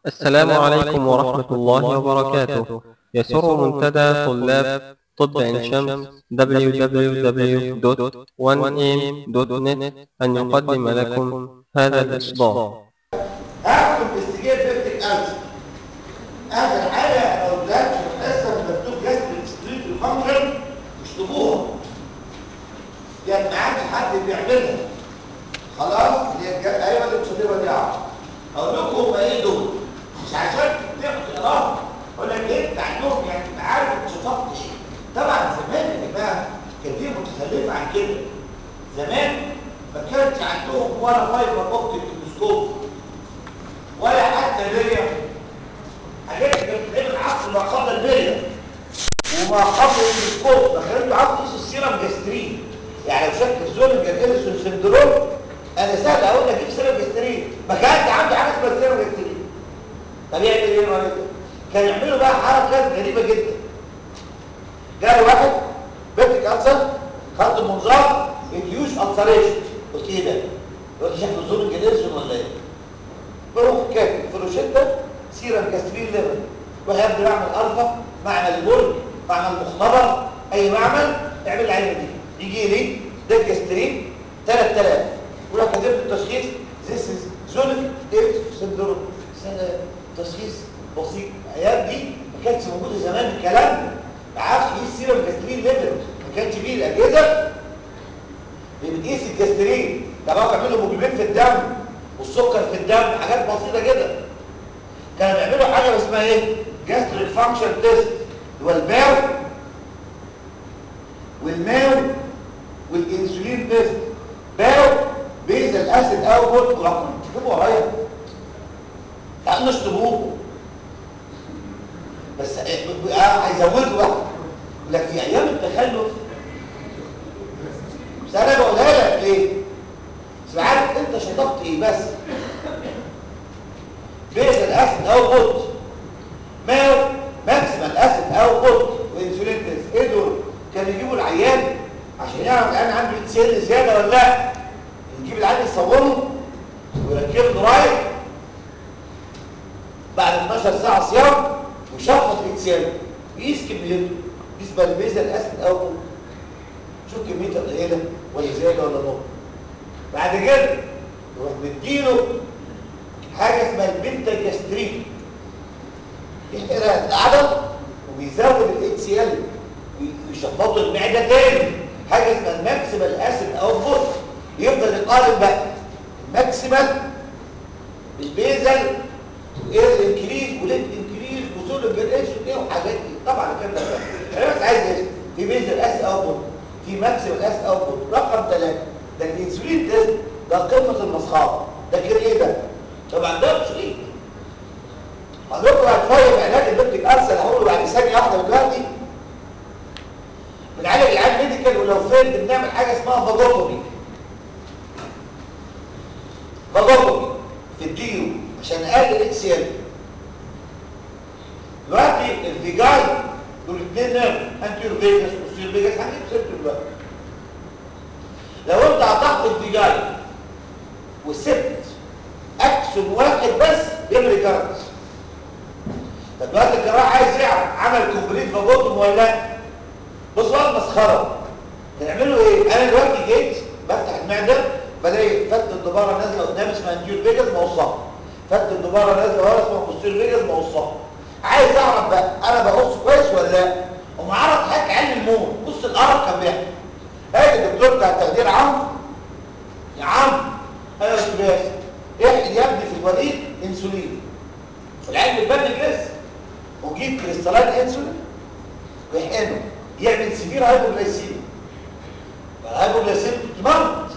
السلام عليكم ورحمة الله وبركاته يسر منتدى طلاب طب عين شمس www.1am.net أن يقدم لكم هذا الإصدار هاخد انفستيجيت بيبتيك ألسر اخر حاجه لو طلعت في الحصه مكتوب جاستريك ستريت فانكشن اشطبوها يعني ما عادش حد بيعملها خلاص اللي هي الج- ايوه اللي مشطبها دي عارف اقول لكم هم ايه دول مش عشان تقراها اقول لك ايه انت عندهم يعني انت عارف انت شطبت ايه طبعا زمان يا جماعه كان في متخلفه عن كده زمان ما كانش عندهم ولا فايبر اوبتيك ميكروسكوب ولا حتى بيا حاجات كانت بتتعمل عصر ما قبل البيا وما قبل الميكروسكوب ما كانوا عارفوا يقيسوا السيرم جاسترين يعني لو شكل زولنجر اليسون سندروم انا سهل اقول لك اجيب سيرم جاسترين ما كانش عندي حاجه اسمها سيرم جاسترين طب يعمل ايه المريض ده؟ كانوا يعملوا بقى حركات غريبه جدا جاء واحد بيتك ألسر خط المنظار اليوش ألسريشن قلت ايه ده؟ قلت شكله زولنجر اليسون ولا ايه؟ بروح كاتب في روشتة سيرم كاسترين ليفل وهبدا بعمل الفا معمل البرج معمل مخنبر اي معمل اعمل العينه دي يجي لي ده كاسترين 3000 وراح كاتب لي التشخيص ذيس از زونيك ديت سندروم سنه تشخيص بسيط الايام دي ما كانتش موجوده زمان الكلام ده ما عارفش ايه السيرم كاسترين ليفل ما كانش فيه الاجهزه اللي بتقيس الكاسترين طبعا بيعملوا هيموجلوبين في الدم والسكر في الدم حاجات بسيطه جدا كانوا بيعملوا حاجه اسمها ايه جاستريك فانكشن تيست اللي هو الباو والماو والانسولين تيست باو بيزل اسيد اوتبوت وهكون تكتبوا ورايا تعالوا نشطبوه بس آه، هيزودوا بقى يقول لك في ايام التخلف بس انا بقولها لك ليه بس عارف انت شطبت ايه بس بيز الاسيد اوتبوت ماو ماكسيمال اسيد اوتبوت وانسولين تيست ايه دول كانوا يجيبوا العيان عشان يعرف العيان عنده اتش ال زياده ولا لا يجيب العيان يصوره ويركب له رايت بعد 12 ساعه صيام ويشخص الاتش ال ويقيس كميته بالنسبه للبيز الاسيد اوتبوت شوف كميته قليله ولا زياده ولا نقص بعد كده يروح مديله حاجه اسمها البنتا جاسترين يحرق العضل وبيزود الاتش سي ال ويشفط المعده تاني حاجه اسمها الماكسيمال اسيد اوتبوت يفضل يقارن بقى الماكسيمال البيزل وايه الانكريز وليت انكريز وصول الجريشن ايه وحاجات دي طبعا الكلام ده انا بس عايز اسم في بيزل اسيد اوتبوت في ماكسيمال اسيد اوتبوت رقم ثلاثه ده الانسولين تيست ده قمه المسخره ده كده ايه ده طبعا ده انسولين هنقرا هتفايق علاج البنتك ارسل هقوله بعد ثانيه واحده دلوقتي بنعالج العيان ميديكال ولو فين بنعمل حاجه اسمها فاجوتومي فاجوتومي في الديو عشان نقلل اتش ال دلوقتي الفيجاي دول الاثنين نيرف انتيور فيجاس وستير فيجاس هنجيب سيرته دلوقتي لو انت قطعت الفيجاي وسبت اكسون واحد بس بيعمل ريكارنس طب دلوقتي الجراح عايز يعرف عمل كومبليت فاجوتوم ولا لا بص بقى المسخره هنعمله ايه انا دلوقتي جيت بفتح المعده بلاقي فت الدباره نازله قدام اسمها انتيور فيجاس موصاه فت الدباره نازله ورا اسمها بوستير فيجاس موصاه عايز اعرف بقى انا بقص كويس ولا لا ومعرض حاجه علم الموت بص القرف كان بيحصل هاجي الدكتور بتاع التخدير عمرو يا عم انا يا استاذ احقن يا ابني في الوريد انسولين العين بتبني لسه وجيب كريستالات انسولين ويحقنه يعمل سيفير هايبوجلايسيميا الهايبوجلايسيميا تموت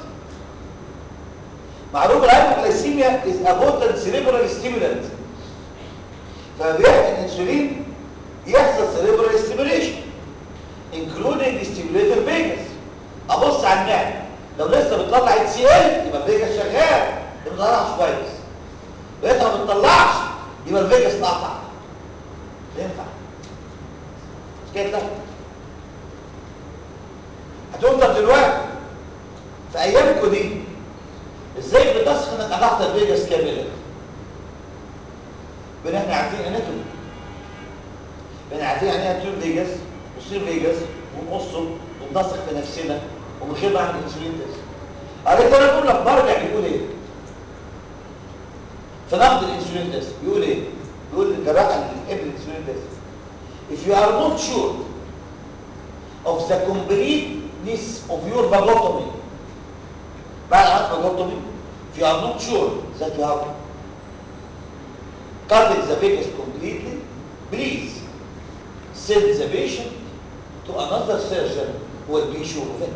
معروف الهايبوجلايسيميا از ابوتنت سيريبرال ستيمولانت فبيحقن انسولين يحصل سيريبرال ستيموليشن انكلودنج ستيموليتور فيجاس ابص على المعده لو لسه بتطلع اتش سي ال يبقى الفيجاس شغال يبقى ما بتطلعش كويس لقيتها ما بتطلعش يبقى الفيجاس اتقطع ينفع مش كده هتفضل دلوقتي في ايامكم دي ازاي بتصحى انك قطعت الفيجاس كامله بان احنا عارفين اناتومي بان عارفين يعني ايه انتور فيجاس وسير فيجاس ونقصه وننسق في نفسنا ومن غير ما اعمل انسولين تيست قريت انا بقول لك مرجع بيقول ايه في نقد الانسولين تيست بيقول ايه بيقول الجراح اللي بيحب الانسولين تيست if you are not sure of the completeness of your vagotomy بعد عملت vagotomy if you are not sure that you have cut the vagus completely please send the patient to another surgeon who will be sure of it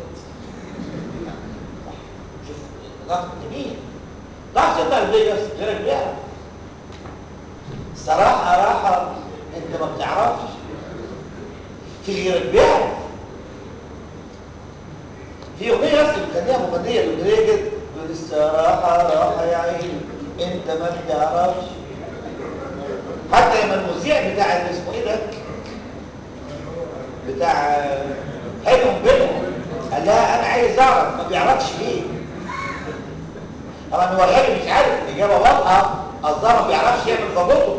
شوف نقد جميل تعرف تطلع الفيجاس غيرك بيعرف صراحة راحة انت ما بتعرفش في غيرك بيعرف في اغنية بس بتخليها مغنية الاغنية كده تقول الصراحة راحة يا عيني انت ما بتعرفش حتى لما المذيع بتاع اللي اسمه ايه ده بتاع حلم بينهم قال لها انا عايز اعرف ما بيعرفش ليه طبعا هو غالي مش عارف الاجابه واضحه قصدها ما بيعرفش يعمل فضوته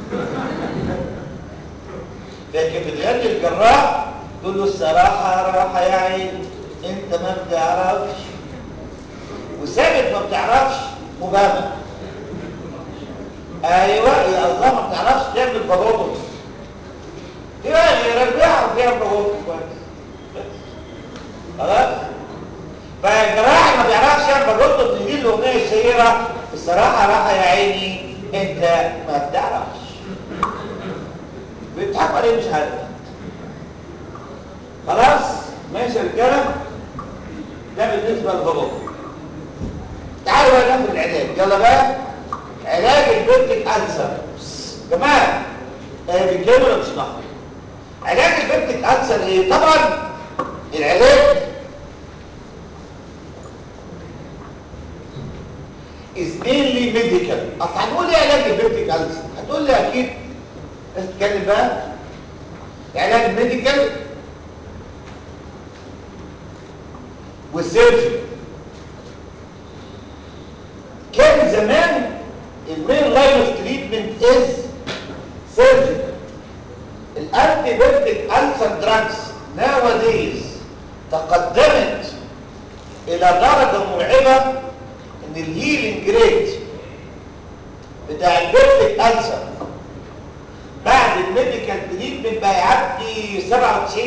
لكن بتغني الجراح تقول له الصراحه راحه يا عيني انت ما بتعرفش وثابت ما بتعرفش مبالغه ايوه هي قصدها ما بتعرفش تعمل فضوته دي بقى غيرك بيعرف يعمل فضوته كويس خلاص فالجراح ما بيعرفش يعمل فضوته بنجيب له الاغنيه الشهيره الصراحه راحه يا عيني انت ما بتعرفش بيضحكوا عليه مش عارف خلاص ماشي يا رجاله ده بالنسبه للفضوته تعالوا بقى ناخد العلاج يلا بقى علاج البيبتيك ألسر جماعة آه بيتكلموا ولا بيسمعوا علاج البيبتيك ألسر ايه طبعا العلاج is mainly medical اصل هنقول ايه علاج البيبتيك ألسر هتقول لي اكيد اتكلم بقى علاج ميديكال وسيرجري كان زمان المين لاين اوف تريتمنت از سيرجري الانتي بيبتيك السر دراجز ناوديز تقدمت الى درجه مرعبه ان الهيلينج ريت بتاع البيبتيك السر بعد الميديكال تريتمنت بقى يعدي 97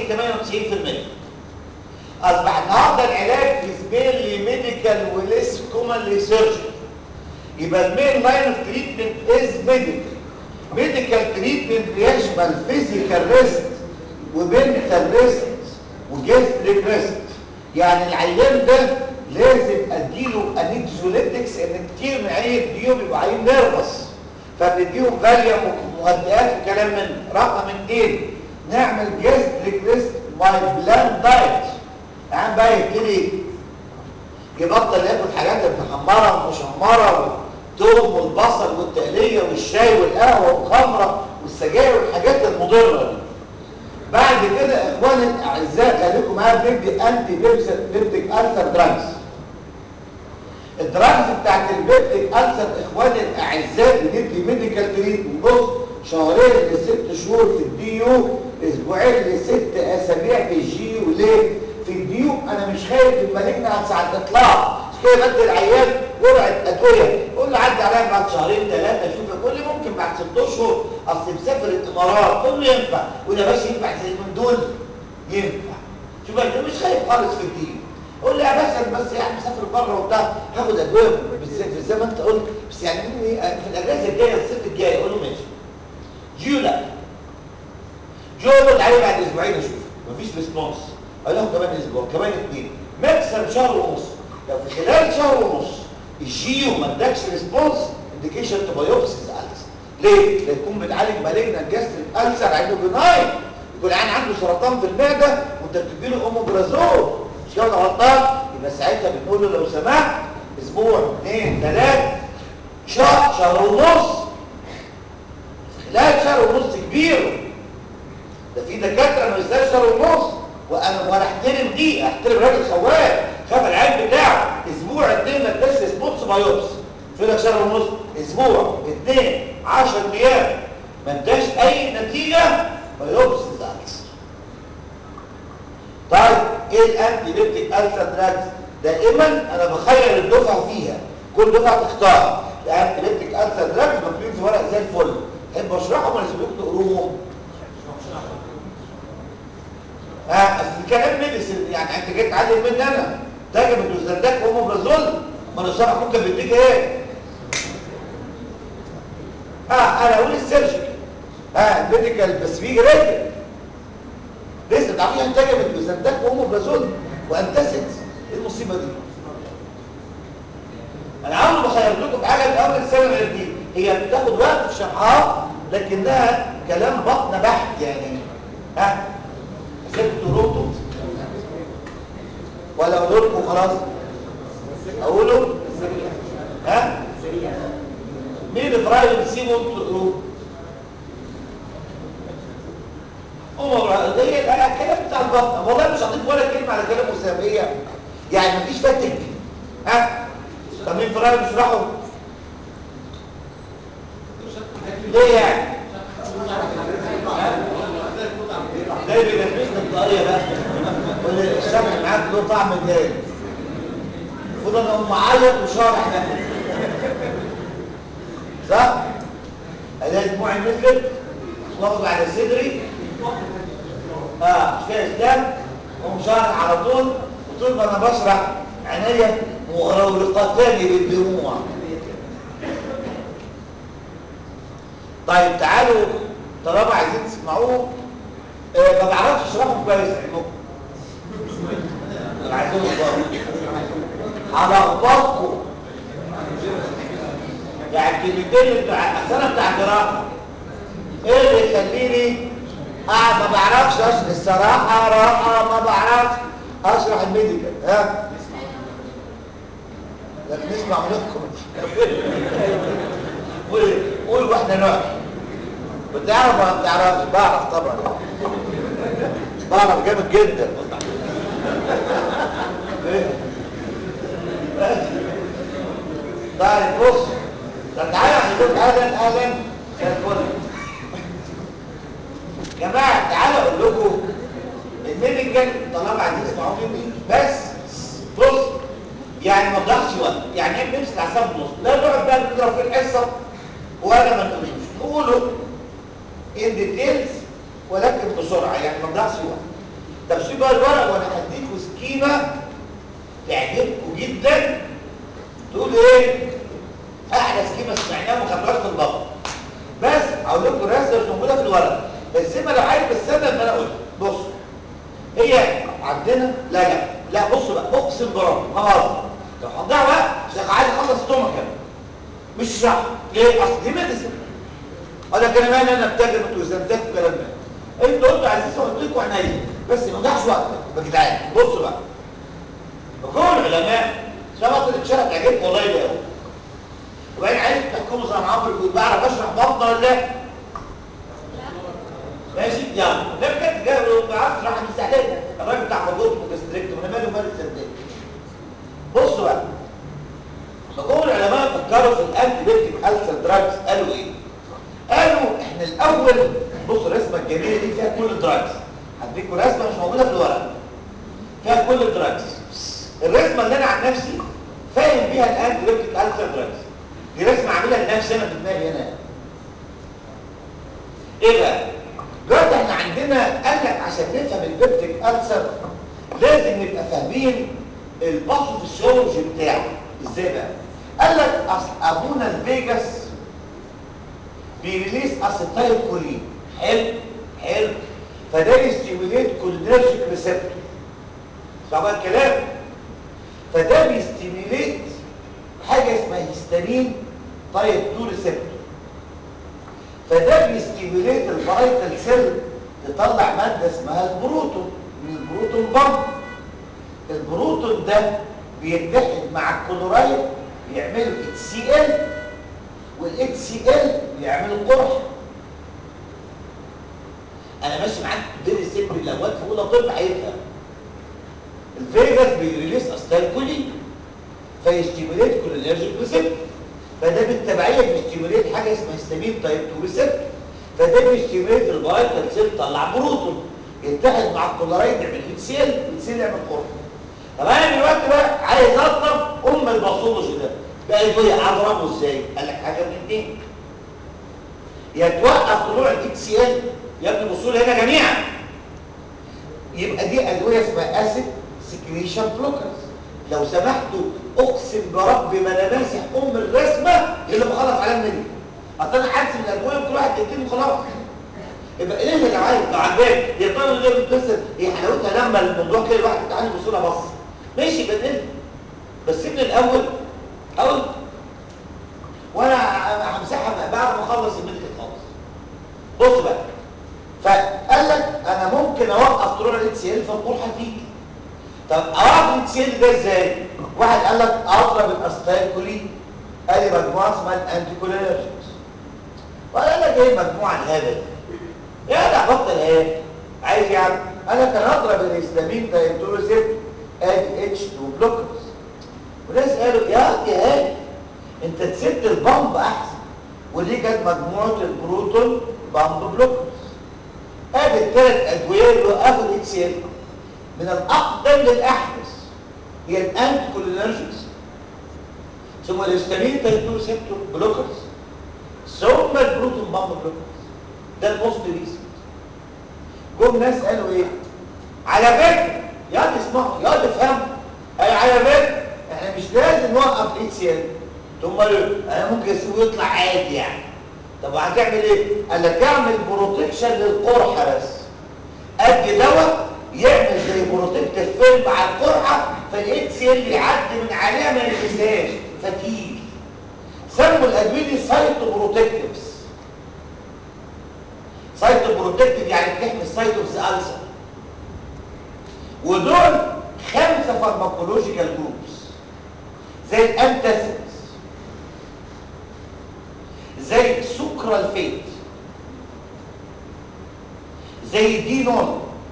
98% اصبح النهارده العلاج في سبيلي ميديكال وليس كومنلي سيرجري يبقى المين لاين اوف تريتمنت از ميديكال ميديكال تريتمنت بيشمل فيزيكال ريست وبنتال ريست وجستريك ريست يعني العيان ده لازم اديله انكزوليتكس ان كتير من عيان بيهم يبقى عيان نيرفس فبنديهم فاليوم ومهدئات وكلام من رقم اثنين نعمل جستريك ريست باي بلان دايت العيان بقى يبتدي يبطل ياكل حاجات المحمره والمشمره والثوم والبصل والتقليه والشاي والقهوه والخمره والسجاير والحاجات المضره دي بعد كده اخواني الاعزاء خليكم معايا بندي انتي بيبتيك السر دراجز الدراجز بتاعت البيبتيك السر اخواني الاعزاء بندي ميديكال تريتمنت بص شهرين لست شهور في الدي يو اسبوعين لست اسابيع في الجي يو ليه في الديو انا مش خايف من مالجنا ساعه الاطلاق مش كده بدي العيان جرعه ادويه قول له عدي عليا بعد شهرين ثلاثه شوف يقول لي ممكن بعد ست اشهر اصل مسافر الامارات قول له ينفع ولا ماشي ينفع زي من دول ينفع شوف انت مش خايف خالص في الديو قول لي يا باشا بس يعني مسافر بره وبتاع هاخد ادويه بالذات زي ما انت قلت بس يعني في الاجازه الجايه الصيف الجاي اقول له ماشي جيو لا جو قلت عليه بعد اسبوعين اشوف مفيش ريسبونس اقول لهم كمان اسبوع كمان اثنين ماكسيمم شهر ونص لو في خلال شهر ونص الجيو ما ادكش ريسبونس انديكيشن تو بايوبسيز السر ليه؟ لا يكون بتعالج مالجنا الجاستريك السر عنده بناين يكون العيان عنده سرطان في المعده وانت بتدي له اوموبرازول مش كده غلطان يبقى ساعتها بنقول له لو سمحت اسبوع اثنين ثلاث شهر شهر ونص خلال شهر ونص كبير ده في دكاتره ما يستاهلش شهر ونص وانا وانا احترم دي احترم راجل خواب خاف العيب بتاعه اسبوع اثنين ما اداش ريسبونس بايوبس شو لك شهر ونص اسبوع اثنين 10 ايام ما اداش اي نتيجه بايوبسي الالسر طيب ايه الانتي بيبتيك السر دراجز دائما انا بخير الدفعه فيها كل دفعه تختار الانتي بيبتيك السر دراجز مكتوبين في ورق زي الفل تحب اشرحهم ولا اسيبكم تقروهم ها اصل الكلام ميديسن يعني انت جاي تعلم مني انا تاجب الدوزرداك واموبرازول ما انا شرح ممكن بديك ايه اه انا اقول السيرجيكال اه الميديكال بس بيجي راجل لسه تعرفين ان تاجب الدوزرداك واموبرازول وانتاسيد ايه المصيبه دي انا عاوز بخير لكم حاجه من اول السنه غير دي هي بتاخد وقت في شرحها لكنها كلام بطن بحت يعني ها سبت روتو ولا اقول لكم خلاص اقوله ها مين فرايد بيسيبوا انتوا عمر هي الكلام بتاع البطن والله مش هضيف ولا كلمه على كلام اساميه يعني مفيش فتك ها طب مين فرايد بيشرحوا ليه يعني زي بينفذنا الطاقية بقى واللي الشمع معاك له طعم تاني المفروض انا اقوم معيط وشارح ده صح؟ الاقي دموعي نزلت واخد على صدري اه مش كده اسلام اقوم شارح على طول وطول ما انا بشرح عينيا مغرقتان بالدموع طيب تعالوا طالما عايزين تسمعوه آه ما بعرفش اشرحهم كويس علمكم انا عايزين اخباركم على اخباركم يعني الكلمتين بتاع السنه بتاع الجراحه ايه اللي يخليني اه ما بعرفش اشرح الصراحه راحه ما بعرفش اشرح الميديكال ها لكن نسمع منكم قول واحنا نقعد بتعرف ولا ما بتعرفش بعرف طبعا بعرف جامد جدا طيب بص طب تعالى نقول اهلا اهلا زي الفل جماعه تعالى اقول لكم الميديكال طالما عايزين تسمعوا مني بس بص يعني ما تضيعش وقت يعني ايه بنمسك اعصاب النص لا نقعد بقى نضرب في الحصه وانا ما نقولش نقوله ان ديتيلز ولكن بسرعه يعني ما تضيعش وقت طب شوف بقى الورق وانا هديكوا سكيمه تعجبكم جدا تقول ايه احلى سكيمه سمعناها وخبرات في البطن بس هقول لكم الرسمه مش موجوده في الورق السمه لو عايز بالسنه اللي انا قلت بص هي عندنا لا لا لا بصوا بقى اقسم برب ما بهزر لو هتضيع وقت عشان عايز اخلص تومكا مش شرح ليه اصل دي ميديسن اقول لك انا مالي انا بتاجر وزنتات والكلام ده انت قلت عايز قلت لكم عينيا بس ما تضيعش وقت يا جدعان بصوا بقى وكل العلماء شبط الشرح عجبكم والله ده قوي وبعدين عايز تحكموا زي ما عمرو بيقول بعرف اشرح بطنه ولا لا ماشي يلا ده بجد جاي ما بعرفش اشرح مستحيل الراجل بتاع فضوط وكستريكت وانا مالي ومال السندات بصوا بقى فكل العلماء فكروا في الانتي بيوتيك السر دراجز قالوا ايه قالوا احنا الاول بص الرسمه الجميله دي فيها كل الدراجز هديكم رسمه مش موجوده في الورق فيها كل الدراجز الرسمه اللي انا عن نفسي فاهم بيها الانتي بيوتيك السر دراجز دي رسمه عاملها لنفسي انا في دماغي هنا ايه بقى دلوقتي احنا عندنا قال لك عشان نفهم البيبتيك السر لازم نبقى فاهمين الباثوفيسيولوجي بتاعه ازاي بقى قال لك اصل ابونا الفيجاس بيريليس اسيتايل كولين حلو حلو فده بيستيموليت كولينرجيك ريسبتور طبعا الكلام فده بيستيموليت حاجه اسمها هيستامين تايب 2 ريسبتور فده بيستيموليت الفايتال سيل تطلع ماده اسمها البروتون من البروتون بامب البروتون ده بيتحد مع الكلورايد بيعملوا اتش سي ال والاتش سي ال بيعملوا قرح انا ماشي معاك فيري سيمبل لو واد في اولى طب هيفهم الفيجاس بيريليس استايل كولين فيستيموليت كولينرجيك ريسبتور فده بالتبعيه بيستيموليت بيستيميليت حاجه اسمها هيستامين تايب 2 ريسبتور فده بيستيميليت الفيتال سيل تطلع بروتون يتحد مع الكلورايد يعمل اتش سي ال اتش سي ال يعمل قرص طب انا دلوقتي بقى عايز اضرب ام الباثولوجي ده بقى يقول لي اضربه ازاي؟ قال لك حاجه من اثنين يا توقف طلوع الاتش سي ال يا ابني بصوا لي هنا جميعا يبقى دي ادويه اسمها اسيد سكريشن بلوكرز لو سمحتوا اقسم برب ما انا ماسح ام الرسمه اللي بخلص عليها مني اصل انا حاسس ان الادويه كل واحد دقيقتين وخلاص يبقى ايه اللي عايز لو عجبك هي طبعا اللي بتكسر هي حلاوتها لما الموضوع كده الواحد تعالى يبص لها بص ماشي بدل بس من الاول اقول وانا همسحها بعد ما اخلص الميديكال خالص بص بقى فقال لك انا ممكن اوقف طلوع الاتش سي ال فالقرحه تيجي طب اوقف الاتش سي ال ده ازاي واحد قال لك اضرب الاستايكولين قال لي مجموعه اسمها الانتيكولينرجيكس وقال لك ايه المجموعه الهبل يا ده بطل ايه عايز يا عم قال لك انا اضرب الهستامين تايبتوريسيب ادي اتش 2 بلوكرز وناس قالوا يا يا هادي انت تسد البامب احسن ودي كانت مجموعه البروتون بامب بلوكرز ادي الثلاث ادويه اللي وقفوا الاتش سي ال من الاقدم للاحدث هي الانتي كولينرجيكس ثم الهستامين تايبتوريسيبتور بلوكرز ثم البروتون بامب بلوكرز ده الموست ريسنت جم ناس قالوا ايه على فكره يا تسمعوا يا تفهموا اي على فكره احنا مش لازم نوقف الاتش سي ال ثم انا ممكن اسيبه يطلع عادي يعني طب وهتعمل ايه قال لك اعمل بروتكشن للقرحه بس ادي دواء يعمل زي بروتكتيف فيلم على القرحه فالاتش سي ال يعدي من عليها ما يلمسهاش فتيل سموا الادويه دي سايتو بروتكتيفز سايتو بروتكتيف يعني بتحمي السايتوبس ألسر ودول خمسه فارماكولوجيكال جروبس زي الانتاسيدز زي سكرالفيت زي دينول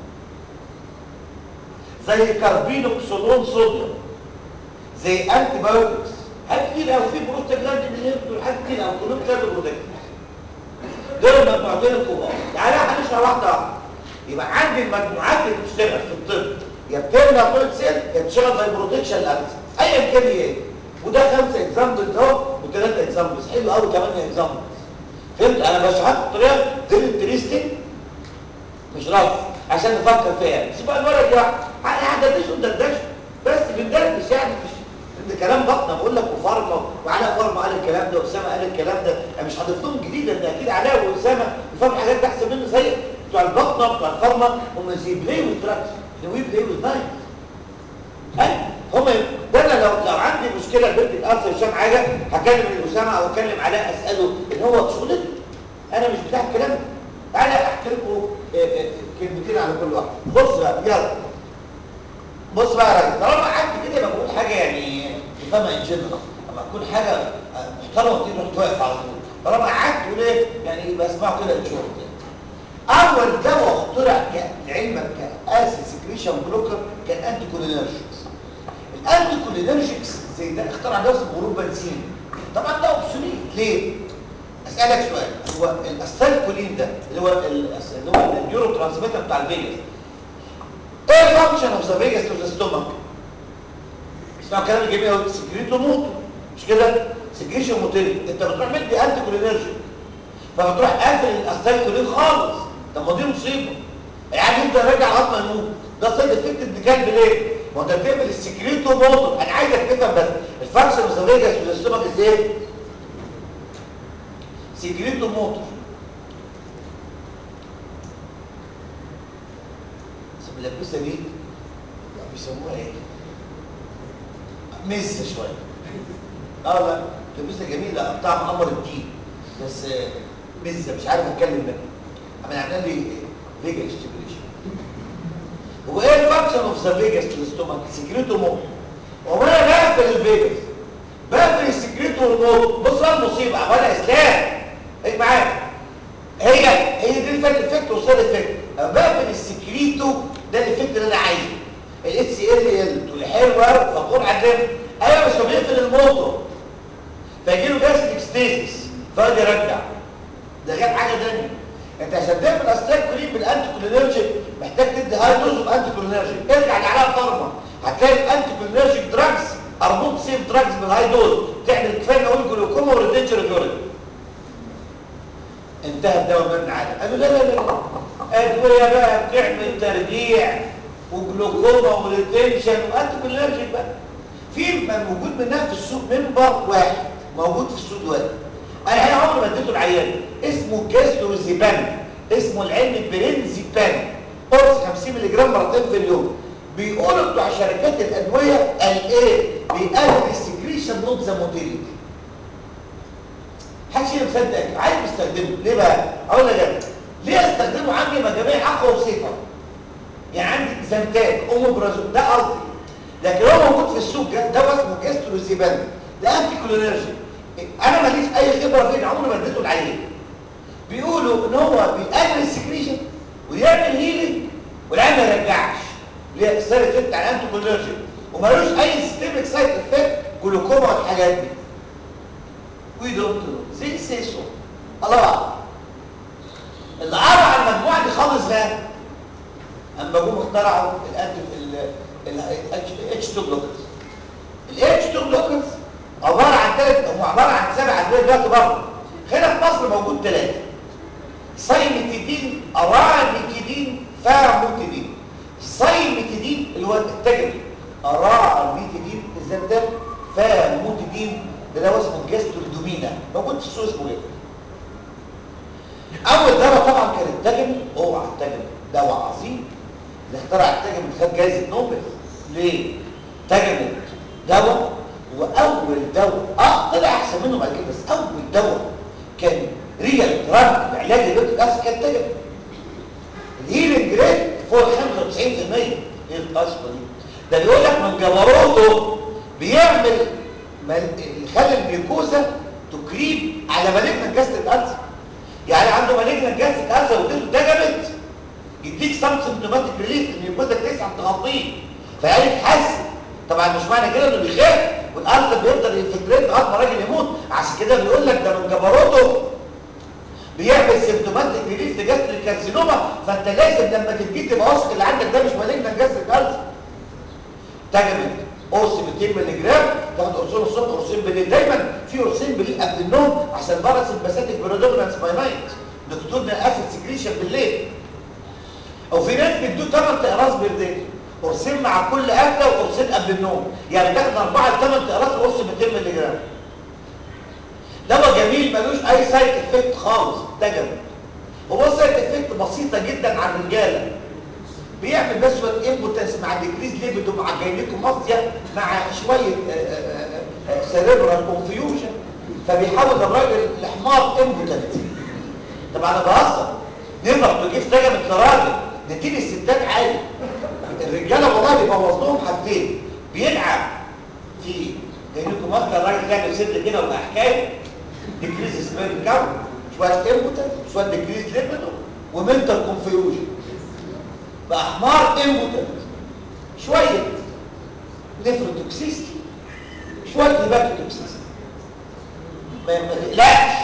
زي كاربينوكسولون صوديوم زي انتي بايوتكس حاجات كتير قوي في بروستاجلاندين انهبيتور حاجات كتير قوي كلهم كانوا بروتكتيف دول المجموعتين الكبار تعالى هنشرح واحده واحده يبقى عندي المجموعات اللي بتشتغل في الطب يا بتمنع طول سيل يا بتشتغل زي بروتكشن لابس ايا كان هي ايه وده خمسه اكزامبلز اهو وثلاثه اكزامبلز حلو قوي كمان اكزامبلز فهمت انا بشرحها بطريقه غير انترستنج مش رف عشان نفكر فيها بس بقى الورق دي احنا هندردش وندردش بس بندردش يعني مش ان كلام بطنه بقول لك وفارما وعلاء فارما قال الكلام ده واسامه قال الكلام ده انا مش هضيف لهم جديد لان اكيد علاء واسامه يفهموا حاجات احسن مني زي بتوع البطنه بتوع الفارما هم زي بلاي وذ دراجز وي بلاي وذ نايف ها هم ده انا لو لو عندي مشكله البنت اتاثر هشام حاجه هكلم الاسامه او اكلم علاء اساله ان هو شغلته انا مش بتاع الكلام ده تعالى احكي لكم كلمتين على كل واحد بص بقى يلا بص بقى يا راجل طالما قعدت كده بقول حاجه يعني تفهمها ان جنرال اما تكون حاجه محترمه تيجي تروح واقف على طول طالما قعدت تقول ايه يعني يبقى اسمعوا كده ان شورت اول دواء اخترع لعلمك كاسيد سكريشن بلوكر كان انتي كولينرجيكس الانتي كولينرجيكس زي ده اخترع دواء اسمه غروب بنزين طبعا ده اوبسوليت ليه؟ اسالك سؤال هو الاستالكولين ده اللي هو اللي هو النيورو ترانسميتر بتاع الفيجاس ايه الفانكشن اوف ذا فيجاس تو ذا ستومك اسمعوا كلام الجميع قوي سكريتو موتو مش كده سكريشن موتيل انت بتروح مدي انتي كولينرجيك فبتروح قافل الاستالكولين خالص طب ما دي مصيبه يعني انت راجع لغايه ما يموت ده سايد افكت ابن كلب ليه؟ ما انت بتقفل السكريتو موتو انا عايزك تفهم بس الفانكشن اوف ذا فيجاس تو ذا ستومك ازاي؟ سكريتو موتور ملبسه دي بيسموها ايه مزه شويه اه لا لبسه جميله بتاع معمر الدين بس مزه مش عارف اتكلم منها عمل عمل لي فيجا ستيبيليشن هو ايه الفانكشن اوف ذا فيجاس للستومك سكريتو موتور وانا بقفل الفيجاس بقفل السكريتو والموتور بص بقى المصيبه ولا اسلام ايه معايا هي هي دي الفكت افكت وصل افكت اما بقفل السكريتو ده الافكت اللي انا عايزه الاتش سي ال ال تقول حلوه فطول عندنا ايوه بس هو بيقفل الموتور فيجي له جاستريك ستيسيس فقعد يرجع ده غير حاجه ثانيه انت عشان تعمل استاك كريم بالانتي كولينرجيك محتاج تدي هاي دوز اوف انتي كولينرجيك ارجع لعلاء فارما هتلاقي الانتي كولينرجيك دراجز ار نوت سيف دراجز بالهاي دوز تعمل كفايه نقول جلوكوما وريتنشن يورين انتهى الدواء من عادي قالوا لا لا لا ادويه بقى بتعمل ترجيع وجلوكوما وريتنشن وانتي كولينرجيك بقى في موجود منها في السوق منبر واحد موجود في السوق واحد انا هنا عمري ما اديته العيان اسمه جاستروزيبان اسمه العلمي برينزيبان قرص 50 مللي جرام مرتين في اليوم بيقولوا بتوع شركات الادويه قال ايه بيقلل السكريشن نوت ذا موتيليتي محدش هنا مصدق عايز بيستخدمه ليه بقى اقول لك ليه استخدمه عندي مجاميع اقوى وصفه يعني عندي زنتاج اوموبرازول ده قصدي لكن هو موجود في السوق ده اسمه جاستروزيبان ده انتي كولينرجي انا ماليش اي خبره فيه عمري ما اديته العيان بيقولوا ان هو بيقلل السكريشن ويعمل هيلينج والعيان ما يرجعش ليه سايد افكت على الانتي كولينرجي ومالوش اي سيستميك سايد افكت جلوكوما والحاجات دي وي دونت نو زي سيسو الله اعلم اللي قرا على المجموعه دي خالص بقى اما جم اخترعوا الانتي الاتش 2 بلوكرز الاتش 2 بلوكرز عباره عن ثلاث هم عباره عن سبع ادويه دلوقتي برضه هنا في مصر موجود ثلاثه سايمتيدين اراميتيدين فاموتيدين سايمتيدين اللي هو التجري اراميتيدين الزندل فاموتيدين ده دواء اسمه جاسترودومينا موجود في السوق اسمه ايه اول دواء طبعا كان التجمي اوعى التجمي دواء عظيم اللي اخترع التجمي خد جائزه نوبل ليه تجمي دواء واول دواء اه طلع احسن منه بعد كده بس اول دواء كان ريال دراج علاج البيت الاسد كان تجمي الهيلينج ريت فوق 95% ايه القصه دي ده بيقول لك من جبروته بيعمل خلى الميكوزا تكريب على مالجنا جاستريك ألسر يعني عنده مالجنا جاستريك ألسر واديته دجمت يديك سام سيمتوماتيك ريليف الميكوزا تسعى تغطيه فيعني تحسن طبعا مش معنى كده انه بيخاف والألسر بيفضل ينفجريت لغايه ما الراجل يموت عشان كده بيقول لك ده من جبروته بيعمل سيمتوماتيك ريليف لجاستريك كارسينوما فانت لازم لما تجي تبقى واثق اللي عندك ده مش مالجنا جاستريك ألسر تجمت قرص 200 مللي جرام تاخد قرصين الصبح قرصين بالليل دايما في قرصين بالليل قبل النوم عشان بارس الباساتيك بريدومينانس باي نايت دكتورنا قافل سكريشن بالليل او في ناس بيدوا 8 اقراص بالليل قرصين مع كل اكله وقرصين قبل النوم يعني تاخد 4 ل 8 اقراص قرص 200 مللي جرام دواء جميل ملوش اي سايد افكت خالص ده جميل هو سايد افكت بسيطه جدا على الرجاله بيعمل بس شويه امبوتنس مع ديكريز ليبيدو مع جايليكو ماستيا مع شويه سيريبرال كونفيوجن فبيحول الراجل لحمار امبوتنت طبعا انا بهزر نقدر تجيب تجمت لراجل نتيجه الستات عادي الرجاله والله بيبوظ لهم حاجتين بيلعب في جايليكو ماستيا الراجل يعمل صدر كده ويبقى حكايه ديكريز سبيرم كاونت شويه امبوتنت شويه ديكريز ليبيدو ومنتال كونفيوجن بأحمار امبوتنت شوية نفروتوكسيستي شوية هيباتوتوكسيستي ما تقلقش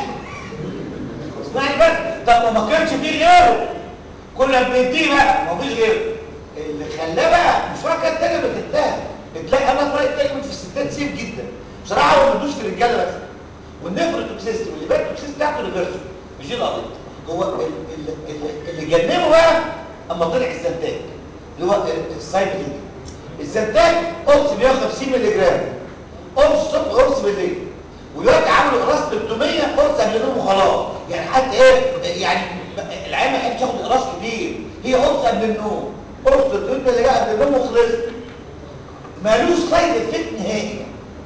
اسمعني بس طب ما كانش فيه غيره كنا بنديه بقى ما فيش غيره اللي خلاه بقى مش فاكر التانية بتنتهي بتلاقي انا طريقة تجمد في الستات سيف جدا بصراحة هو ما بيدوش في الرجالة بس والنفروتوكسيستي والهيباتوتوكسيستي بتاعته ريفرسو مش دي القضية هو اللي جنبه بقى اما طلع الزنتاج اللي هو السايبلين الزنتاج قرص 150 مللي جرام قرص الصبح قرص بالليل ودلوقتي عملوا قراص 300 قرص قبل النوم وخلاص يعني حتى ايه يعني العيال ما يحبش ياخد قراص كتير هي قرص قبل النوم قرص 300 مللي جرام قبل النوم وخلص مالوش سايد افكت نهائي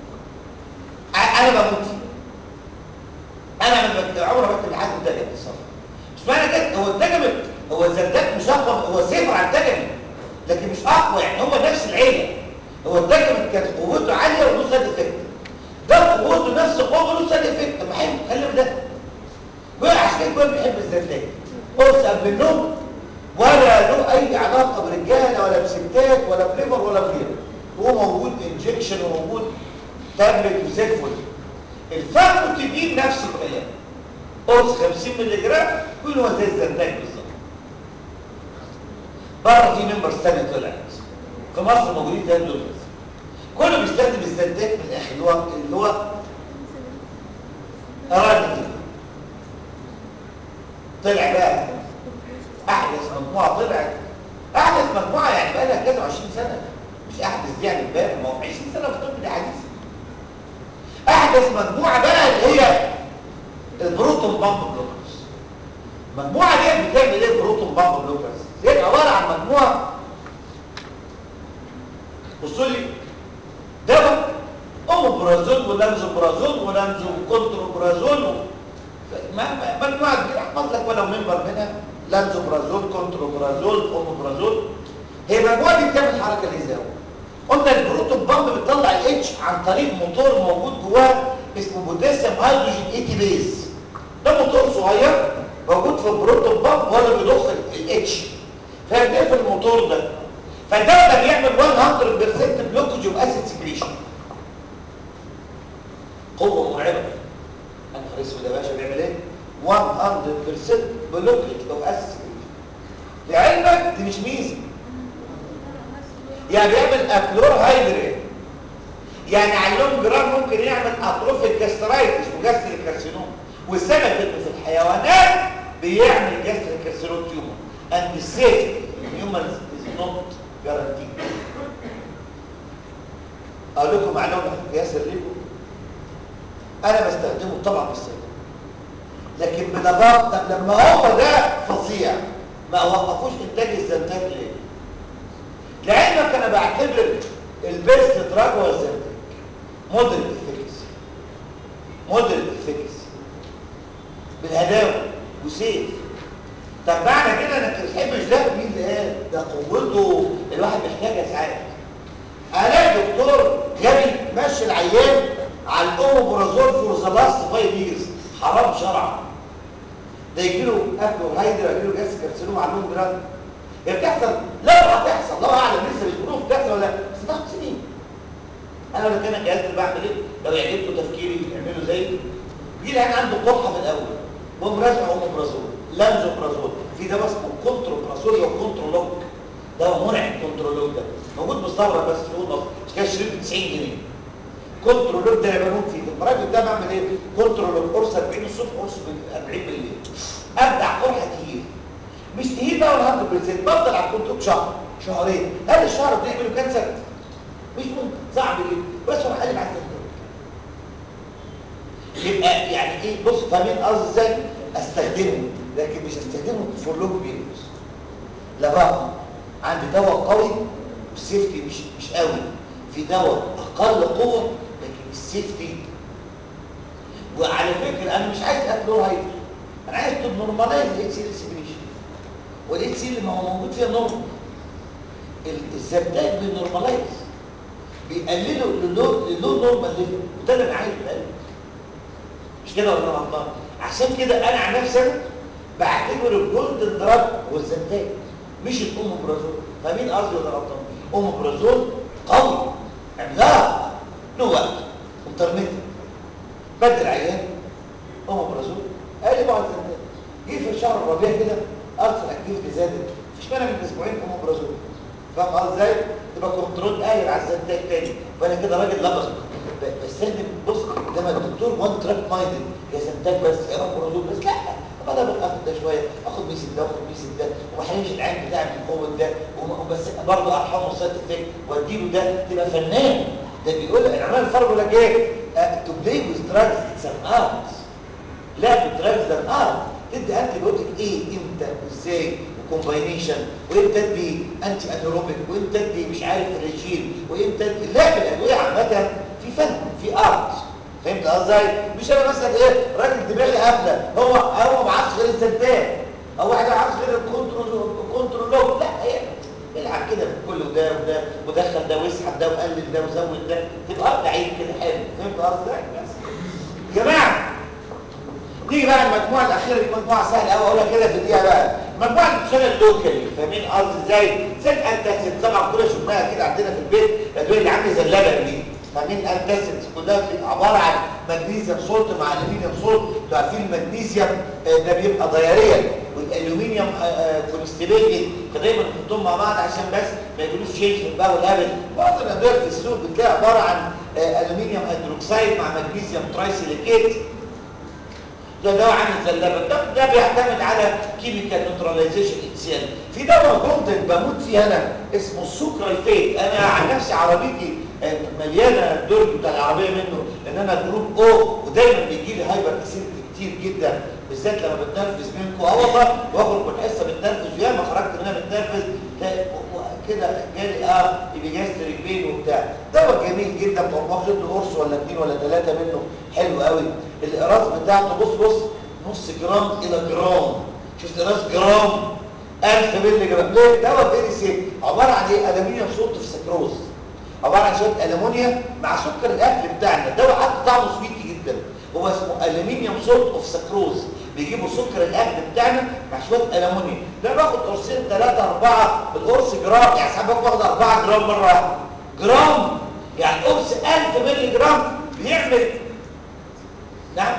انا بموت فيه انا عمري ما بكتب لحد ده الصراحه مش معنى كده هو الدجمت هو الزردات مش اقوى هو صفر على الدجمي لكن مش اقوى يعني هو نفس العيله هو الدجمي كانت قوته عاليه وله سايد افكت ده قوته نفس قوته له سايد افكت طب حلو خلي ده عشان كده كمان بيحب الزردات قرص قبل النوم ولا له اي علاقه برجاله ولا بستات ولا بليفر ولا بغيره هو موجود انجكشن وموجود تابلت وزي الفل الفاموتيدين نفس الكلام قرص 50 مللي جرام كل هو زي الزنتاج بالظبط بره في ممبرز ثانيه طلعت في مصر موجودين ثلاث دول بس كله بيستخدم الزنتاج من الاخر اللي هو اللي هو ارادي كده طلع بقى احدث مجموعه طلعت احدث مجموعه يعني بقى لها كذا 20 سنه مش احدث دي يعني امبارح ما هو 20 سنه في الطب دي حديث احدث مجموعه بقى اللي هي البروتون بامب بلوكرز المجموعه دي بتعمل ايه البروتون بامب بلوكرز دي عباره عن مجموعه بصوا لي دواء اوموبرازول ولانزوبرازول ولانزو كونتروبرازول مجموعه كده احفظ لك ولو منبر منها لانزوبرازول كونتروبرازول اوموبرازول هي المجموعه دي بتعمل حركه ازاي قلنا البروتون بامب بتطلع الاتش عن طريق موتور موجود جواه اسمه بوتاسيوم هيدروجين اي تي بيز ده موتور صغير موجود في البروتون بامب ولا بيضخ الاتش فبيقفل الموتور ده فده ده بيعمل 100% بلوكج اوف اسيد سكريشن قوه مرعبه انا اسود يا باشا بيعمل ايه 100% بلوكج اوف اسيد سكريشن لعلمك دي مش ميزه يعني بيعمل اكلور هيدريت يعني على اللون جرام ممكن يعمل اتروفيك جاسترايتس وجاستريك كارسينوم والسبب انه في الحيوانات بيعمل جاستريك كارسينوم تيومر اند سيف humans is not guaranteed اقول لكم معلومه ياسر لكم انا بستخدمه طبعا بستخدمه لكن بنظام طب لما هو ده فظيع ما وقفوش انتاج الزنتاج ليه لعلمك انا بعتبر البيست دراج هو الزنتاج موديل افكسي موديل افكسي بالهداوه وسيف طب معنى كده انك تحبش ده مين اللي قال ده قوته الواحد محتاجها ساعات الاقي دكتور غبي ماشي العيان على الاوموبرازول فور ذا لاست 5 ييرز حرام شرعا ده يجي له اكل هايدر يجي له جاس كارسينوم على اللون جرام هي بتحصل لو هتحصل الله اعلم لسه مش بنقول بتحصل ولا بس تاخد سنين انا لو كان الجهاز اللي بعمل ايه لو يعجبكم تفكيري يعملوا زي يجي لي عنده قرحه في الاول بقوم رازع اوموبرازول لانزوبرازول في دواء اسمه كونتروبرازول او كونترولوج دواء مرعب كونترولوج ده موجود مستورد بس في اوضه مش كده شريط ب 90 جنيه كنترولور ده انا بموت فيه في المراكب ده بعمل ايه كنترولور قرص 40 الصبح قرص 40 بالليل ابدع قرحه تقيل مش تقيل بقى ولا 100% بفضل على الكنترول شهر شهرين هل الشهر بنعمله كانسر مش ممكن صعب جدا بس اروح اقلب على الكنترول يبقى يعني ايه بص فاهمين قصدي ازاي استخدمه لكن مش استخدمه فور لونج بيريودز لا بقى عندي دواء قوي والسيفتي مش مش قوي في دواء اقل قوه لكن السيفتي وعلى فكره انا مش عايز اكلور هايدر انا عايز تنورماليز الاتش سي سيجريشن والاتش سي اللي ما هو موجود فيها نورمال الزبدات بينورماليز بيقللوا للو للو نورمال ليفل وده اللي انا عايزه يقلل مش كده ولا انا غلطان عشان كده انا عن نفسي بعتبر الجولدن دراج هو الزبدات مش الاوموبرازول فاهمين قصدي ولا غلطان اوموبرازول قوي عملاق له وقت انترميت بدل عيان اوموبرازول قال لي بعد زبدات جه في شهر الربيع كده ارسل اكتيفيتي زادت مش مانع من اسبوعين اوموبرازول فاهم قصدي ازاي تبقى كنترول قايل على الزبدات تاني فانا كده راجل لبس بستخدم بص لما الدكتور وان تراك مايندد يا زبدات بس يا اوموبرازول بس لا طب انا باخد ده شويه اخد ميسك ده واخد ميسك ده وما احرمش العين بتاعي من قوه ده وبس برضه ارحمه السايد افكت واديله ده تبقى فنان ده بيقول العلماء الفرق يقول لك ايه تو بلاي ويز دراجز اتس ان ارت لعب الدراجز ده ان ارت تدي انتي بيوتيك ايه امتى وازاي وكومباينيشن وامتى تدي انتي انيروبيك وامتى تدي مش عارف ريجيم وامتى تدي لعب الادويه عامه في فن في ارت فهمت ازاي مش انا مثلا ايه راجل دماغي قافله هو هو ما عادش غير الزبدان او واحد ما عادش غير الكنترول كنترول لا هي العب كده كل ده وده ودخل ده واسحب ده وقلل ده وزود ده تبقى لعيب كده حلو فهمت قصدي بس يا جماعه نيجي بقى المجموعه الاخيره دي مجموعه سهله قوي اقولها كده في دقيقه بقى المجموعه اللي بتشتغل لوكالي فاهمين قصدي ازاي زي الانتاسيد طبعا كلنا شفناها كده عندنا في البيت الادويه اللي عامله زي اللبن دي فاهمين الانتاسيد كلها بتبقى عباره عن مغنيسيوم سولت مع الومنيوم سولت انتوا عارفين المغنيسيوم آه، ده بيبقى ضياريا والالومنيوم كونستيبيتد فدايما نحطهم مع بعض عشان بس ما يجيلوش شيء في الباول الابد بعض الادويه في السوق بتلاقي عباره عن آه، الومنيوم هيدروكسيد مع مغنيسيوم ترايسيليكيت ده دواء عامل زي اللبن ده, ده بيعتمد على كيميكال نيوتراليزيشن اتسيال في دواء جولدن بموت فيه انا اسمه السوكرايفيت انا عن نفسي عربيتي آه، مليانه الدرج بتاع العربيه منه لان انا جروب او ودايما بيجي لي هايبر اسيدتي كتير جدا بالذات لما بتنرفز منكم اه والله واخرج من الحصه بتنرفز وياما خرجت منها بتنرفز تلاقي و- و- كده جالي اه ايبيجاستريك بين وبتاع دواء جميل جدا بقوم واخد له قرص ولا اثنين ولا ثلاثه منه حلو قوي القراص بتاعته بص بص نص جرام الى جرام شفت قراص جرام 1000 مللي جرام ليه دواء فيري سيف عباره عن ايه الومنيوم صوت في سكروز عباره عن شويه الومنيوم مع سكر الاكل بتاعنا الدواء حتى طعمه سويتي جدا هو اسمه الومنيوم سولت اوف سكروز بيجيبوا سكر الاكل بتاعنا مع شويه الومنيوم ده باخد قرصين ثلاثه اربعه القرص جرام يعني ساعات باخد 4 جرام مره واحده جرام يعني قرص 1000 مللي جرام بيعمل نعم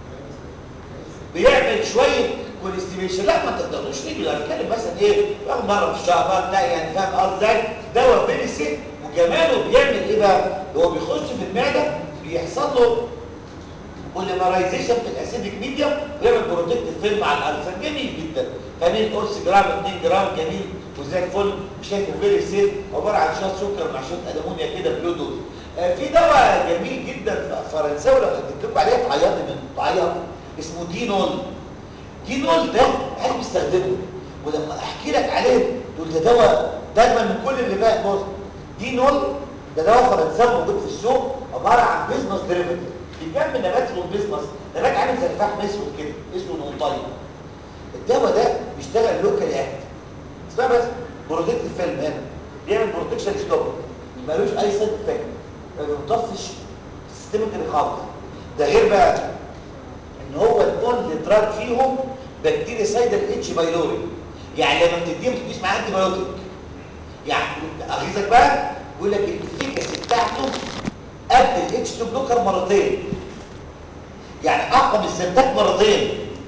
بيعمل شويه كونستيبيشن لا ما تقدروش تيجي انا بتكلم مثلا ايه باخد مره في الشهر بقى بتاعي يعني فاهم قصدي ازاي دواء فيري سيف وكماله بيعمل ايه بقى هو بيخش في المعده بيحصل له بوليمرايزيشن في الاسيديك ميديوم ويعمل بروتكتيف فيلم على الالسر جميل جدا فاهمين قرص جرام 2 جرام جميل وزي الفل شايفه فيري سيف عباره عن شويه سكر مع شويه الومنيا كده بلو دوز آه في دواء جميل جدا فرنساوي لو كتبت لكم عليه تعيطي من تعيط اسمه دينول دينول ده عايز بيستخدمه ولما احكي لك عليه تقول ده دواء دايما من كل اللي فات بص دينول ده دواء فرنساوي موجود في السوق عباره عن بيزنس ديريفيتيف بيتجمع نبات اسمه البيزنس نبات عامل زي الفحم اسود كده اسمه نونطاي الدواء ده بيشتغل لوكال اكت اسمها بس بروتكتيف فيلم هنا بيعمل بروتكشن ستوب ملوش اي سايد افكت ما بيمتصش سيستميك ريكفري ده غير بقى ان هو الاونلي دراج فيهم بكتيريا سايدر اتش بايلوري يعني لما بتديه ما تديش معاه انتي بايوتيك يعني اغيظك بقى يقول لك الافكاسي بتاعته قد الاتش 2 بلوكر مرتين يعني اقوى من الزنتات مرتين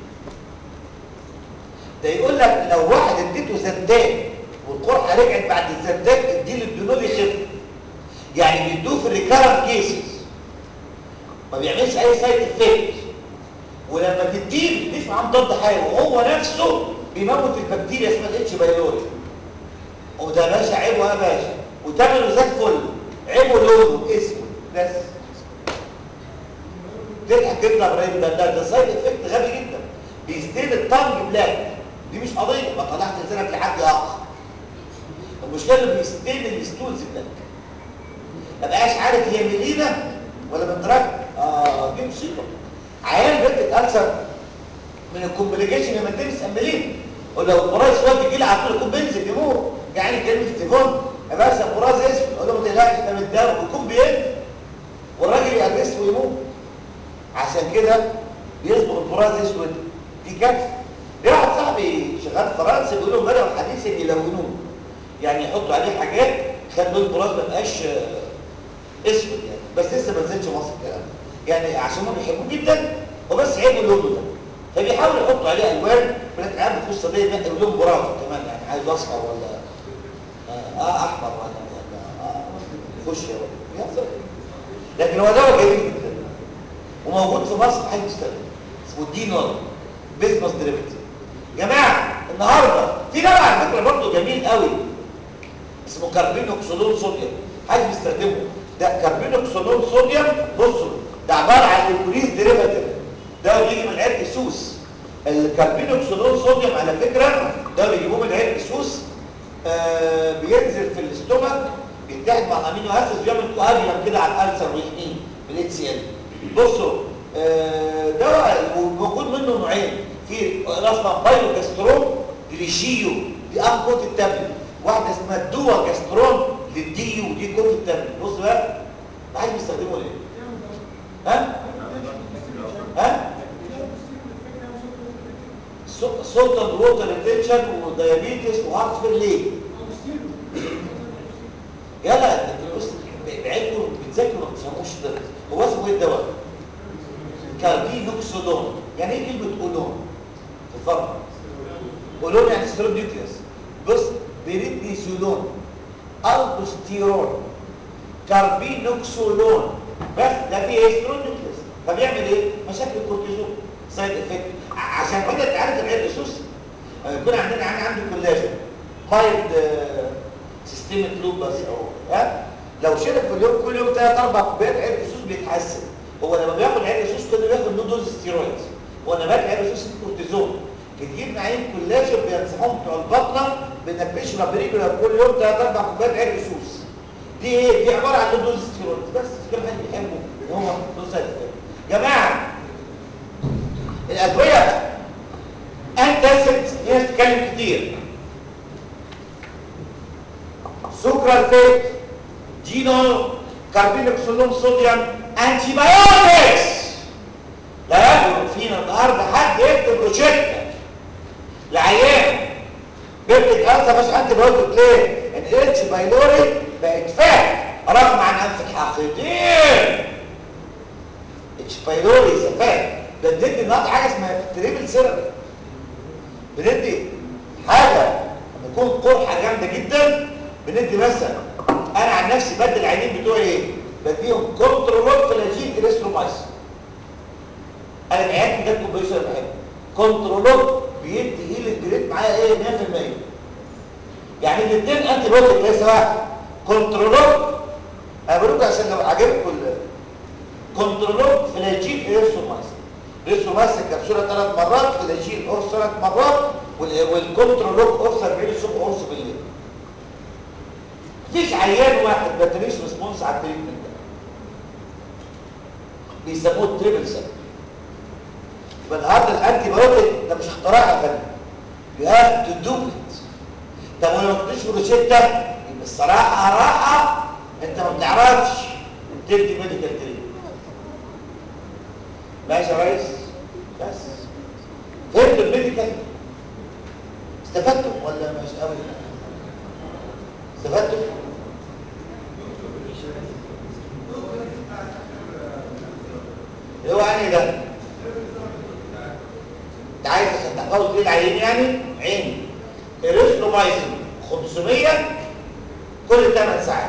ده يقول لك لو واحد اديته زنتات والقرحه رجعت بعد الزنتات اديله الدنول يخف يعني بيدوه في الريكارنت كيسز ما بيعملش اي سايد افكت ولما تديه مفيش معاه مضاد حيوي وهو نفسه بيموت البكتيريا اسمها الاتش بايلوري وده باشا عيبه يا باشا وتمنه زي الفل عيبه لونه اسمه بس تضحك كده يا ابراهيم ده ده ده سايد افكت غبي جدا بيستيل الطنج بلاك دي مش قضيه ما طلعت لسانك لحد اخر المشكله انه بيستيل الستولز بلاك ما بقاش عارف هي ميلينا ولا بنتراك اه دي مصيبه عيال بنت السر من الكومبليكيشن لما تلبس امبلين ولو البراز وقت يجي لي على طول يكون بينزل يموت يعني كلمه التليفون يا باشا البراز اسود اقول له ما تقلقش ده متداوي ويكون بينزل والراجل يقرص ويموت عشان كده بيصبغ البراز اسود دي كارثه في واحد صاحبي شغال في فرنسا بيقول لهم بدأوا حديثا يلونوه يعني يحطوا عليه حاجات خلوا البراز ما يبقاش اسود يعني بس لسه ما نزلش مصر الكلام ده يعني عشان هم بيحبوه جدا وبس عيبوا لونه ده فبيحاولوا يحطوا عليه الوان ولكن عارف القصه دي ينقي لون براز كمان يعني عايز اصفر ولا اه, آه احمر ولا ولا اه فوشيا ولا يحصل لكن هو دواء جميل جدا وموجود في مصر حاجه تستخدم اسمه دينول بيزنس ديريفيتيف جماعه النهارده في دواء على فكره برضه جميل قوي اسمه كاربينوكسولون صوديوم حاجه بيستخدمه ده كاربينوكسولون صوديوم بصوا ده عباره عن البوليس ديريفاتيف ده بيجي من عرق السوس الكاربينوكسولون صوديوم على فكره ده بيجيبوه من عرق السوس آه بينزل في الاستومك بيتحد مع امينو اسيد بيعمل كواديوم كده على الالسر ويحميه بالاتش سي ال بصوا آه دواء موجود منه نوعين في اسمها بايوجاسترون للشيو دي انكوت التابلت واحده اسمها الدوا جاسترون للدي ودي كوت التابلت بص بقى عايز بيستخدموا ليه ها ها سلطه ووتر ريتنشن وديابيتس وهارت فيل ليه يلا بص بعيدكم بتذاكروا ما بتفهموش ده هو اسمه ايه الدواء كاربينوكسودون يعني ايه كلمه اولون اتفضل اولون يعني سترون نيوكليوس بص بريدنيسولون البوستيرون كاربينوكسولون بس ده فيه ايه سترون نيوكليوس فبيعمل ايه مشاكل الكورتيزون سايد افكت عشان كده انت عارف العيال الاسوس يكون عندنا يعني عنده كولاجين مايلد سيستميك لوبس او ها لو شرب في اليوم كل يوم ثلاث اربع كوبايات عرق السوس بيتحسن هو لما بياخد عرق السوس كله بياخد له دوز ستيرويد هو انا باكل عرق السوس كورتيزون بتجيب نعيم كولاجين بينصحهم بتوع البطنه بانك تشرب ريجولار كل يوم ثلاث اربع كوبايات عرق السوس دي ايه دي عباره عن دوز ستيرويد بس كم حد بيحبه ان هو دوز ستيرويد جماعه الادويه انت ناس تتكلم كتير سكرالفيت جينو كاربينوكسولوم صوديوم انتي بايوتكس لا يجرؤ فينا النهارده حد يكتب روشته لعيان بنت الارض مش انتي بايوتك ليه؟ ان الاتش بايلوري بقت فات رغم عن انف الحاقدين اتش بايلوري زفات ده بندي النهارده حاجه اسمها تريبل سيرم بندي حاجه لما يكون قرحه جامده جدا بندي مثلا انا عن نفسي بدي العينين بتوعي ايه بديهم كنترولوج فلاجين اريثرومايسين انا العيان ده كومبيوتر بحبه كنترولوج بيدي هيلينج جريد معايا ايه 100% يعني الاثنين انتي بايوتيك ليس واحد كنترولوج انا بقول عشان لو عجبكم كنترولوج فلاجين اريثرومايسين اريثرومايسين كبسوله ثلاث مرات فلاجين قرص ثلاث مرات والكنترولوج قرص 40 الصبح قرص بالليل مفيش عيان واحد ما تريش ريسبونس على التريتمنت ده بيسموه التريبل سيل يبقى النهارده الانتي بايوتيك ده مش اختراع يا فندم يو هاف تو دو ات طب ولو ما كنتش في روشته يبقى الصراحه راحه انت ما بتعرفش تدي ميديكال تريتمنت ماشي يا ريس بس فهمت الميديكال استفدتم ولا مش قوي استفدتم اللي هو يعني ده انت عايز عشان تحفظه دي العين يعني عين اريثرومايسين 500 كل 8 ساعات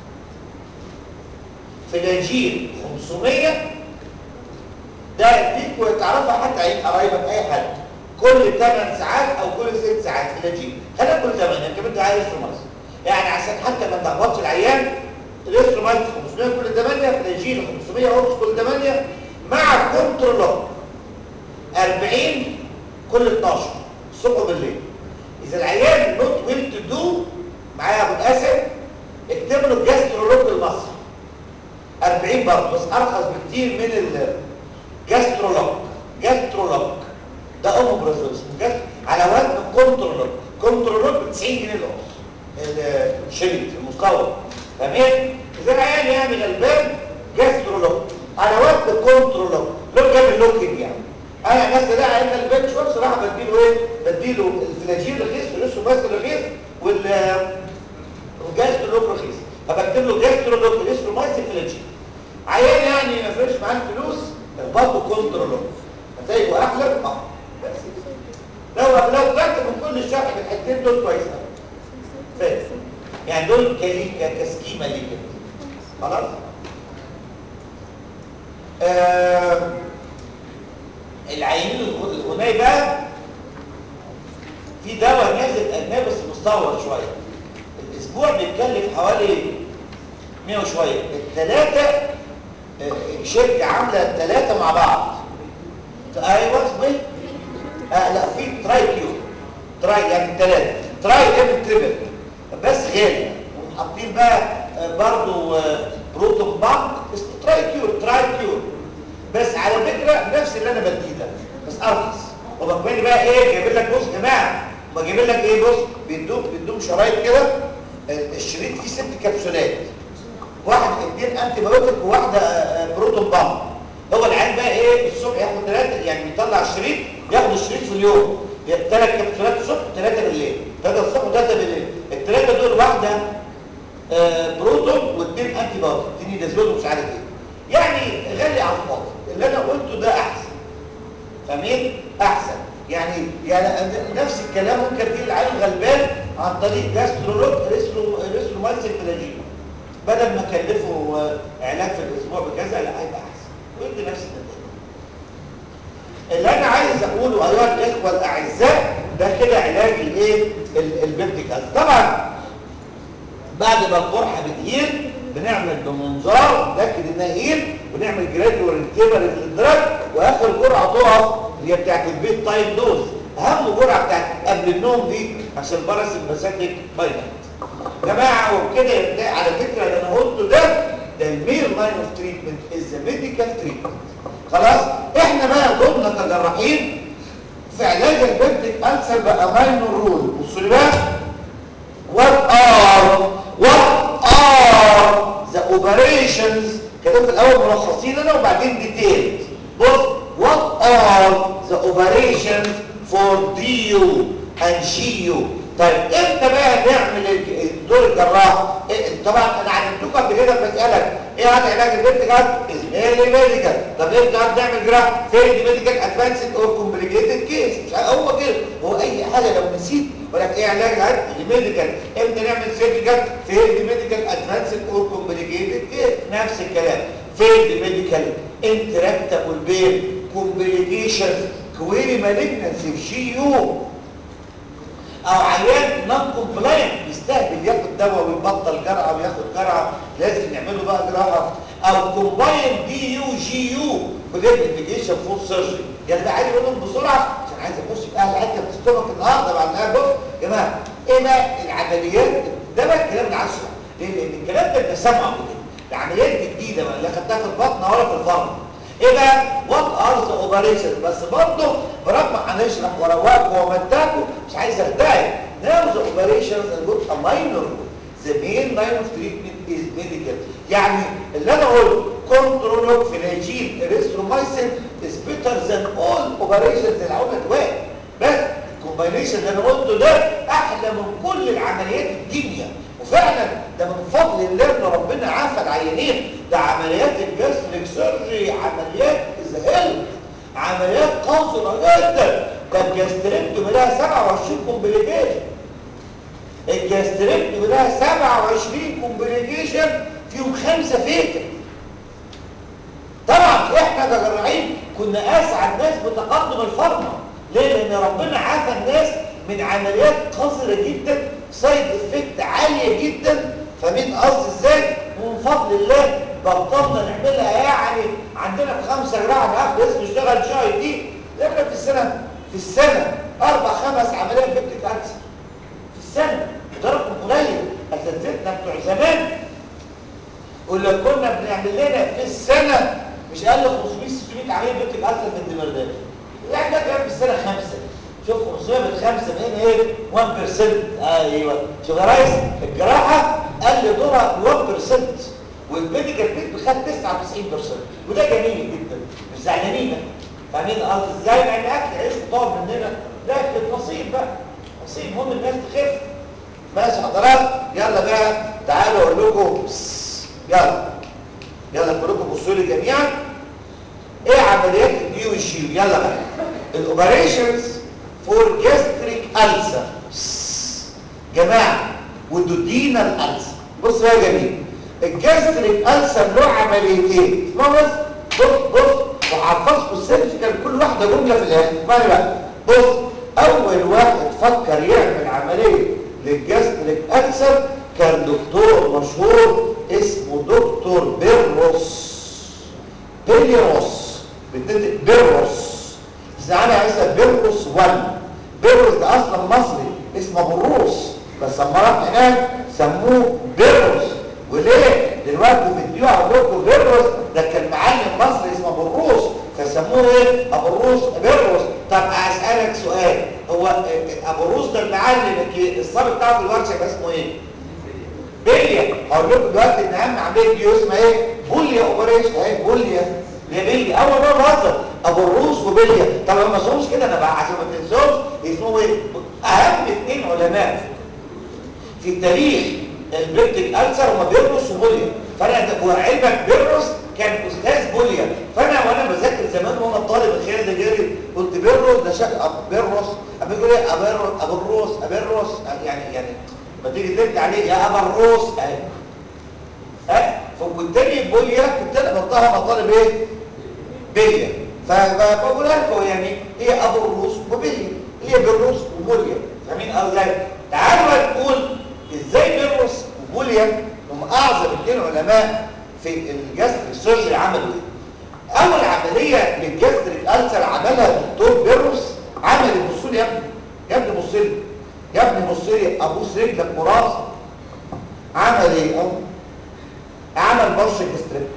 فلاجين 500 ده يديك وتعرفها حتى عين قرايبك اي حد كل 8 ساعات او كل 6 ساعات فلاجين خلينا كل 8 انت بدي عايز اريثرومايسين يعني عشان حتى ما تلخبطش العيان الاريثرومايسين 500 كل 8 فلاجين 500 اورس كل 8 مع كنترولوج 40 كل 12 الصبح وبالليل اذا العيان نوت ويل تو دو معايا ابو الاسد اكتب له الجاسترولوج المصري 40 برضه بس ارخص بكتير من الجاسترولوج جاسترولوج ده اوموبرازول اسمه جاست على وزن كنترولوج كنترولوج ب 90 جنيه القرص الشريط المستورد تمام اذا العيان يعني غلبان جاسترولوج على وزن كنترولوج لو جاب اللوكينج يعني انا الناس ده عيان غلبان شويه بصراحه بديله ايه بديله الفلاجين رخيص والاسوماس رخيص وال والجاسترولوج رخيص فبكتب له جاسترولوج الاسوماس فلاجين عيان يعني ما فرقش معاه الفلوس برضه كنترولوج نتائجه احلى اه بس لو لو طلعت من كل الشرح بالحتتين دول كويس قوي فاهم يعني دول كليك كسكيمه ليه كده خلاص آه العينين الغنائي بقى في دواء نازل اجنبي بس مستورد شويه الاسبوع بيتكلف حوالي 100 وشويه الثلاثه شركه عامله الثلاثه مع بعض ايوه اسمه آه لا في تراي كيو تراي يعني ثلاثه تراي ام تريبل بس غالي وحاطين بقى برضو بروتون بامب اسمه تراي كيور تراي كيور بس على فكره نفس اللي انا بديه ده بس ارخص وبقبل بقى ايه جايب لك بص يا جماعه ما جايب لك ايه بص بيدوك بيدوك شرايط كده الشريط فيه ست كبسولات واحد اثنين انتي بايوتيك وواحده بروتون بامب هو العيان بقى ايه الصبح ياخد ثلاثه يعني بيطلع الشريط ياخد الشريط في اليوم ثلاث كبسولات الصبح وثلاثه بالليل ثلاثه الصبح وثلاثه بالليل الثلاثه دول واحده آه بروتون واثنين انتي بايوتيك اثنين دازول ومش عارف ايه يعني غالي على الفاضي اللي انا قلته ده احسن فاهمين احسن يعني يعني نفس الكلام ممكن تيجي العيل غلبان عن طريق جاسترولوج ريسلو ريسلومايسين فلاجين بدل ما كلفه علاج في الاسبوع بكذا لا هيبقى احسن ويدي نفس النتيجه اللي انا عايز اقوله ايها الاخوه الاعزاء ده كده علاج الايه البيبتيك طبعا بعد ما القرحه بتهيل بنعمل بمنظار نتاكد انها هيل ونعمل جراديوال تيبر للدرج واخر جرعه تقف اللي هي بتاعت البيت تايم دوز اهم جرعه بتاعت قبل النوم دي عشان باراسمباثيك بايلنت جماعه وبكده يبدا على فكره اللي انا قلته ده ده المين لاين اوف تريتمنت از ميديكال تريتمنت خلاص احنا بقى دورنا كجراحين في علاج البيبتيك ألسر بقى ماينور رول بصوا لي بقى what are what are the operations كده في الاول ملخصين انا وبعدين ديتيل بص what are the operations for DU and GU طيب امتى بقى نعمل دور الجراح إيه طبعا انا علمتكم قبل كده بسالك ايه هذا علاج البنتجات اسمه ميديكال طب امتى هنعمل جراح فين ميديكال ادفانسد اور كومبليكيتد كيس مش هو كده هو اي حاجه لو نسيت ولك ايه علاج العلاج الميديكال امتى نعمل سيرجيكال فين ميديكال ادفانسد اور كومبليكيتد كيس نفس الكلام فين ميديكال انتراكتابل بين كومبليكيشنز كويري مالجنسي في جي يو او عيان نون كومبلاينت بيستهبل ياخد دواء ويبطل جرعه وياخد جرعه لازم نعمل له بقى جراحه او كومباين دي يو جي يو بليفيكيشن فور سيرجري يعني ده عايز اقول بسرعه عشان عايز اخش في اهل حته بتستومك النهارده بعد ما بص يا جماعه ايه بقى العمليات ده بقى الكلام العشره ليه؟ لان الكلام ده انت سامعه كده العمليات الجديده بقى اللي خدتها في البطن ولا في الفرن ايه بقى وات ار ذا اوبريشن بس برضه برغم هنشرح وروقكم ومتاكم مش عايز ارتاح ناو ذا اوبريشنز اللي جوت ماينور ذا مين لاين اوف تريتمنت از ميديكال يعني اللي انا قلت كنترول اوف فلاجين اريثرومايسين از بيتر ذان اول اوبريشنز اللي عملت واحد بس الكومباينيشن اللي انا قلته ده احلى من كل العمليات الدنيا وفعلا ده من فضل الله ان ربنا عافى العيانين ده عمليات الجاستريك سيرجري عمليات ذهل عمليات قاصره جدا ده الجاستريكتومي لها 27 كومبليكيشن الجاستريكتومي لها 27 كومبليكيشن فيهم خمسه فيتر طبعا احنا كجراحين كنا اسعد ناس بتقدم الفارما ليه؟ لان ربنا عافى الناس من عمليات قذره جدا سايد افكت عاليه جدا فمين قصد ازاي ومن فضل الله بطلنا نعملها يعني عندنا في خمسه جراحه ناخد اسم اشتغل شاي دي نعملها في السنه في السنه اربع خمس عمليات بنت كانسر في السنه ده رقم قليل اساتذتنا بتوع زمان واللي كنا بنعمل لنا في السنه مش اقل 500 600 عمليه بنت كانسر في الدمرداش يعني ده كان في السنه خمسه شوف 500 من 5 بقينا ايه 1% ايوه شوف يا ريس الجراحه قل دورها 1% والميديكال بيت خد 99% وده جميل جدا مش زعلانين فاهمين قصدي ازاي مع ان اكل عيش وطار مننا لكن نصيب بقى نصيب المهم الناس تخف ماشي حضرات يلا بقى تعالوا اقول لكم يلا يلا كلكم بصوا لي جميعا ايه عمليات الدي والشيو يلا بقى الاوبريشنز فور جاستريك ألسر جماعة ودودينا الألسر بص بقى يا جميل الجاستريك ألسر له عمليتين اسمعوا بس بص بص وحفظكم السيرجيكال كل واحدة جملة في الآخر اسمعني بقى بص أول واحد فكر يعمل عملية للجاستريك ألسر كان دكتور مشهور اسمه دكتور بيروس بيروس بتنطق بيروس زعلي عايزة بيروس 1 بيروس ده اصلا مصري اسمه بروس بس لما راح هناك سموه بيروس وليه دلوقتي بيديوه عندكم بيروس ده كان معلم مصري اسمه بروس فسموه ايه ابروس بيروس طب اسالك سؤال هو ابروس ده المعلم الصبي بتاعه في الورشه يبقى اسمه ايه بليا هقول لكم دلوقتي ان اهم عمليه دي اسمها ايه بوليا اوبريشن اهي بوليا يا بليا اول مره بهزر ابو الروس وبليا طب ما اسمهمش كده انا بقى عشان ما تنسوش اسمهم ايه اهم اثنين علماء في تاريخ البيبتيك ألسر هما بيرروس وبوليا فانا علمك بيرروس كان استاذ بوليا فانا وانا بذاكر زمان وانا طالب الخير ده جاري قلت بيروس ده شكل أب- بيروس ابي يقول ايه ابيروس ابروس ابيروس يعني يعني ما تيجي ترد عليه يا ابروس اهي ها فكنتني بوليا كنت انا بنطقها مطالب ايه بليا فبقول لكم يعني هي ابو الروس وبليا هي بالروس وبوليا فاهمين ازاي تعالوا بقى نقول ازاي بيروس وبوليا هم اعظم اثنين علماء في الجسر السوري عملوا ايه اول عمليه للجسر الالسر عملها الدكتور بيروس عمل يبص لي يا ابني يا ابني بص لي يا ابني بص لي ابوس رجلك وراسك عمل ايه اهو عمل برش جستريك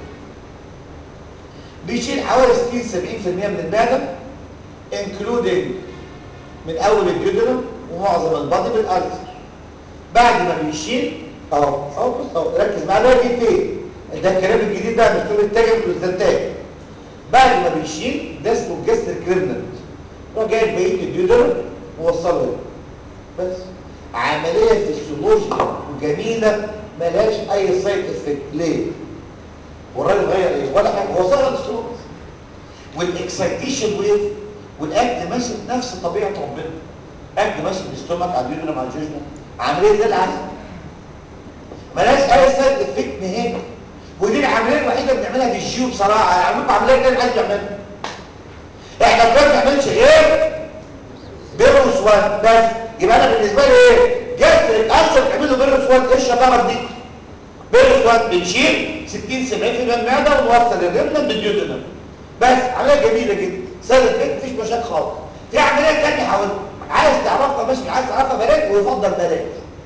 بيشيل حوالي 60 70% من المعده انكلودنج من اول الجدرة ومعظم البادي بالالسر بعد ما بيشيل اهو اهو بص اهو ركز معايا ده جه فين ده الكلام الجديد ده مكتوب التاجر والزنتاج بعد ما بيشيل ده اسمه الجستر كريمنت هو جايب بقيه الجدرة ووصله هنا بس عمليه فيسيولوجيا وجميله ملهاش اي سايد افكت ليه والراجل غير ايه ولا حاجه هو صغر الصوت والاكسايتيشن ويف والاكل ماشي بنفس طبيعه ربنا اكل ماشي بالاستومك على اليودرم على الجوجنا عمليه زي العسل ملهاش اي سايد افكت نهائي ودي العمليه الوحيده اللي بنعملها في الجيو بصراحه انا عامل لكم عمليه تاني محدش بيعملها احنا ما بنعملش غير بيروس وان بس يبقى انا بالنسبه لي ايه جسر الالسر بنعمل له بيروس وان ايه الشطاره دي بيروس وان بنشيل 60 70% من المعده ونوصل الرمله بالديودنم بس عمليه جميله جدا سهله جدا مفيش مشاكل خالص في عمليه ثانيه حاولت عايز تعرفها ماشي مش عايز تعرفها بلاش ويفضل بلاش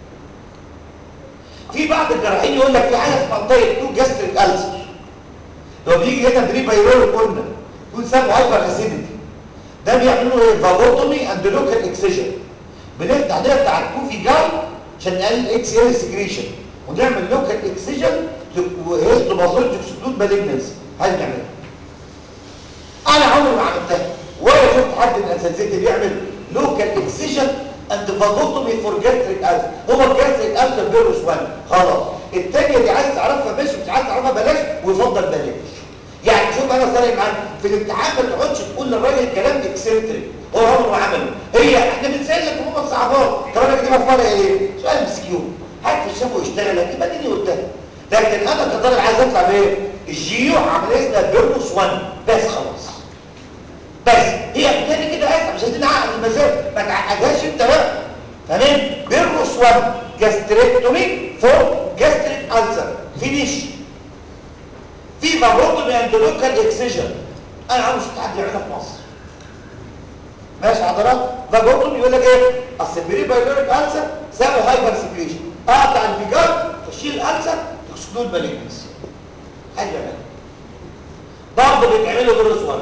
في بعض الجراحين يقول لك في حاجه اسمها منطقه تو جاستريك السر لو بيجي هنا بري بايرول قلنا يكون سبب هايبر اسيديتي ده بيعملوا ايه فابوتومي اند لوكال اكسجن بنفتح نفتح الكوفي جاي عشان نقلل اكس ال سكريشن ونعمل لوكال اكسجن وهيستو بازول تكسكلود مالجنس هل نعملها انا عمري ما عملتها ولا شفت حد من اساتذتي بيعمل لوكال اكسجن اند فابوتومي فور جاستريك السر هو الجاستريك السر بيروس 1 خلاص الثانيه دي عايز تعرفها ماشي مش عايز تعرفها بلاش ويفضل بلاش يعني شوف انا صاري معاك في الامتحان ما تقعدش تقول للراجل كلام اكسنتريك هو عمره ما عمله هي احنا بنسالك وهم الصعبات طب انا كده بفرق ايه سؤال مسكين حد في الشافه يشتغل يبقى اديني قلتها لكن انا كطالب عايز اطلع بايه الجيو عمليه اسمها بيرنوس 1 بس خلاص بس هي بتاني كده اسهل مش عايزين نعقد المسائل ما تعقدهاش انت بقى تمام بيرنوس 1 جاستريكتومي فور جاستريك السر فينيش في مابوتومي اند لوكال اكسجن انا عاوز حد يعملها في مصر ماشي حضرتك مابوتومي يقول لك ايه اصل البري بايلوريك السر سبب هايبر سكريشن اقطع الانفجار تشيل الالسر تكسكلود مالجنس حد يعملها برضه بيتعملوا بيروس 1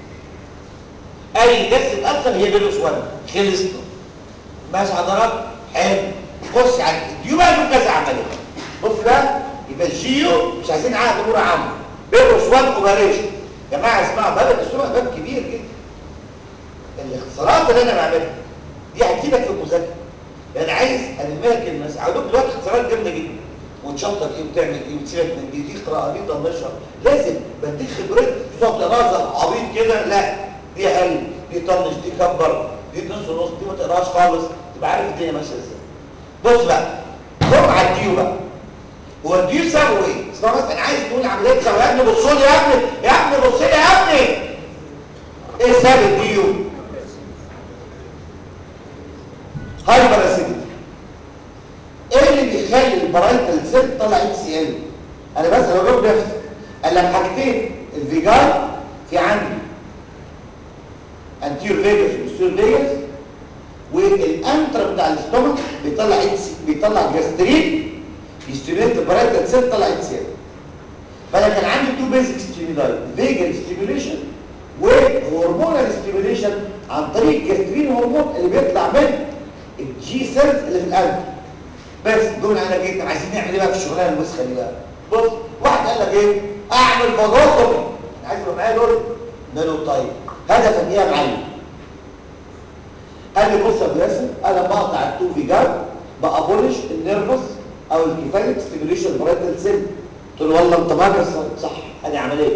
اي جس الالسر هي بيروس 1 خلصنا ماشي حضرتك حلو خش على الديو بقى له كذا عمليه بص بقى يبقى الجيو مش عايزين عقد امور عامه بيروس 1 اوبريشن يا جماعه اسمعوا باب الدستور باب كبير جدا الاختصارات اللي انا بعملها دي هتفيدك في المذاكره يعني عايز الملك الناس عاوزك دلوقتي اختصارات جامده جدا وتشطر ايه وتعمل ايه وتسيبك من دي دي قراءه دي طنشها لازم بديك خبرتك تقعد تقراها عبيط كده لا دي قل دي طنش دي كبر دي نص نص دي ما تقراهاش خالص تبقى عارف الدنيا ماشيه ازاي بص بقى خد على الديو بقى هو الديو سببه ايه؟ اسمع بس انا عايز تقول عمليه سبب يا ابني بص لي يا ابني يا ابني بص لي يا ابني ايه سبب الديو؟ هايبر اسيديتي ايه اللي بيخلي البرايتال سيل تطلع اتش سي ال انا بس انا بجاوب نفسي قال لك حاجتين الفيجار في عندي انتير فيجاس وستير فيجاس والانترا بتاع الاستومك بيطلع اتش بيطلع جاسترين يستيميليت البرايتال سيل تطلع اتش سي ال فانا كان عندي تو بيزك ستيمولاي فيجال ستيموليشن وهرمونال ستيموليشن عن طريق الجاسترين هرمون اللي بيطلع من الجي سيلز اللي في القلب بس دول انا جيت عايزين نعمل ايه بقى في الشغلانه الوسخه دي بقى بص واحد قال لك ايه اعمل فاجوتومي عايز يبقى معايا دول قال له طيب هدفك ايه يا معلم قال لي بص يا باسم انا بقطع التو فيجار بابولش النيرفس او الكيفاليك ستيميوليشن برايتال سيل قلت له والله انت ماجر صح ادي عمليه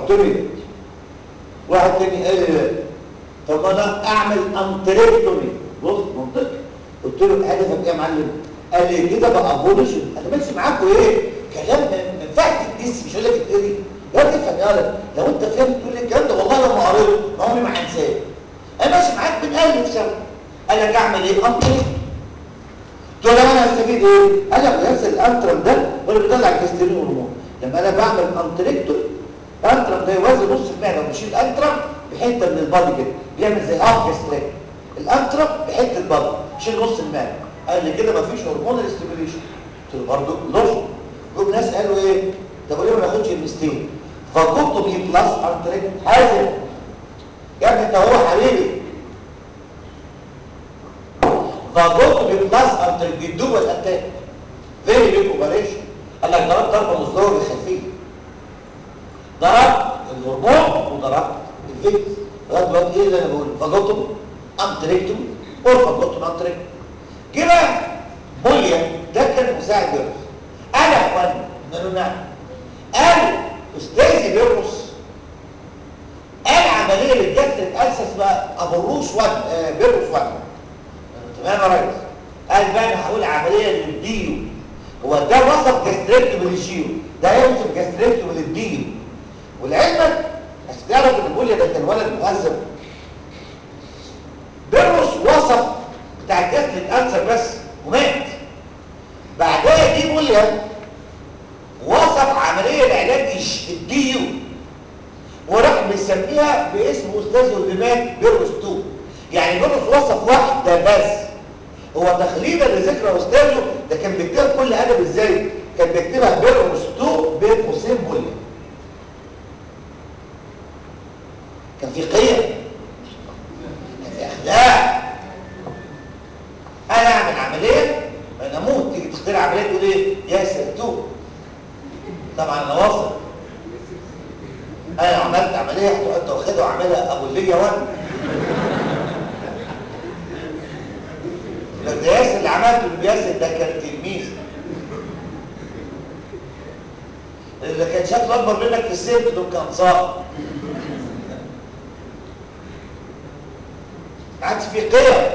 قلت له واحد تاني قال لي طب انا اعمل انتريكتومي بص منطقي قلت له هدفك ايه يا معلم قال لي كده بقى ابولوشن انا ماشي معاكم ايه كلام ما ينفعش تدرس مش هقول لك تقري يا تفهم يا لو انت فهمت تقول لي الكلام ده والله لما قريته عمري ما هنساه انا ماشي معاك بنألف سوا قال لك اعمل ايه انتريكتومي قلت له انا هستفيد ايه قال لك بينزل الانترم ده ولا بيطلع الكاسترين هرمون لما انا بعمل انتريكتوم الانترم ده يوازي نص المعده وبشيل الانترم بحته من البادي كده بيعمل زي هاف كاسترين الانترم بحته بادي شيل نص المعده قال لي كده مفيش هرمون ستيميوليشن قلت له برضه لوجيك جم ناس قالوا ايه طب ليه ما ناخدش المستين فكنت بي بلس انتريكتوم حازم يا ابني انت هو حبيبي فجوت بيبلاس انتر بيدوب الاتاك فيري بيج اوبريشن قال لك ضربت ضربه مزدوجه خفيه ضربت الهرمون وضربت الفيكس لغايه دلوقتي ايه اللي انا بقوله فجوتم انتريكتوم اور فجوتم انتريكتوم جه بقى بوليا ده كان مساعد بيرقص قال يا اخوان قلنا له نعم قال استاذي بيرقص قال عمليه للجسد الاسس بقى ابو الروس واد آه بيرقص واد تمام يا ريس قال بقى انا هقول عمليه للديو هو ده وصف جاستريكتوم للجيو ده يوصف جاستريكتوم للديو ولعلمك عشان تعرف ان البوليا ده كان ولد مهذب بيرروس وصف بتاع الجاستريك انسر بس ومات بعدها دي بوليا وصف عمليه لعلاج الديو وراح مسميها باسم استاذه اللي مات بيرروس 2 يعني بيرروس وصف واحده بس هو تخليدا لذكرى استاذه ده كان بيكتبها كل ادب ازاي كان بيكتبها بيرروس 2 بين قوسين بوليا كان في قيم كان في اخلاق انا اعمل عمليه انا اموت تيجي تخترع عمليه تقول ايه يا سلتوه طبعا انا واثق انا لو عملت عمليه هتقعد واخدها وعاملها ابو الليه وانا ده ياسر اللي عملته بياسر ده كان تلميذ اللي كان شكله اكبر منك في السن دول كان صار ما عادش في قيم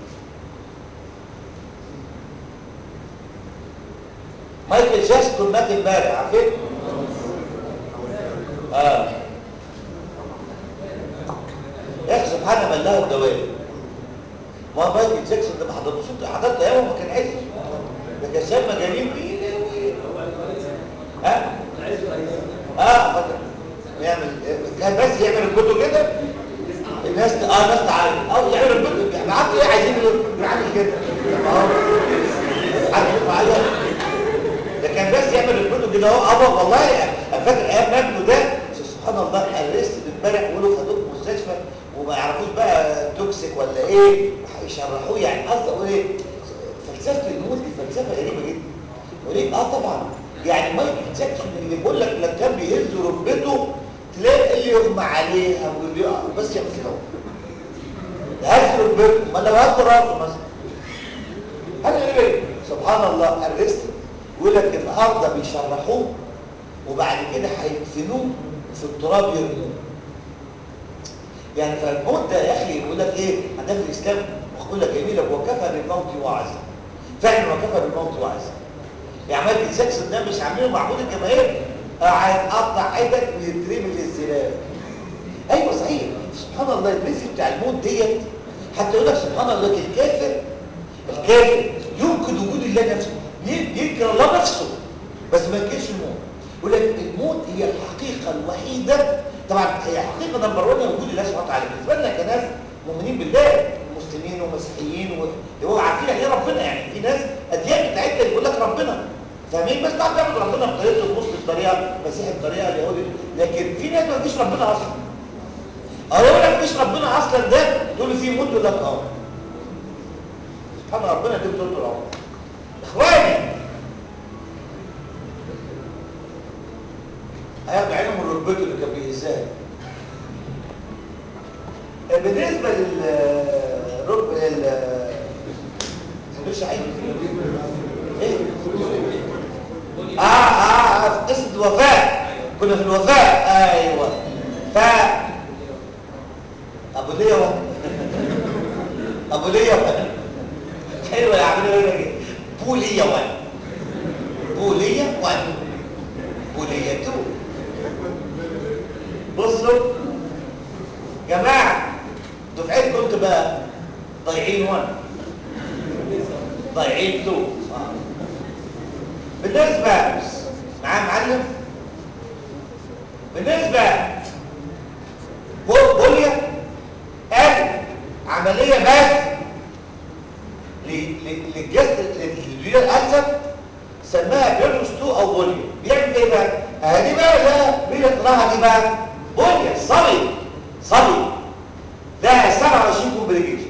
مايكل جاكسون مات امبارح عارفين؟ اه يا اخي سبحان من له الدوام ما مايكل جاكسون ده ما حضرتوش انت حضرت ايامه ما كان عايز ده كان شاب مجانين بيه ها اه فاكر يعمل كان بس يعمل الكتب كده الناس اه الناس تعالى او يعمل الكتب يعني عارف ايه عايزين يعمل كده حد معايا ده كان بس يعمل الكتب كده اهو اه والله انا فاكر ايام مجده ده سبحان الله الريست امبارح يقولوا خدوه في مستشفى وما يعرفوش بقى توكسيك ولا ايه يشرحوه يعني قصدي اقول ايه فلسفه الموت دي فلسفه غريبه جدا وليه اه طبعا يعني مايكل جاكسون اللي بيقول لك لما كان بيهز ركبته تلاقي اللي يغمى عليها واللي يقع بس يعمل كده ده هز ركبته ما لو هز راسه مثلا حاجه غريبه سبحان الله الريست يقول لك النهارده بيشرحوه وبعد كده هيدفنوه في التراب يرموه يعني فالموت ده يا اخي يقول لك ايه عندنا في الاسلام مقوله جميله وكفى بالموت وعزا فعلا وكفى بالموت وعزا يعني مايكل جاكسون ده مش عاملينه معبود الجماهير قاعد قطع حتت ويترمي في الزباله ايوه صحيح سبحان الله الرزق بتاع الموت ديت حتى يقول لك سبحان الله الكافر الكافر ينكر وجود الله نفسه ينكر الله نفسه بس ما ينكرش الموت يقول لك الموت هي الحقيقه الوحيده طبعا هي حقيقه نمبر 1 وجود الله سبحانه وتعالى بالنسبه لنا كناس مؤمنين بالله مسلمين ومسيحيين وهو عارفين يعني ايه ربنا يعني في ناس اديان بتاعتنا يقول لك ربنا فاهمين بس طبعا بيعبد ربنا بطريقته المسلم بطريقه مسيحي بطريقه اليهودي لكن في ناس ما فيش ربنا اصلا او يقول لك فيش ربنا اصلا ده تقول له في موت يقول لك اه سبحان ربنا دي بتقول له اخواني هياخد عينهم من ركبته اللي كان بيهزها بالنسبه للركب لل مش عين ايه اه اه في قصه الوفاه كنا في الوفاه ايوه ف ابو ليا واحد ابو ليا واحد حلوه يا عم ليه بوليا واحد بوليا واحد بوليا تو بصوا جماعه دفعتكم تبقى ضايعين واحد ضايعين تو بالنسبه معاه معلم بالنسبه بوليا قال عمليه بس للجسد للديول الالسر سماها بيرنوس 2 او بوليا بيعمل ايه بقى؟ اهي بقى ده مين اختراعها دي بقى؟ بوليا صبي صبي ده 27 كومبليكيشن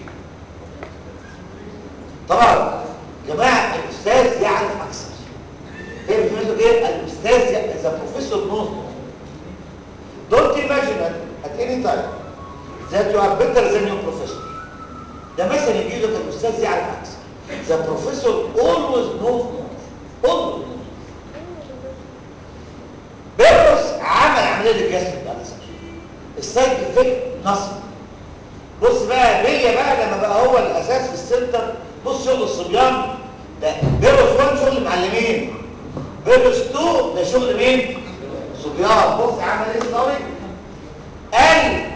طبعا جماعه الاستاذ يعرف اكثر ايه بتقول ايه الاستاذ اذا بروفيسور نوز don't imagine at any time that you are better than your professor ده مثلا يجي لك الاستاذ يعرف اكثر the professor always knows more always بيرس عمل عمليه الجسد الالسر السايد افكت نصب بص بقى بيا بقى لما بقى هو الاساس في السنتر بص شغل الصبيان ده بيرس 1 شغل معلمين بيرس 2 ده شغل مين صبيان بص عمل ايه الصبي قال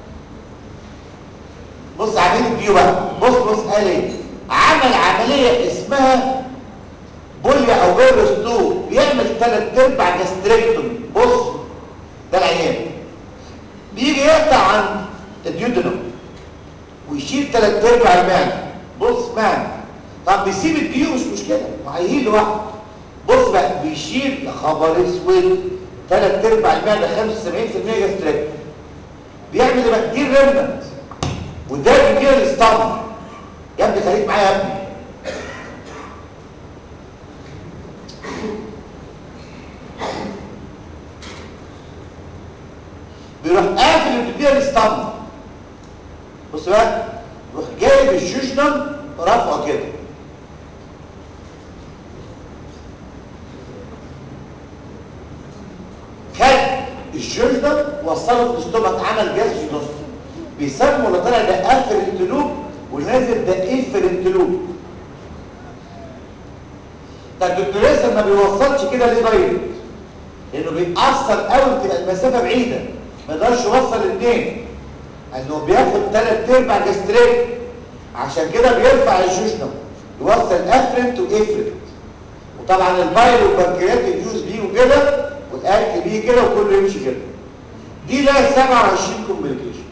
بص عمليه البيو بقى بص بص قال ايه عمل عمليه اسمها بوليا او بيرس 2 بيعمل ثلاث ارباع جاستريكتومي بص ده العيان بيجي يقطع عن الديودنوم ويشيل ثلاث ارباع المعده بص معنا طب بيسيب البيو مش مشكله ما هيهيل لوحده بص بقى بيشيل يا خبر اسود ثلاث ارباع المعده 75% جاستريك بيعمل ايه بقى دي ريمنت وده بيجي الاستامر يا ابني خليك معايا يا ابني بيروح قافل البيبيا الاستامر بص بقى يروح جايب الجوجنم رافعه كده خد الجوجنم وصله في الاستومك عمل جاز جنوس بيسموا اللي طالع ده افرنتلوب والنازل ده انفرنتلوب ده الدكتور لسه ما بيوصلش كده ليه دايركت لانه بيأثر قوي بتبقى المسافه بعيده ما يقدرش يوصل الاثنين انه بياخد ثلاث ارباع جاستريك عشان كده بيرفع الجوجنم يوصل افرنت وافرنت وطبعا البايل والبنكريات يفيوز بيه وكده والاكل بيه كده وكله يمشي كده دي لها 27 كومبليكيشن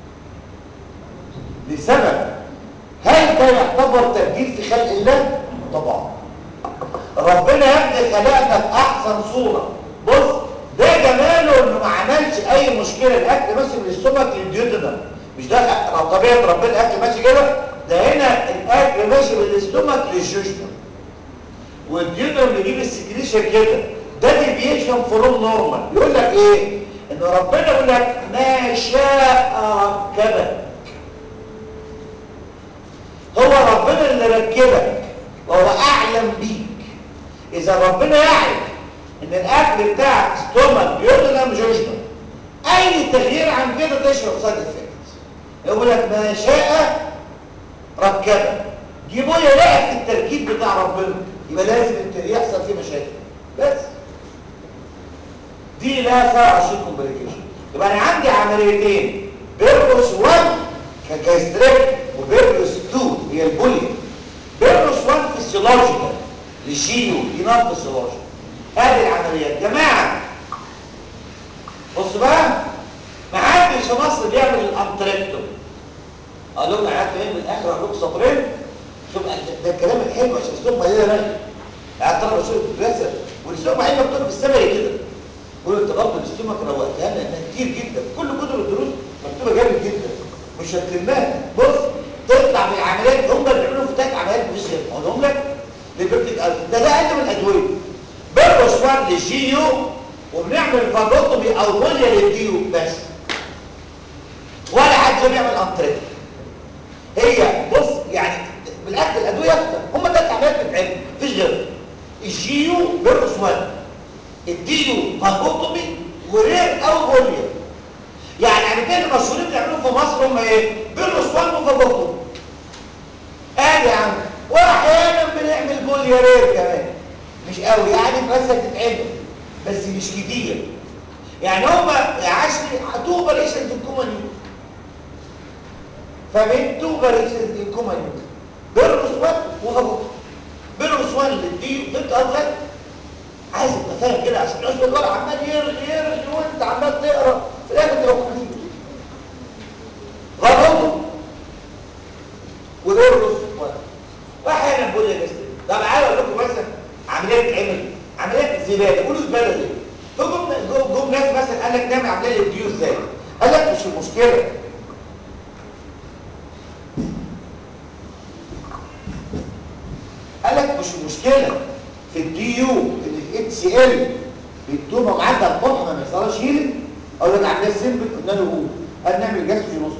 لسبب هل ده يعتبر تبديل في خلق الله طبعا ربنا يا ابني خلقنا في احسن صوره بص ده جماله انه ما عملش اي مشكله الاكل ماشي من السمك للديودنم مش ده طبيعه ربنا الاكل ماشي كده ده هنا الاكل ماشي من الاستومك للجوجنم والديودنم بيجيب السكريشن كده ده ديفيشن فروم نورمال يقول لك ايه ان ربنا يقول لك ما شاء ركبك هو ربنا اللي ركبك وهو اعلم بيك اذا ربنا يعرف ان الاكل بتاعك ستومك بيودنم جوجنم اي تغيير عن كده تشرب سايد افكت يقول لك ما شاء ركبك دي بويا لقت التركيب بتاع ربنا يبقى لازم يحصل فيه مشاكل بس دي لها 27 كومبليكيشن يبقى انا عندي عمليتين بيربوس 1 كجاستريك وبيربوس 2 هي البولي بيربوس 1 فيسيولوجيكال لشيو دي نون فيسيولوجيكال هذه العمليات جماعه بصوا بقى ما حدش في مصر بيعمل الانتريكتوم اقول لكم قعدت ايه من الاخر اقول لكم سطرين شوف ده الكلام الحلو عشان اسلوب مليانه نهي قعدت طلبه شوف الدراسه والاسلوب معين مكتوب في السمري كده قولوا انت برضه الاسلوبك روقتها لنا لانها كتير جدا كل كتب الدروس مكتوبه جامد جدا مش هتلمها بص تطلع في العمليات هم اللي بيعملوا فتات عمليات مفيش غير اقول لك لبيبتيك ألف ده ده اقل من الادويه بيرقص فرد للجيو وبنعمل فاجوتومي او بوليا للديو بس ولا حد بيعمل انتريك هي بص يعني بالاكل الادويه اكتر هم ثلاث عمليات بتتعمل مفيش غيرها الجيو بيرقص فرد الديو فاجوتومي ورير او بوليا يعني عملتين المشهورين بيعملوه في مصر هم ايه بالرسوان وفابورتو ادي يا عم واحيانا بنعمل بول يا ريت كمان مش قوي يعني بس تتعمل بس مش كتير يعني هم يا عشري تو باريشنز الكومن يوز فاهمين تو باريشنز الكومن يوز بالرسوان وفابورتو بالرسوان للدي ضد اضغط عايز تبقى فاهم كده عشان الناس الورق عمال يرغي يرغي وانت عمال تقرا في الاخر تبقى كومن غلطوا ودرس واحيانا بقول يا جسد طب عايز اقول لكم مثلا عمليه بتتعمل عمليه زباله قولوا زباله ليه فجم جم جم ناس مثلا قال لك نعمل عمليه للديو ازاي قال لك مش المشكله قال لك مش المشكله في الديو ان الاتش ال بيدوما معدل القطع ما يحصلهاش هيلينج اقول لك عمليه سيمبل قلنا له قول قال نعمل جاستو جينوستو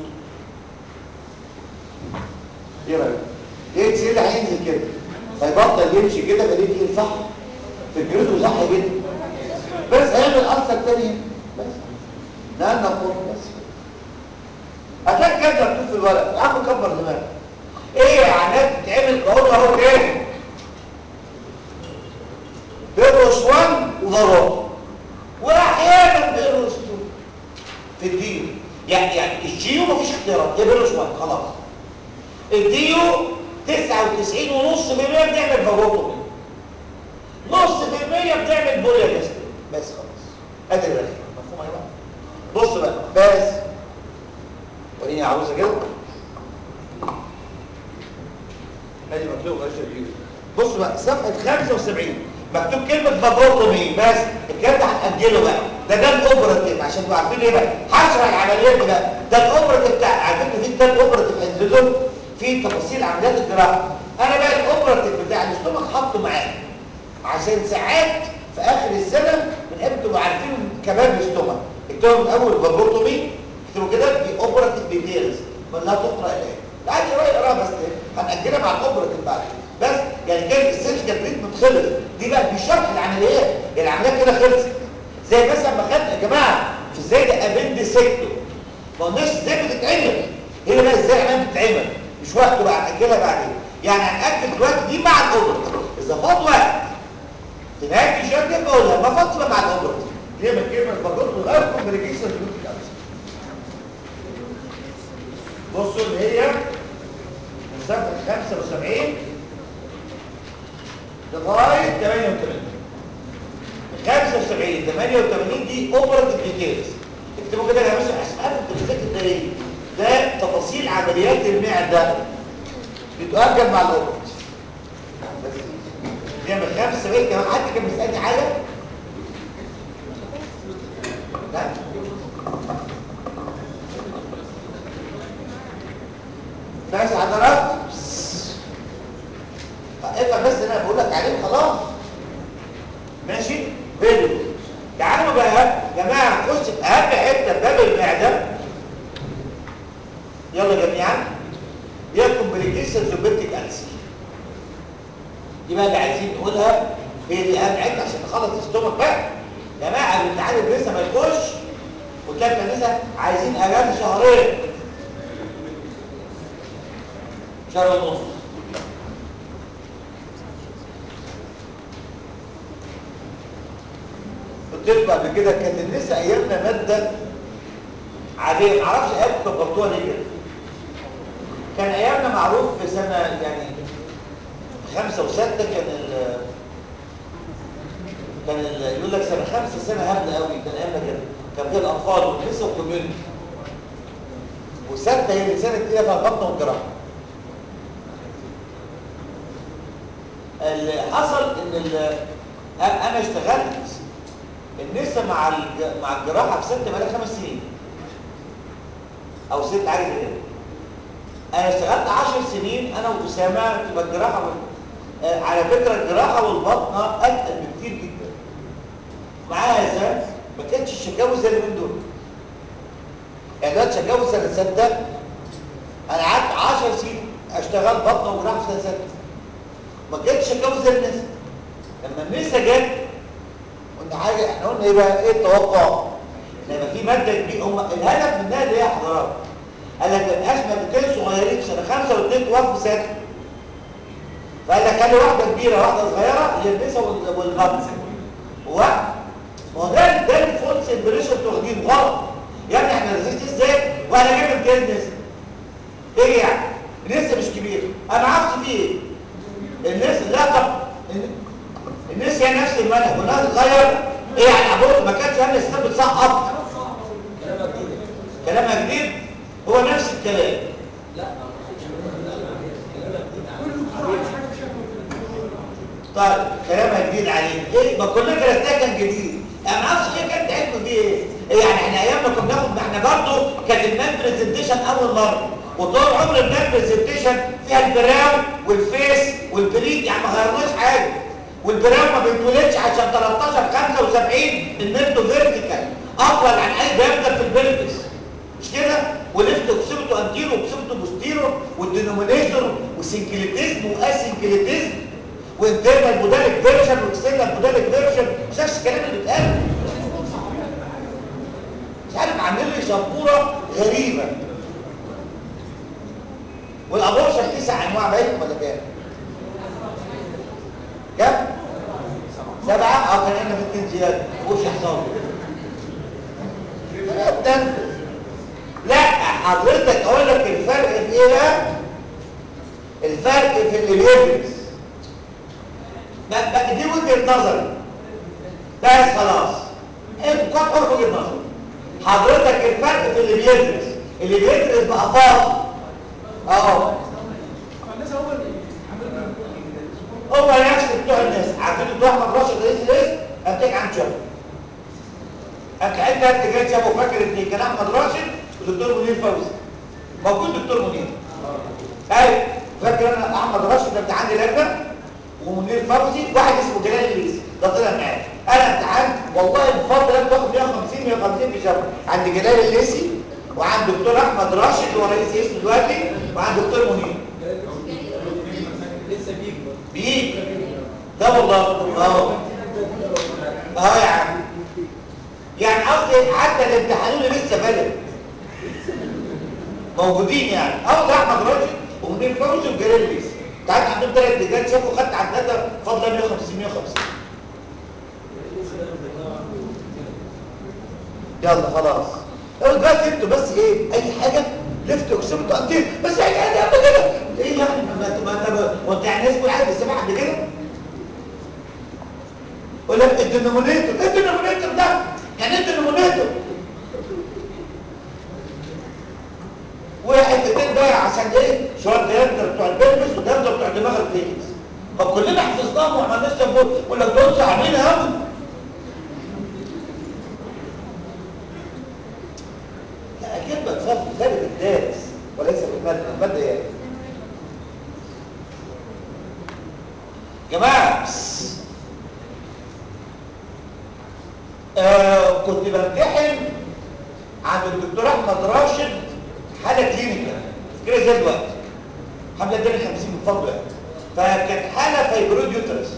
ايه رايك الاتش ال هينزل كده هيبطل يمشي كده فدي تقيل صح فكرته صح جدا بس هيعمل اثر تاني بس ده نقول بس هتلاقي كده مكتوب في الورق يا عم كبر دماغك ايه يا عناد بتتعمل بقول اهو تاني بيرقص 1 وضرب واحيانا بيرقص 2 في الديو يعني يعني الجيو مفيش اختيارات ده بيرقص 1 خلاص الديو 99 ونص في المية بتعمل فاجوتومي نص في المية بتعمل بوليا جاستري بس خلاص ادي الرخي مفهوم يا جماعه بص بقى بس وريني عروسه كده ادي مكتوب غش الديو بص بقى صفحه 75 مكتوب كلمه فاجوتومي بس الكلام ده هتاجله بقى ده ده الاوبراتيف عشان تبقوا عارفين ايه بقى هشرح العمليات دي بقى ده الاوبراتيف بتاع على فكره في كتاب اوبراتيف هينزله في تفاصيل عمليات الجراحه انا بقى الاوبراتيف بتاع الاستومك حاطه معايا عشان ساعات في اخر السنه بنحب تبقوا عارفين كباب الاستومك اكتبوا من اول فابروتومي اكتبوا كده دي اوبراتيف ديتيلز لا تقرا الان لا عادي اقرا اقراها بس هنأجلها مع الاوبراتيف بعد كده بس يعني كان السيرجيكال تريتمنت خلص دي بقى بشرح العمليات يعني العمليات كده خلصت زي مثلا ما خدنا يا جماعه في ازاي ده ابندسكتو ما قلناش ازاي بتتعمل هنا بقى ازاي عملها بتتعمل مش وقته بقى هنأجلها بعدين يعني هنأجل دلوقتي دي مع الاوبراتيف اذا فاض وقت في نهايه الشهر دي بقولها ما فاضش بقى مع الاوبراتيف كلمه كلمه الفاجوت وغير كومبليكيشن بصوا اللي هي من صفحه 75 لغايه 88 75 88 دي اوبراتيف ديتيلز اكتبوا كده يا باشا عشان عارف انت بتذاكر ده ايه ده تفاصيل عمليات المعده بتؤجل مع الاوبراتيف بس دي من 75 كمان حد كان بيسالني حاجه لا ماشي حضرات افهم بس اللي انا بقول لك عليه خلاص ماشي فيديو تعالوا بقى يا جماعه نخش في اهم حته في باب المعده يلا جميعا هي كومبليكيشن زوبيتيك السي دي بقى اللي عايزين نقولها هي دي اهم حته عشان نخلص الاستومك بقى يا جماعه الامتحان لسه ما يخش وتلاقي لسه عايزين اجازه شهرين شهر ونص قلت لكم قبل كده كانت لسه ايامنا ماده عاديه ما اعرفش ايامكم كبرتوها ليه كده كان ايامنا معروف في سنه يعني خمسه وسته كان ال كان ال يقول لك سنه خمسه سنه هبله قوي كان ايامنا كده كان فيها الاطفال والنساء والكوميونتي وسته هي اللي سنه كده فيها البطن والجراحه اللي حصل ان انا اشتغلت النساء مع مع الجراحه في سته بقالها خمس سنين او ست حاجه زي كده انا اشتغلت 10 سنين انا واسامه تبقى الجراحه وال... آه على فكره الجراحه والبطنه اتقل بكتير جدا مع هذا ما كانتش الشكاوي زي اللي من دول يعني دلوقتي شكاوي سنه سته انا قعدت 10 سنين اشتغل بطنه وجراحه في سنه سته ما كانتش شكاوي زي الناس لما النسا جت قلنا حاجه احنا قلنا ايه بقى ايه التوقع لما في ماده كبيره هم الهدف منها اللي هي حضارات قال لك ما يبقاش مادتين صغيرين في سنه خمسه واثنين توقفوا سنه فقال لك خلي واحده كبيره واحده صغيره يلبسها والغمز واحد ما هو ده ده الفولس امبريشن واخدين غلط يعني احنا رزقت ازاي وانا جايب امتياز نسا ايه يعني نسا مش كبير انا ما اعرفش فيه ايه الناس لا طب الناس هي نفس المنهج والناس تغير ايه يعني ابوك ما كانش هم الاسلام بتصحح كلامها جديد هو نفس الكلام طيب كلامها جديد عليك ايه ما كلنا درسناه كان جديد انا ما اعرفش ايه كانت علمه دي ايه إيه يعني احنا ايامنا كنا بناخد ما احنا برضه كانت المان برزنتيشن اول مره وطول عمر المان برزنتيشن فيها البراو والفيس والبريد يعني ما غيرناش حاجه والبراو ما بيتولدش عشان 13 75 النبتو فيرتيكال اطول عن اي بيبدا في البلفس مش كده ولفت وكسبته انتيرو وكسبته بوستيرو والدينومينيتور وسنكليتيزم واسنكليتيزم وانترنال بوداليك فيرجن واكسترنال بوداليك فيرجن مش نفس الكلام اللي بيتقال مش عارف عاملين لي شبوره غريبه والابورشن تسع انواع باين ولا كام؟ كام؟ سبعه او كان عندنا في اثنين زياده وش يحصل لا لا حضرتك اقول لك الفرق في ايه بقى؟ الفرق في اللي بيدرس بقى بقى دي وجهه نظري بس خلاص انت قد حر وجهه نظري حضرتك الفرق في اللي بيدرس اللي بيدرس بقى فاضي اه هو نفس بتوع الناس عارفين بتوع احمد راشد رئيس الاسم هتيجي عن شافه انت انت انت جاي شافه فاكر ان كان احمد راشد ودكتور منير فوزي موجود دكتور منير ايوه فاكر انا احمد راشد ده بتاع عندي لجنه ومنير فوزي واحد اسمه جلال الليثي ده طلع معايا انا امتحنت والله بفضل انا باخد 150 150 في شهر عند جلال الليثي وعند دكتور احمد راشد اللي هو رئيس اسم دلوقتي وعند دكتور منير لسه بيكبر بيجي ده والله اه اه يا عم يعني قصدي حتى الامتحانون لسه بدأ موجودين يعني اه ده احمد راشد ومنير فوزي وجلال الليثي تعال عندهم ثلاث لجان شافوا خدت عدادة فضلا 150 150 يلا خلاص لو جات انتوا بس ايه اي حاجه لفت وكسبت انت بس اي حاجه قبل كده ايه يعني ما انت ما انت وانت يعني الناس كل حاجه بتسمع قبل كده ولا الدينومينيتور ايه الدينومينيتور ده يعني ايه الدينومينيتور واحد اتنين ده عشان ايه شويه ديابتر بتوع البلبس وديابتر بتوع دماغ الفيلز طب كلنا حفظناهم وما عملناش تنبور ولا دول صعبين قوي لا اكيد بتفضل ثابت الدارس وليس بالماده الماده ايه جماعه آه كنت بمتحن عند الدكتور احمد راشد حاله كلينيكال كده زي دلوقتي حمله اداني 50 من فضله فكانت حاله فايبرويد يوترس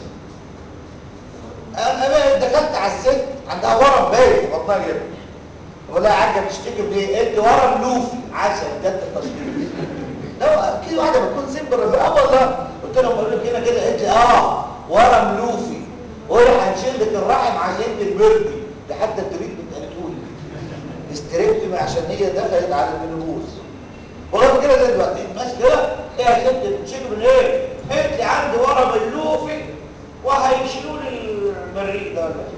انا دخلت على الست عندها ورم باين في بطنها كده ولا عارفه بتشتكي بايه انت ورم لوفي عسل جت التشخيص لو اكيد واحده بتكون سيمبل اه والله قلت لهم بقول لك هنا كده انت اه ورم لوفي ولا هنشيل لك الرحم عشان تكبرتي لحد التريتمنت قالته لي استريبتي عشان هي دخلت على المنبوذ والله كده زي دلوقتي ماشي كده ايه يا ست بتشيلوا من ايه؟ قلت لي عندي ورم اللوفي وهيشيلوا لي المريء ده ولا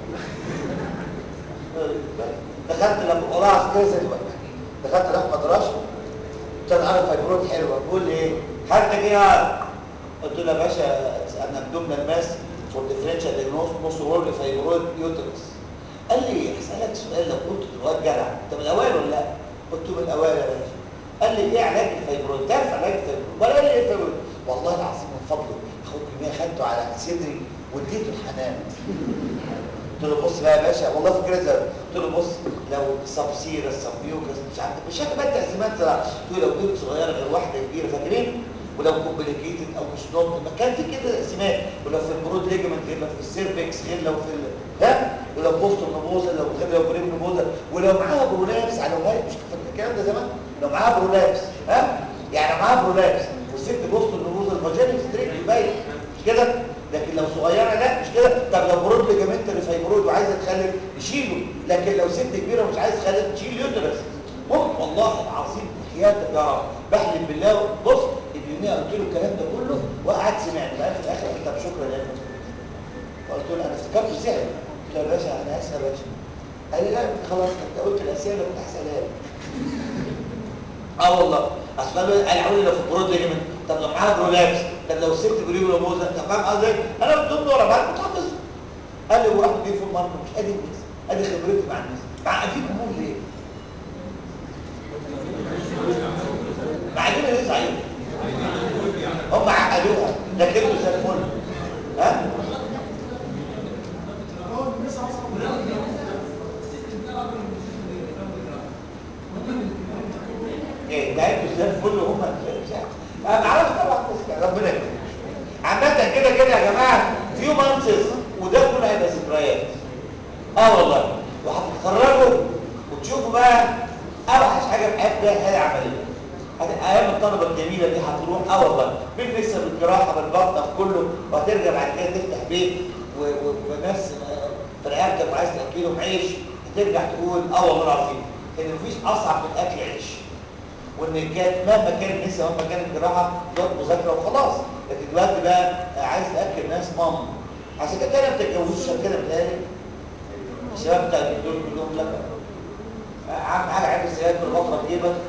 دخلت لما خلاص كده زي دلوقتي دخلت لاحمد راشد قلت له انا فايبرويد حلوه بيقول لي ايه؟ حالتك ايه يا قلت له يا باشا انا ابدومينال ماس فور ديفرنشال ديجنوز نص وورد فايبرويد يوترس قال لي هسالك سؤال لو كنت دلوقتي جدع انت من الاوائل ولا لا؟ قلت له من الاوائل يا باشا قال لي ايه علاج الفايبرويد؟ تعرف علاج الفايبرويد؟ ولا قال لي ايه الفايبرويد؟ والله العظيم من فضله اخوك كميه خدته على صدري واديته الحنان قلت له بص بقى يا باشا والله فكره زي قلت له بص لو سبسيرا سبيوكس مش عارف مش عارف بقى التقسيمات قلت له لو بنت صغيره غير واحده كبيره فاكرين ولو كومبليكيتد او مش نوت ما كان في كده تقسيمات ولو في البرود ليجمنت غير لو في السيرفكس غير لو في ال... ده ولو بوست نبوزه لو لو بريم نبوزه ولو معاها برولابس على وهي مش فاكر الكلام ده زمان لو معاها برولابس ها يعني معاها برولابس والست بوست نبوزه الفاجينال ستريك باين مش كده لكن لو صغيره لا مش كده طب لو برود ليجامنتري فايبرويد وعايزه تخلف نشيله لكن لو ست كبيره ومش عايز تخلف تشيل يوترس ممكن والله العظيم حياتك يا رب بحلف بالله بص اليوميه قلت له الكلام ده كله وقعد سمعني بقى في الاخر قال طب شكرا يا ابني قلت له انا افتكرته زعل قلت له يا باشا انا اسف يا باشا قال لي لا خلاص انت قلت الاسئله اللي كنت هسالها لك اه والله اصل انا قال عاوز لو في برود ليجمنت طب لو معاها برولابس طب لو الست بريبو موزه انت فاهم قصدي انا بدون ورا بعض كنت حافظه قال لي وراح بيه في المرمى مش ادي الناس ادي خبرتي مع الناس مع في جمهور ليه معلومه ليه صحيح هم عقدوها لكنه زي الفل ها ايه ده انتوا زي الفل وهم انا عارف طبعا بس ربنا يكرمك عامه كده كده يا جماعه فيو مانسز وده كله هيبقى ذكريات اه والله وهتتخرجوا وتشوفوا بقى اوحش حاجه في حياتك هي الحياه العمليه ايام الطلبه الجميله دي هتروح اه والله مين لسه بالجراحه بالبطن كله وهترجع بعد كده تفتح بيت وناس في رقبتك وعايز تاكلهم عيش هترجع تقول اه والله العظيم ان مفيش اصعب من اكل عيش وان كان مهما كان لسه مهما كان الجراحه دوت مذاكره وخلاص لكن دلوقتي بقى عايز تاكل ناس ماما عشان كده ما بتتجوزوش عشان كده بتهيألي الشباب بتاع دول كلهم لا عم حاجه عيب السياد بالبطره في جيبك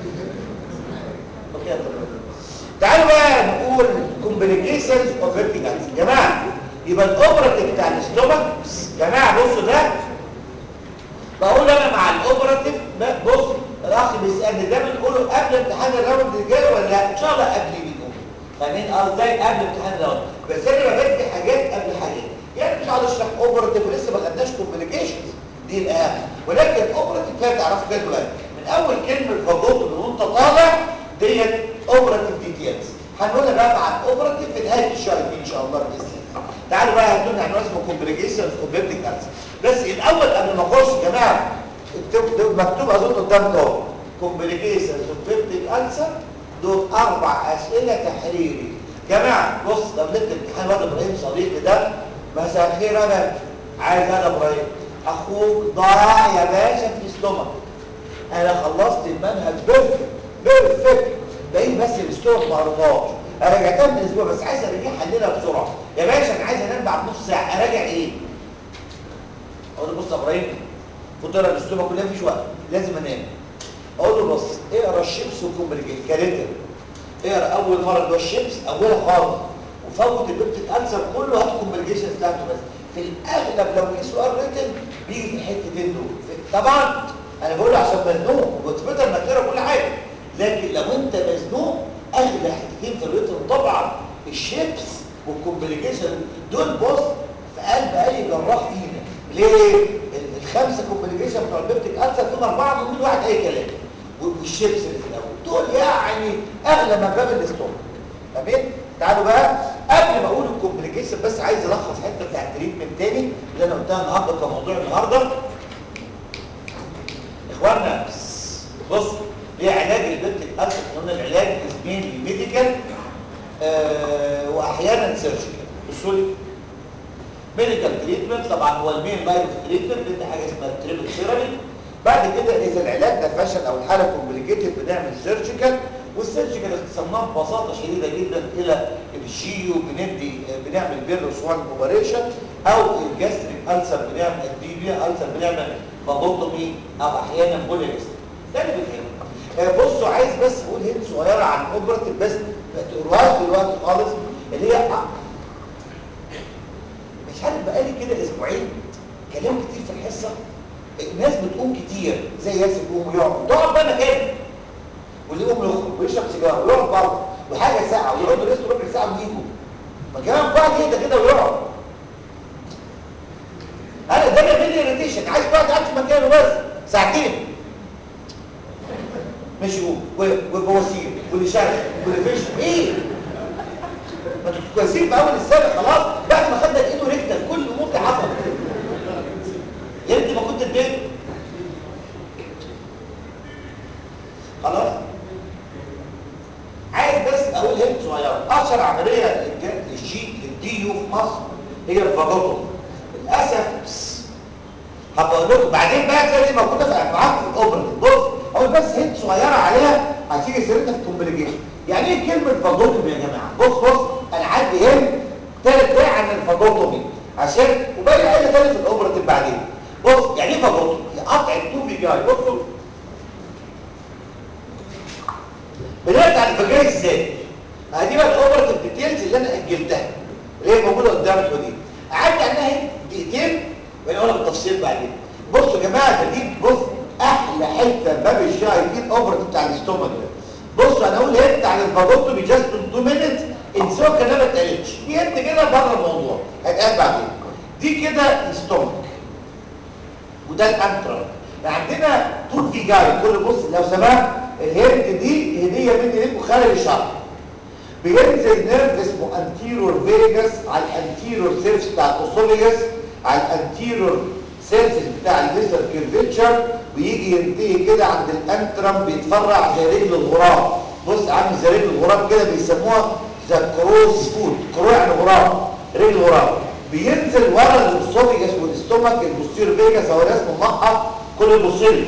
وكده تعالوا بقى نقول كومبليكيشنز اوف فيرتيكالز يا جماعه يبقى الاوبراتيف بتاع الاستومك جماعه بصوا ده بقول انا مع الاوبراتيف بص الاخ بيسالني ده بنقوله قبل امتحان الراوند الجاي ولا لا ان شاء الله قبل بنقول فاهمين قصدي قبل امتحان الراوند بس انا بدي حاجات قبل حاجات يعني مش هقعد اشرح اوبراتيف ولسه ما خدناش كومبليكيشنز دي الاهم ولكن اوبراتيف فيها تعرفوا كده دلوقتي من اول كلمه فاجوت من وانت طالع ديت اوبراتيف ديتيلز هنقولها بقى مع الاوبراتيف في نهايه الشهر دي ان شاء الله باذن الله تعالوا بقى هاتوا لنا عنوان اسمه كومبليكيشنز اوف فيرتيكالز بس الاول قبل ما اخش يا جماعه مكتوب اظن قدامكم اهو كومبليكيشنز اوف فيرتيكالز دول اربع اسئله تحريري جماعه بص لو لقيت امتحان واد ابراهيم صديقي ده مساء الخير انا عايز انا ابراهيم اخوك ضاع يا باشا في الاستومك انا خلصت المنهج بيرفكت بيرفكت باقي بس الاستومك ما قريتهاش انا رجعتها من اسبوع بس عايز ارجع احللها بسرعه يا باشا انا عايز انام بعد نص ساعه اراجع ايه اقول له بص يا ابراهيم فطار الاستومك كلها مفيش وقت لازم انام اقول له بص اقرا الشيبس والكومبليكيت كاريتر اقرا اول مره اللي هو الشيبس اولها خالص وفوت البيبتيك انسر كله هات الكومبليكيشن بتاعته بس في الاغلب لو في سؤال ريتن بيجي في الحتتين دول طبعا انا بقول عشان مزنوق وتفضل انك تقرا كل حاجه لكن لو انت مزنوق اغلى حتتين في الريتن طبعا الشيبس والكومبليكيشن دول بص في قلب اي جراح فينا ليه الخمسه كومبليكيشن بتوع البيبتيك انسر فيهم اربعه من واحد اي كلام والشيبس اللي في الاول دول يعني اغلى ما باب الاستوم تمام تعالوا بقى قبل ما اقول الكومبليكيشن بس عايز الخص حته بتاع التريتمنت تاني اللي انا قلتها النهارده كموضوع النهارده اخوانا بصوا ليه علاج البيبتيك انسر قلنا العلاج اثنين ميديكال آه واحيانا سيرجيكال بصوا لي ميديكال تريتمنت طبعا هو المين لاين تريتمنت بدي حاجه اسمها تريبل ثيرابي بعد كده اذا العلاج ده فشل او الحاله كومبليكيتد بنعمل سيرجيكال والسيرجيكال اختصرناه ببساطه شديده جدا الى الجيو بندي بنعمل بيرلوس 1 اوبريشن او الجاستريك السر بنعمل الدي بي السر بنعمل بابوتومي او احيانا بوليست ده اللي بنعمله بصوا عايز بس اقول هنا صغيره عن اوبرتيف بس ما تقروهاش دلوقتي خالص اللي هي مش عارف بقالي كده اسبوعين كلام كتير في الحصه الناس بتقوم كتير زي ياسر يقوم ويقعد تقعد بقى مكانه واللي يقوم يخرج ويشرب سيجاره ويقعد برضه وحاجه ساعه ويقعدوا يرستوا ربع ساعه ويجوا ما كمان بعد يهدى كده ويقعد انا ده بيعمل لي اريتيشن عايز واحد قاعد في مكانه بس ساعتين مش يقوم والبواسير واللي شارع واللي فيش ايه ما انتوا كويسين في اول السنه خلاص بعد ما خدنا ايده ريكتال كل الامور دي حصلت اشهر عمليه للج- للشيك للدي يو في مصر هي الفاجوتوم للاسف هبقى اقول لكم بعدين بقى تلاقي دي موجوده في معاكم في الاوبرا بص اقول بس هيت صغيره عليها هتيجي سيرتها في الكومبليكيشن يعني ايه كلمه فاجوتومي يا جماعه بص بص انا عندي هنا ثلاث دقايق عن الفاجوتومي عشان وباقي حاجه ثانيه في الاوبرا بعدين بص يعني ايه فاجوتومي قطع التوبي جاي بصوا بدات على الفجايه ازاي هدي بقى الاوبرتيف ديتيلز اللي انا اجلتها اللي هي موجوده قدامك دي قعدت عنها هنا دقيقتين ونقولها بالتفصيل بعدين بصوا يا جماعه ده دي بص احلى حته باب الشاي دي الاوبرتيف بتاع الاستومك ده بصوا انا اقول هنت عن الفاجوتومي جاست 2 مينتس انسوا كلام ما اتقالتش دي هنت كده بره الموضوع هيتقال بعدين دي كده الاستومك وده الانترا عندنا طول في جاي كل بص لو سمحت الهند دي هديه مني ليكم خارج الشرح بينزل نيرف اسمه انتيرور فيجاس على الانتيرور سيرفس بتاع الاسوفيجاس على الانتيرور سيرفس بتاع الليسر كيرفيتشر ويجي ينتهي كده عند الانترم بيتفرع زي رجل الغراب بص عامل زي رجل الغراب كده بيسموها ذا كروس فود كرو يعني غراب رجل غراب بينزل ورا الاسوفيجاس والاستومك البوستير فيجاس او اسمه منقط كل البوستير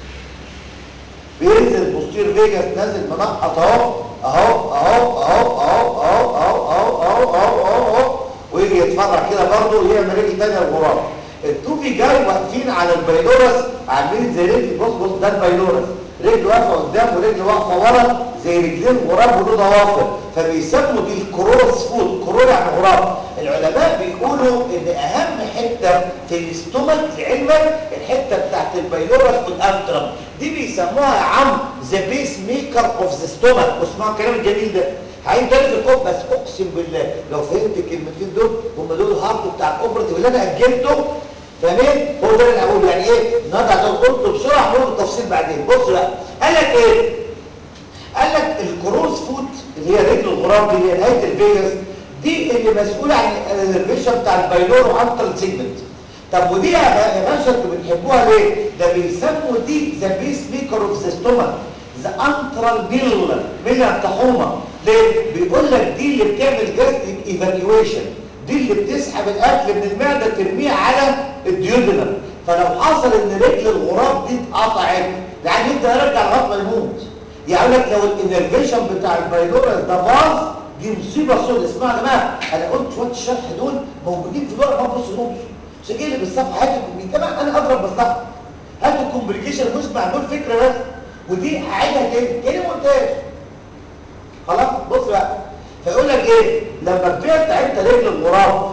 بينزل بوستير فيجاس نازل منقط اهو اهو اهو اهو اهو اهو اهو اهو اهو اهو اهو اهو ويجي يتفرع كده برضه يعمل رجل تانية الغراب التوفي جاي واقفين على البايلورس عاملين زي رجل بص بص ده البايلورس رجل واقفه قدام ورجل واقفه ورا زي رجلين غراب وله ضوافر فبيسموا دي الكروس فود كرو يعني غراب العلماء بيقولوا ان اهم حته في الاستومك لعلمك الحته بتاعت البايلورس والانترم دي بيسموها يا عم ذا بيس ميكر اوف ذا ستومك واسمعوا الكلام الجميل ده هعيد تاني في الكوب بس اقسم بالله لو فهمت الكلمتين دول هم دول الهارت بتاع الاوبرتيف اللي انا اجلته فاهمين هو ده اللي هقوله يعني ايه النهارده لو قلته بسرعه هقول بالتفصيل بعدين بص بقى قال لك ايه قال لك الكروز فوت اللي هي رجل الغراب دي اللي هي نهايه الفيجاس دي اللي مسؤوله عن الانرفيشن بتاع البايلور وانترال سيجمنت طب ودي يا يا باشا انتوا بتحبوها ليه ده بيسموا دي ذا بيس ميكر اوف ذا ستومك ذا انترال ميل ميل الطحومه ليه بيقول لك دي اللي بتعمل جاستريك ايفاكيويشن دي اللي بتسحب الاكل من المعده ترميه على الديودنم فلو حصل ان رجل الغراب دي اتقطعت يعني يبدا يرجع لغايه ما يموت يعني لك لو الانرفيشن بتاع البايلورس ده باظ دي مصيبه سود اسمع يا جماعه انا قلت شويه الشرح دول موجودين في الورق ما تبصلهمش سجل لي بالصفحه هات يا جماعه انا اضرب بالصفحه هات الكومبليكيشن مسمع دول فكره بس ودي هعيدها تاني تاني مونتاج خلاص بص بقى فيقول لك ايه لما كبرت عدت رجل الغراب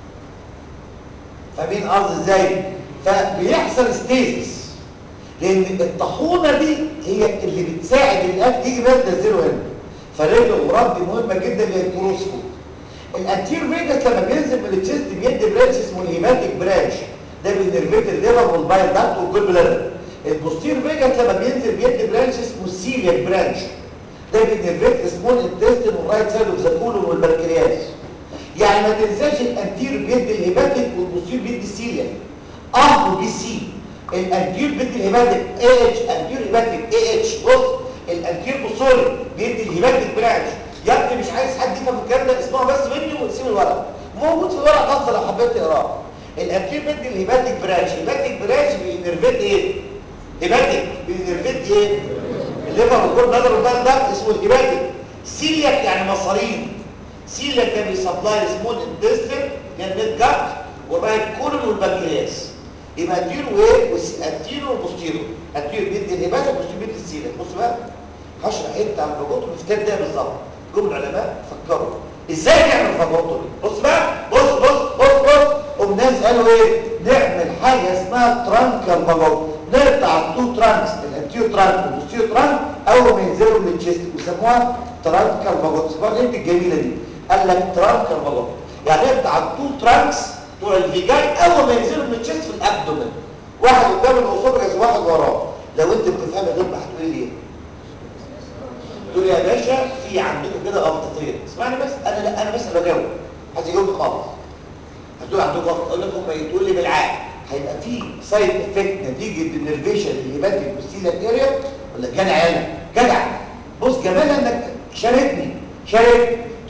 فاهمين قصدي ازاي فبيحصل ستيزس لان الطاحونه دي هي اللي بتساعد الاكل يجي بقى تنزله هنا فرجل الغراب دي مهمه جدا للكروس فود الانتير فيجاس لما بينزل من التشيست بيدي برانش اسمه الهيماتيك برانش ده بينرفيت الليفر والبايل داكت والجول بلادر البوستير فيجاس لما بينزل بيدي برانش اسمه السيلياك برانش ده بينرفيت سمول انتستين والرايت سايد اوف ذا كولون والبنكرياس يعني ما تنساش الانتير بيدي الهيماتيك والبوستير بيدي السيلياك اه وبي سي الانتير بيدي الهيماتيك اي اتش انتير هيماتيك اي اتش بص الانتير بوسوري بيدي الهيماتيك برانش يا ابني مش عايز حد يفهم الكلام ده اسمعه بس مني وتسيب الورق موجود في الورق خاصه لو حبيت تقراه الانتير بيدي الهيماتيك برانش الهيماتيك برانش بينرفيت ايه هيماتيك بينرفيت ايه الليفر والكور بلادر والبال ده اسمه الهيباتيك سيلياك يعني مصارين سيلياك ده بيسبلاي سمول انتستين يعني ميد جات والرايت كولون والبنكرياس يبقى انتيرو وايه انتيرو وبوستيرو انتيرو بيدي الهيباتيك وبوستيرو بيدي السيلياك بص بقى هشرح حته عن الفاجوتومي في كام دقيقه بالظبط جم العلماء فكروا ازاي نعمل فاجوتومي بص بقى بص بص بص بص قوم ناس قالوا ايه نعمل حاجه اسمها ترانكال فاجوتومي نقطع التو ترانكس الانتيو ترانك والبوستيرو ترانك اول ما ينزلوا من الجسم ويسموها ترانكال فاجوتومي اسمها الانت الجميله دي قال لك ترانكال فاجوتومي يعني نقطع التو ترانكس بتوع الفيجاي اول ما ينزلوا من الجسم في الابدومين واحد قدام الاسوفجس واحد وراه لو انت بتفهم دول هتقول لي ايه تقول يا باشا في عندكم كده غلطتين اسمعني بس انا لا انا بس اللي بجاوب محدش يجاوب خالص هتقول عندكم غلط اقول لكم تقول لي بالعقل هيبقى في سايد افكت نتيجه النرفيشن اللي يبات البوستيليا اريا ولا جدع يالا جدع بص جمالها انك شاركني شارك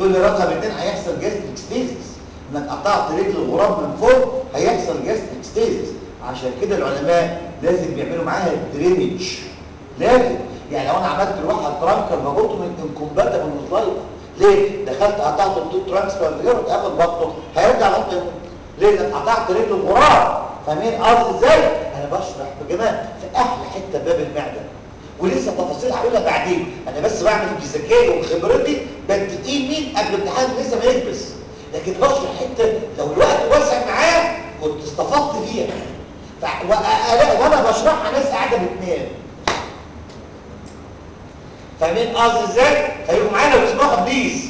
تقول لي رقم اثنين هيحصل جاستريك ستيزس انك قطعت رجل الغراب من فوق هيحصل جاستريك ستيزس عشان كده العلماء لازم بيعملوا معاها درينج لازم يعني لو انا عملت لواحد ترانكر فبطنه من انكمباتبل وصلايف ليه دخلت قطعت الدود ترانسفير غير تاخد بطنه هيرجع بطنه ليه لانك قطعت رجل الغراب فاهمين قصدي ازاي انا بشرح يا جماعه في احلى حته باب المعده ولسه تفاصيل هقولها بعدين انا بس بعمل بذكائي وخبرتي بدقيه مين قبل الامتحان لسه ما يلبس لكن بشرح حته لو الوقت واسع معايا كنت استفدت فيها ف... وأ- وانا بشرحها ناس قاعده بتنام فاهمين قصدي ازاي هيبقوا معانا بيسمعوا بليز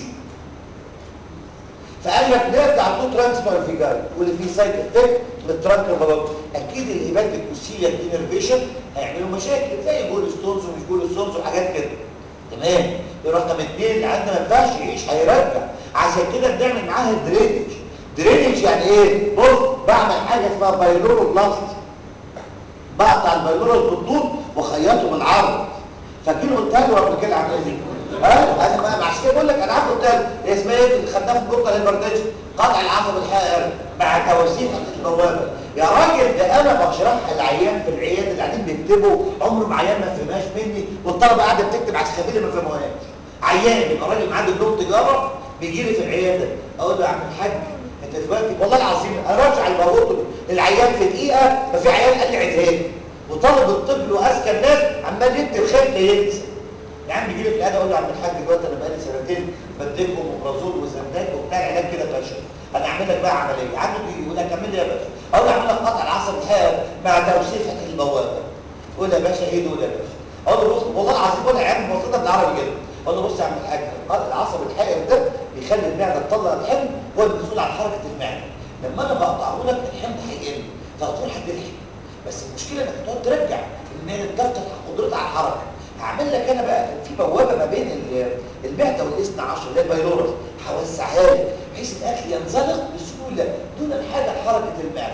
فقال لك نرجع تو ترانسفير فيجار واللي فيه سايد افكت للترانكر بلوك اكيد الهيباتيك والسيلياك انرفيشن هيعملوا مشاكل زي جول ستونز ومش جول ستونز وحاجات كده تمام رقم اثنين اللي عندنا ما ينفعش يعيش هيرجع عشان كده بنعمل معاها درينج درينج يعني ايه بص بعمل حاجه اسمها بايلورو بلاست بقطع البايلورو بالطول واخيطه بالعرض فاكرين قلتها له قبل كده عامل ايه ها انا ما عشان كده بقول لك انا عارف قلتها له هي اسمها ايه اللي خدناها في الجمله الهيبرتنشن قطع العصب الحائر مع توسيع البوابه يا راجل ده انا بشرحها العيان في العياده اللي قاعدين بيكتبوا عمره ما عيان ما فهمهاش مني والطلبه قاعده بتكتب على السخافيل ما فهموهاش عيان يبقى راجل معاه دبلوم تجاره بيجي لي في العياده اقول له يا عم الحاج انت دلوقتي والله العظيم اراجع الباروتو العيان في دقيقه ما في عيان قال لي عيدها لي وطالب الطب واذكى الناس عمال يكتب خير ينسى يا عم يجي لي في العياده اقول له يا عم الحاج دلوقتي انا بقالي سنتين بديكم اوبرازول وزندات وبتاع علاج كده فاشل انا اعمل لك بقى عمليه عنده بيجي يقول لك اعمل لي يا باشا اقول له اعمل لك قطع العصب الحاد مع توسيع فتح البوابه قول يا باشا ايه دول يا باشا اقول له بص والله العظيم ولا عيال مبسطه بالعربي كده اقول له بص يا عم الحاج قطع العصب الحائر ده بيخلي المعده تطلع الحمل هو المسؤول عن حركه المعده لما انا بقطعه لك الحمل هيقل فهتروح هتلحق بس المشكله انك تقعد ترجع المعده بتفقد قدرتها على الحركه هعمل لك انا بقى في بوابه ما بين ال- المعده والاثنى عشر اللي هي البايلورس هوسعها لك بحيث الاكل ينزلق بسهوله دون الحاجه لحركه المعده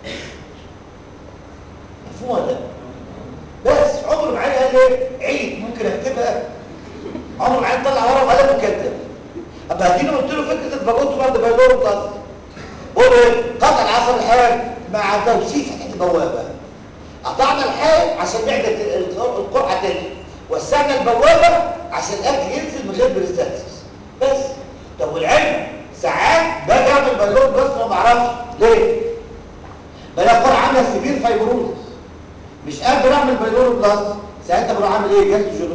مفهوم ولا لا؟ بس عمر معايا قال ايه عيد ممكن اكتبها عمر معايا طلع ورقه وقلم وكتب ابقى هديله قلت له فكره الباجوت بعد بايلورس بس بقول ايه قطع العصب الحاد مع توسيع فتح البوابه قطعنا الحائط عشان معدة القرعة تلحق وسعنا البوابة عشان الأكل ينزل من غير بريستالسيس بس طب والعلم ساعات باجي اعمل بالون بس ما بعرفش ليه؟ بلاقي القرعة عاملة سبير فايبروزس مش قادر اعمل بالون بلس ساعتها بروح اعمل ايه؟ جاست جلوس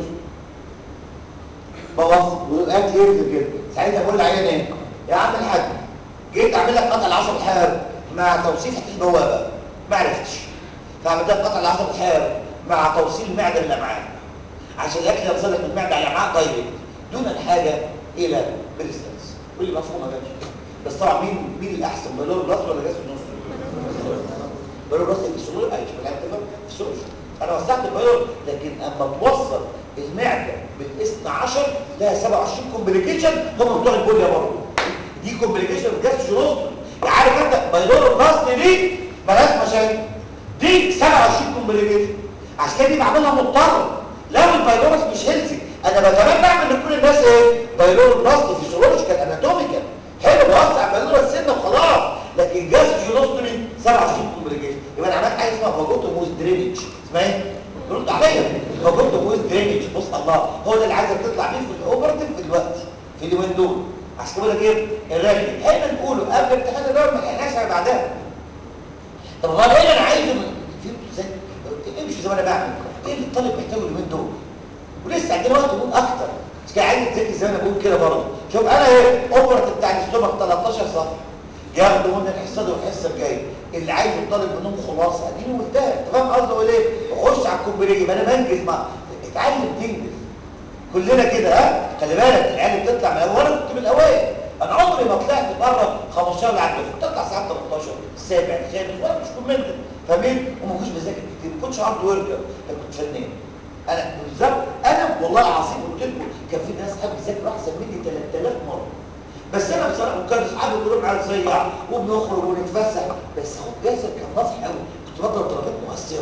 بوظ والاكل ينزل كده ساعتها بقول للعيان ايه؟ يا عم الحاج جيت اعمل لك قطع العصب الحاد مع توصيف البوابة ما عرفتش فعملت لك قطع العصب الحاد مع توصيل المعده للامعاء عشان الاكل يوصلك من المعده على الامعاء دايركت دون الحاجه الى بريستنس واللي مفهوم يا باشا بس طبعا مين مين الاحسن بلور بلس ولا جاس النص بلور بلس في السهوله ايش مش تفهم في السهوله انا وسعت البلور لكن اما توصل المعده بالاثنى عشر لها 27 كومبليكيشن هم بتوع البوليا برضه دي كومبليكيشن في جاس جلوس يعني عارف انت بلور بلس دي مالهاش مشاكل دي 27 كومبليكيشن عشان كده دي بعملها مضطر لو الفيروس مش هيلثي انا بتمنى اعمل لكل الناس ايه فيروس بلاستي فيسيولوجيكال اناتوميكال حلو بوسع فيروس سنه وخلاص لكن جاز جينوستومي 27 كومبليكيشن يبقى انا عملت حاجه اسمها فاجوتوموس درينج اسمها ايه رد عليا فاجوتوموس درينج بص الله هو ده اللي عايزك تطلع بيه في الاوبرتيف في الوقت في اليومين دول عشان كده بقول لك ايه الراجل احنا نقوله قبل امتحان الدوري ما لحقناش بعدها طب هو ايه اللي انا عايزه من فهمت ازاي امشي زي ما انا بعمل ايه اللي الطالب محتاجه اليومين دول ولسه عندنا وقت نقول اكتر مش كده عايز تذاكر زي ما انا بقول كده برضه شوف انا ايه اوفرت بتاع الاستومك 13 صفحه ياخدوا من الحصه دي والحصه الجايه اللي عايز الطالب منهم خلاصه اديني قلتها انت فاهم قصدي اقول ايه اخش على الكومبريه يبقى انا بنجز مع اتعلم تنجز كلنا كده ها خلي بالك العيال بتطلع من الاول كنت من الاوائل انا عمري ما طلعت بره 15 اللي عندي بتطلع ساعات 13 السابع الخامس وانا مش كومنت فاهمين وما كنتش بذاكر كتير ما كنتش هارد وركر كنت فنان انا بالظبط انا والله العظيم قلت لكم كان في ناس حابب يذاكروا احسن مني 3000 مره بس انا بصراحه وكان اصحابي كلهم على زيع وبنخرج ونتفسح بس اخد جاسر كان ناصح قوي كنت بضرب ضربات مؤثره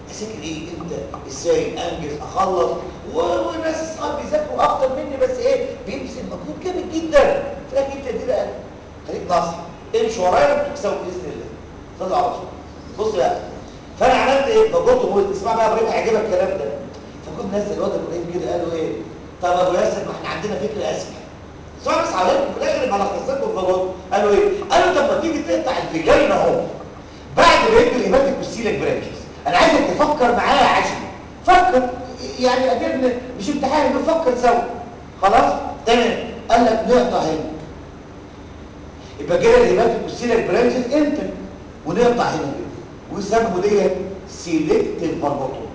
اذاكر ايه امتى ازاي انجز اخلص و- والناس اصحابي بيذاكروا اكتر مني بس ايه بيبذل مجهود جامد جدا تلاقي انت دي بقى خليك ناصح امشي ورايا وانتوا تكسبوا باذن الله صلى على رسول بص بقى فانا عملت ايه فقلت وقلت اسمع بقى يا ابراهيم هيعجبك الكلام ده فكنت نزل الواد ابراهيم كده قالوا ايه طب ابو ياسر ما احنا عندنا فكره اذكى سواء بس عليكم في الاخر ما لخصتكم الفضل قالوا ايه قالوا طب ما تيجي تقطع الفيجاين اهو بعد ما يدوا الهيماتيك والسيلك برانشز انا عايزك تفكر معايا يا عشري فكر يعني قدرنا مش امتحان نفكر سوا خلاص تمام قال لك نقطع هنا يبقى كده الهيماتيك والسيلك برانشز امتى ونقطع هنا كده ويسموا ديت سيلكتيف فالموتور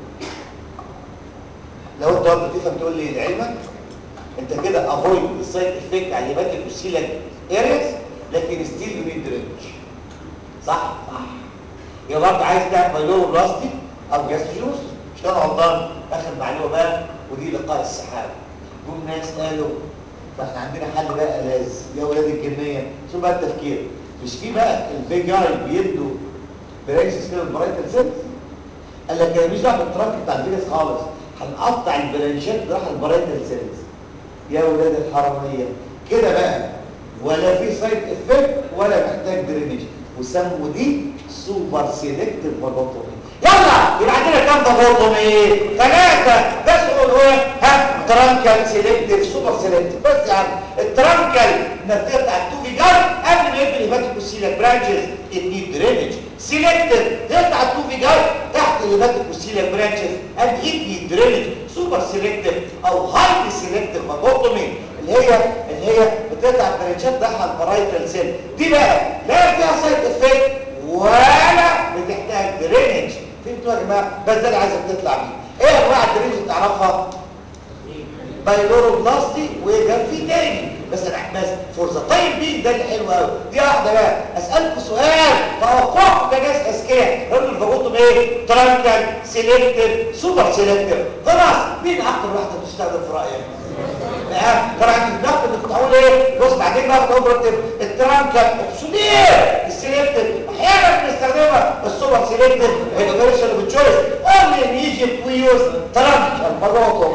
لو انت برضه تفهم تقول لي لعلمك انت كده افويد السايد افكت على الهيماتيك والسيلك ارياس لكن ستيل يو نيد رينج صح صح يبقى برضه عايز تعمل بايلور بلاستيك او جاز جوز مش انا غلطان اخر معلومه بقى ودي لقاء السحاب جم ناس قالوا فاحنا عندنا حل بقى لاز يا ولاد الجنيه شوف بقى التفكير مش في بقى الفيجاي بيدوا برانشز كده البرايتال سيلز قال لك انا مش دعوه بالتراك بتاع الفيجاس خالص هنقطع البرانشات راح البرايتال سيلز يا ولاد الحراميه كده بقى ولا في سايد افكت ولا محتاج درينج وسموا دي سوبر سيلكتيف فالفوتومي يلا يبقى عندنا كام فالفوتومي ثلاثه بس قولوا ايه ها ترانكال سيلكتيف سوبر سيلكتيف بس يا عم الترانكال انك تقطع التو فيجار قبل ما يبدا الهيباتيك والسيلك برانشز اتنين درينج سيلكتيف تقطع التو فيجار تحت الهيباتيك والسيلك برانشز ادي اتنين درينج سوبر سيلكتيف او هايلي سيلكتيف فالفوتومي اللي هي اللي هي بتقطع البرانشات بتاعها البرايتال سيل دي بقى لا فيها سايد افكت ولا بتحتاج درينج فهمتوا يا جماعه بس ده اللي عايزك تطلع بيه ايه انواع الدرينج اللي تعرفها بايلوروبلاستي وكان في تاني بس انا بس فور ذا تايم بينج ده اللي حلو قوي دي واحده بقى اسالكم سؤال توقعكم كناس اذكياء قالوا الفاجوتوم ايه ترانكال سيلكتيف سوبر سيلكتيف خلاص مين اكتر واحده بتستخدم في رايك تمام طبعا الضغط اللي كنت هقول ايه بص بعدين بقى اوبرتيف الترانكال اوبسولير السيلكتيف احيانا بنستخدمها السوبر سيلكتيف الاوبريشن اوف تشويس اونلي ان ايجيبت وي يوز ترانكال فاجوتوم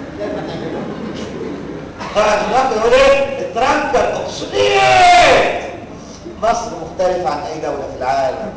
فالضغط يقول ايه الترانكال اوبسولير مصر مختلفه عن اي دوله في العالم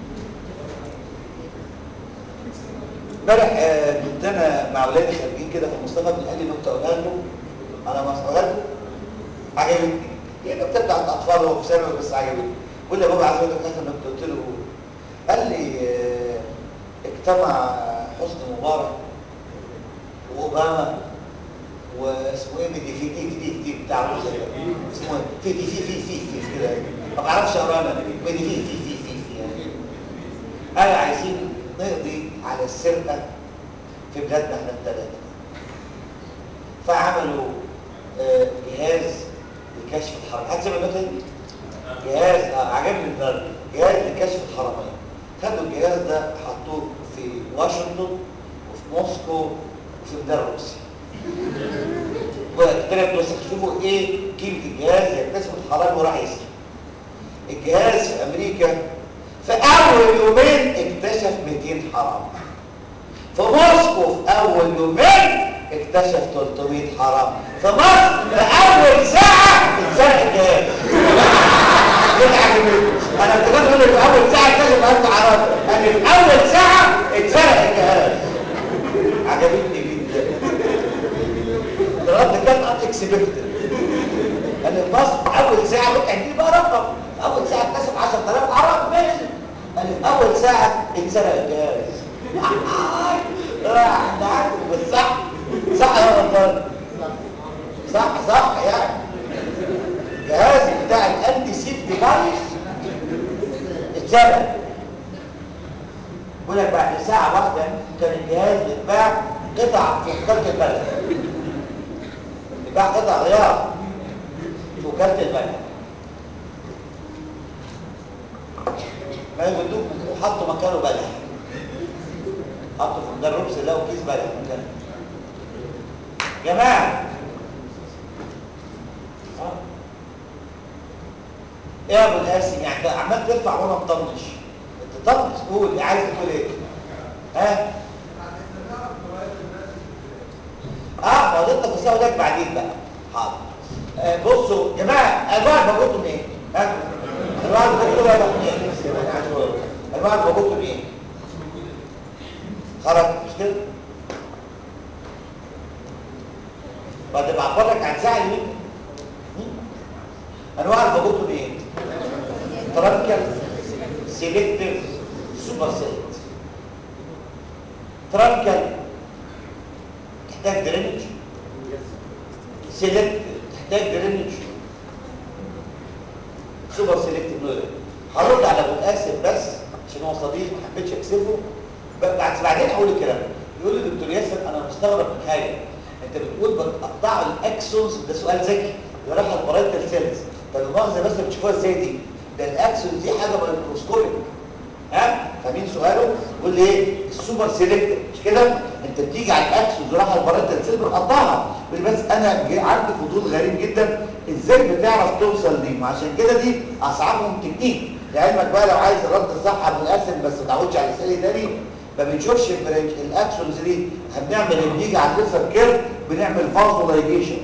امبارح آه، كنت انا مع اولادي خارجين كده فمصطفى بن قال لي نكته اقولها لكم انا ما اقولها لكم عجبتني هي نكته بتاعت اطفال هو في ثانوي بس عجبتني بقول لي يا بابا عايز اقول لك اخر نكته قلت له قال لي آه، اجتمع حسني مبارك واوباما واسمه ايه مدي في في في في بتاع روسيا ده. اسمه ايه في في في في في في كده ما بعرفش اقرا انا مدي في في في في في يعني قالوا عايزين نقضي على السرقة في بلادنا احنا الثلاثة فعملوا آه، جهاز لكشف الحرمين حد سمع النقطة دي؟ جهاز آه عجبني النهارده جهاز لكشف الحرمين خدوا الجهاز ده حطوه في واشنطن وفي موسكو وفي بلاد روسيا وكتبت بس شوفوا ايه قيمة الجهاز يكتشف الحرام وراح يسرق الجهاز في امريكا في اول يومين اكتشف 200 حرام في موسكو في اول يومين اكتشف 300 حرام في مصر في اول ساعة اتسرق الجهاز كده عجبني انا افتكرت اقول لك في اول ساعة اكتشف 1000 حرام يعني في اول ساعة اتسرق الجهاز عجبتني جدا الرد كان ان اكسبكتد قال لي في مصر اول ساعة قلت عندي بقى رقم اول ساعة اكتشف 10000 حرام ماشي قال لي في اول ساعة اتسرق الجهاز راح عارف بس صح صح يا رمضان صح صح يعني الجهاز بتاع الانتي سيف ديفايس اتسرق بيقول لك بعد ساعة واحدة كان الجهاز بيتباع قطع في وكالة البلد بيتباع قطع غيار في وكالة البلد ما يودوك وحطوا مكانه بلح حطوا في مدار ربس لقوا كيس بلح مكانه جماعة آه. ايه يا ابو القاسم يعني انت عمال ترفع وانا مطنش انت طنش قول عايز تقول ايه ها اه ما هو ده التفاصيل لك بعدين بقى حاضر آه بصوا يا جماعه انواع الباجوتوم ايه ها انواع الباجوتوم ايه انواع الباجوتوم ايه خرج مش كده بعد ما اعبرك عن ساعه مين انواع الباجوتوم ايه ترانكل سيلكتيف سوبر سيلكت ترانكل تحتاج درينج سيلكت تحتاج درينج سوبر سيلكت نوير هرد على ابو قاسم بس عشان هو صديق ما حبيتش اكسبه بعد بعدين هقول الكلام يقول لي دكتور ياسر انا مستغرب من حاجه انت بتقول بتقطعوا الاكسونز ده سؤال ذكي اللي راح البرايتال سيلز طب المؤاخذه بس بتشوفوها ازاي دي ده الاكسونز دي حاجه مايكروسكوبيك ها فاهمين سؤاله بيقول لي ايه السوبر سيلكتيف مش كده انت بتيجي على الاكسونز وراح البرايتال سيلز بتقطعها بس انا عندي فضول غريب جدا ازاي بتعرف توصل دي عشان كده دي اصعبهم تكنيك لعلمك بقى لو عايز الرد الصح من الاسم بس ما تعودش على السالي تاني ما بنشوفش البرنج الاكسونز دي هنعمل بنيجي على الليسر كيرف بنعمل فازولايجيشن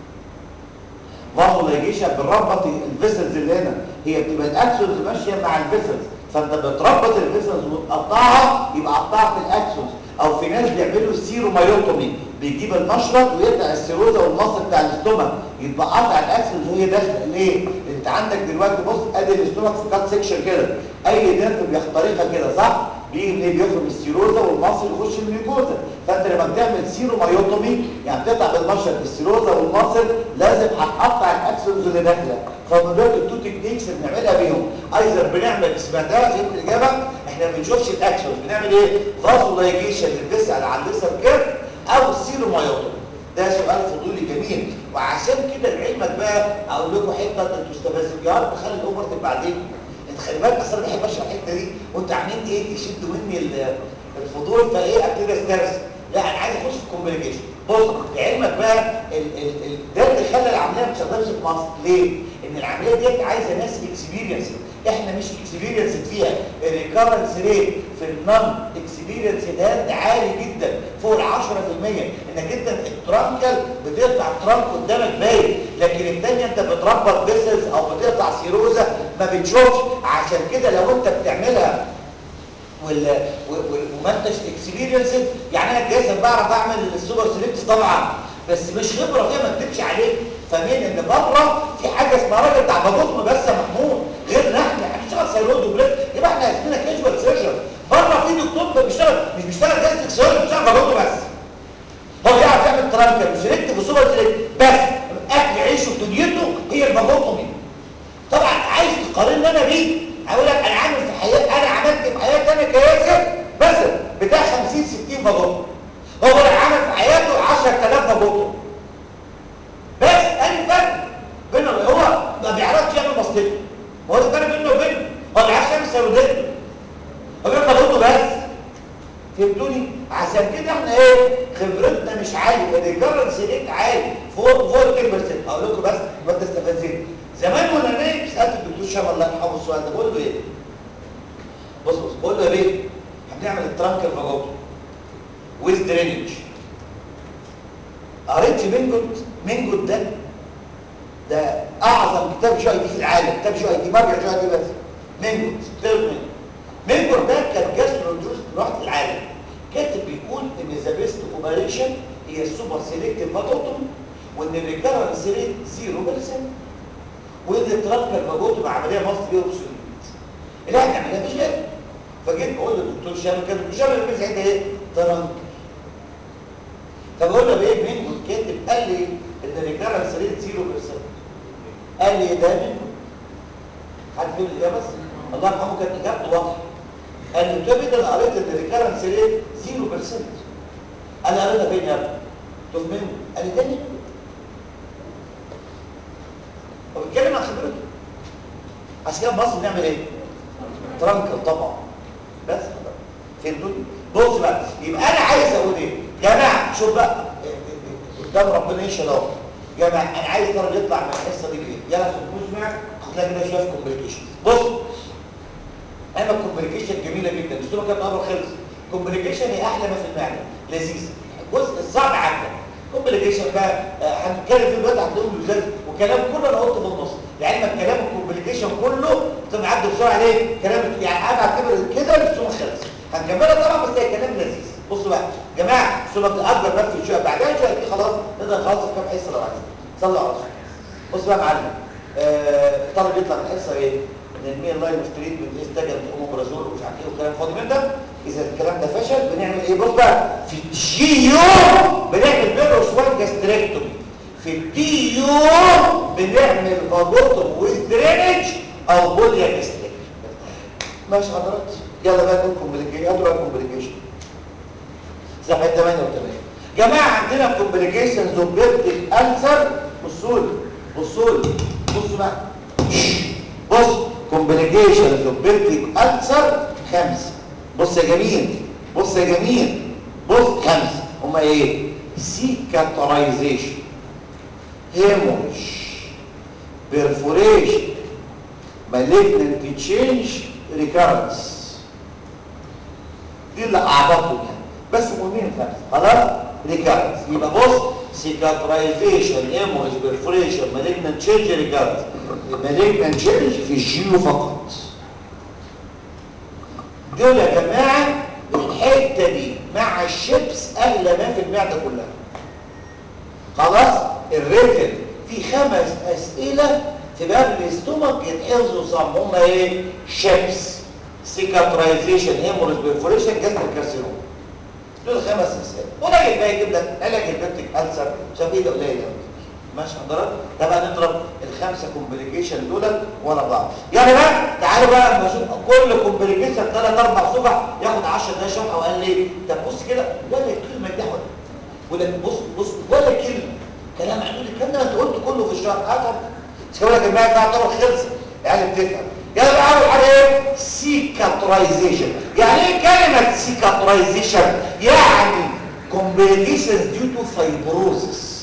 فازولايجيشن بنربط الفيسلز اللي هنا هي بتبقى الاكسونز ماشيه مع الفيسلز فانت بتربط الفيسلز وتقطعها يبقى قطعت الاكسونز او في ناس بيعملوا سيرومايوتومي بيجيب المشرط ويقطع السيروزا والمصل بتاع الاستومك يبقى قطع الاكسونز وهي داخله ليه انت عندك دلوقتي بص ادي الاستومك في كات سيكشن كده اي نيرف بيخترقها كده صح بيجي منين بيخرج السيروزا والمصل يخش الميوكوزا فانت لما بتعمل سيرومايوتومي يعني بتقطع بالمشرط السيروزا والمصل لازم هتقطع الاكسونز اللي داخله فمن دول التو تكنيكس اللي بنعملها بيهم ايزر بنعمل سمعتها في الاجابه احنا ما بنشوفش الاكسونز بنعمل ايه فازولايجيشن اللي بتسال على الليسر كيرف او سيرومايوتومي ده سؤال فضولي جميل وعشان كده لعلمك بقى اقول لكم حته انتوا استفزوا يا رب خلي الامور تبقى بعدين انت خلي بالك اصل انا بحب اشرح الحته دي وانت عاملين ايه تشدوا مني الفضول فايه ابتدي استرسل لا انا عايز اخش في الكومبليكيشن بص لعلمك بقى ال ال ال ده اللي خلى العمليه ما تشتغلش في مصر ليه؟ ان العمليه ديت عايزه ناس اكسبيرينس احنا مش اكسبيرينس فيها الريكارنس ريت في النون اكسبيرينس ده عالي جدا فوق ال 10% انك انت الترانكل بتقطع ترانك قدامك باين لكن الثانيه انت بتربط بيسلز او بتقطع سيروزا ما بتشوفش عشان كده لو انت بتعملها وما انتش اكسبيرينس يعني انا جاهز بعرف اعمل السوبر سيلكت طبعا بس مش خبره فيها ما تكتبش عليه فاهمين ان بره في حاجه اسمها راجل بتاع بطن بس يا محمود غير نحن هنشتغل سيرود وبريد يبقى احنا اسمنا كاجوال سيرجن بره في دكتور بيشتغل مش بيشتغل جاستك سيرجن بيشتغل بطن بس هو يعرف يعمل ترانكر وسيلكت وسوبر سيلكت بس اكل عيشه ودنيته هي البطن طبعا عايز تقارن انا بيه هقول لك انا عامل في حياتي انا عملت في حياتي انا كياسر مثلا بتاع 50 60 بطن هو اللي عمل في حياته 10000 بطن بس اي فرق بينه هو ما بيعرفش يعمل مصلحه هو ده الفرق بينه وبينه هو ما بيعرفش يعمل سيرودات هو بيعمل بطنه بس فهمتوني عشان كده احنا ايه خبرتنا مش عاليه الريكارنس ريت عالي فوق فوق 10% هقول لكم بس ما تستفزين زمان وانا نايم سالت الدكتور شام الله يرحمه السؤال ده بقول له ايه بص بص بقول له يا بيه احنا بنعمل الترانكر فاجوتو ويز درينج قريت مينجوت مينجوت ده ده اعظم كتاب جي اي دي في العالم كتاب جي اي دي مرجع جي اي دي بس مينجوت تيرمين مينجوت ده كان جاسترونتروس لوحده العالم كاتب بيقول ان ذا بيست اوبريشن هي السوبر سيلكتيف فاجوتوم وان الريكارنس ريت 0% وان الترانكر فاجوتوم عمليه مصريه اوبسوليت اللي احنا بنعملها مش كده فجيت بقول للدكتور شامل كان الدكتور شامل اللي ساعتها ايه ترانكر فبقول له ايه مين كاتب قال لي ان الريكارنس ريت 0% قال لي ده منه حد فيهم الاجابه بس الله يرحمه كانت اجابته واضحه قال لي قلت له ده انا قريت ان الريكارنس ريت 0% انا قريتها فين يا ابني؟ قلت له منه قال لي ده منه هو بيتكلم عن خبرته عشان كده مصر بنعمل ايه؟ ترانكر طبعا بس فهمتوني؟ بص بقى يبقى انا عايز اقول ايه؟ يا جماعه شوف بقى قدام ربنا يشهد اهو يا جماعه انا عايز طالب يطلع من الحصه دي بايه؟ يلا سمع هتلاقي كده شويه كومبليكيشن بص انا الكومبليكيشن جميله جدا الدكتور كانت قبل خلص كومبليكيشن هي احلى ما في المعده لذيذ الجزء الصعب عندك كومبليكيشن بقى آه، هنتكلم فيه دلوقتي هتلاقيهم لزاز وكلام كله انا قلته في النص لعلمك كلام الكومبليكيشن كله انت معدي بسرعه ليه كلام يعني انا بعتبر كده الرسوم خلص هنكملها طبعا بس هي كلام لذيذ بصوا بقى يا جماعه ثم اكبر بقى في شويه بعدها شويه دي خلاص نقدر نخلص في كام حصه لو عايزين صلوا على الرسول بص بقى يا معلم آه، الطالب يطلع من الحصه ايه نرمي اللاين اوف تريتمنت استجل اوموبرازول ومش عارف ايه وكلام فاضي من ده اذا الكلام ده فشل بنعمل ايه بص بقى في الجي يوم بنعمل بيرو سوان جاستريكتومي في الدي يوم بنعمل فاجوتوم ويز درينج او بوليا جاستريكتومي ماشي حضرتك يلا بقى نقول كومبليكيشن هاتوا بقى كومبليكيشن صفحه 88 جماعه عندنا كومبليكيشنز اوف بيرتيك ألسر بصوا لي بصوا لي بصوا بقى بص كومبليكيشنز اوف بيرتيك ألسر خمسه بص يا جميل بص يا جميل بص خمسه هما ايه سيكاترايزيشن هيموريج بيرفوريشن malignant change recurrence دي اللي اعبطهم يعني بس مهمين خمسه خلاص ريكارنس يبقى بص سيكاترايزيشن ايموريج بيرفوريشن مالجنت تشينج ريكارنس مالجنت تشينج في الجيو فقط دول يا جماعه الحته دي مع الشيبس اغلى ما في المعده كلها خلاص الريتم في خمس اسئله في باب الاستومك يتحفظوا صم هم ايه شيبس سيكاترايزيشن هيموريج بيرفوريشن جاستريك كارسينوم دول خمس اسئله قليل بقى يجيب لك علاج البيبتيك ألسر شايف ده قليل قوي ماشي حضرتك ده بقى نضرب الخمسه كومبليكيشن دول ورا بعض يعني بقى تعالوا بقى اما اشوف كل كومبليكيشن ثلاث اربع صفح ياخد 10 دقايق شرح وقال لي طب بص كده ولا كلمه تحول ولا بص بص ولا كلمه كلام عدول الكلام ده انت قلت كله في الشرح اه طب مش كده يا جماعه ده يعتبر خلص يعني بتفهم يعني بقى اول حاجه ايه سيكاترايزيشن يعني ايه كلمه سيكاترايزيشن يعني complications due to fibrosis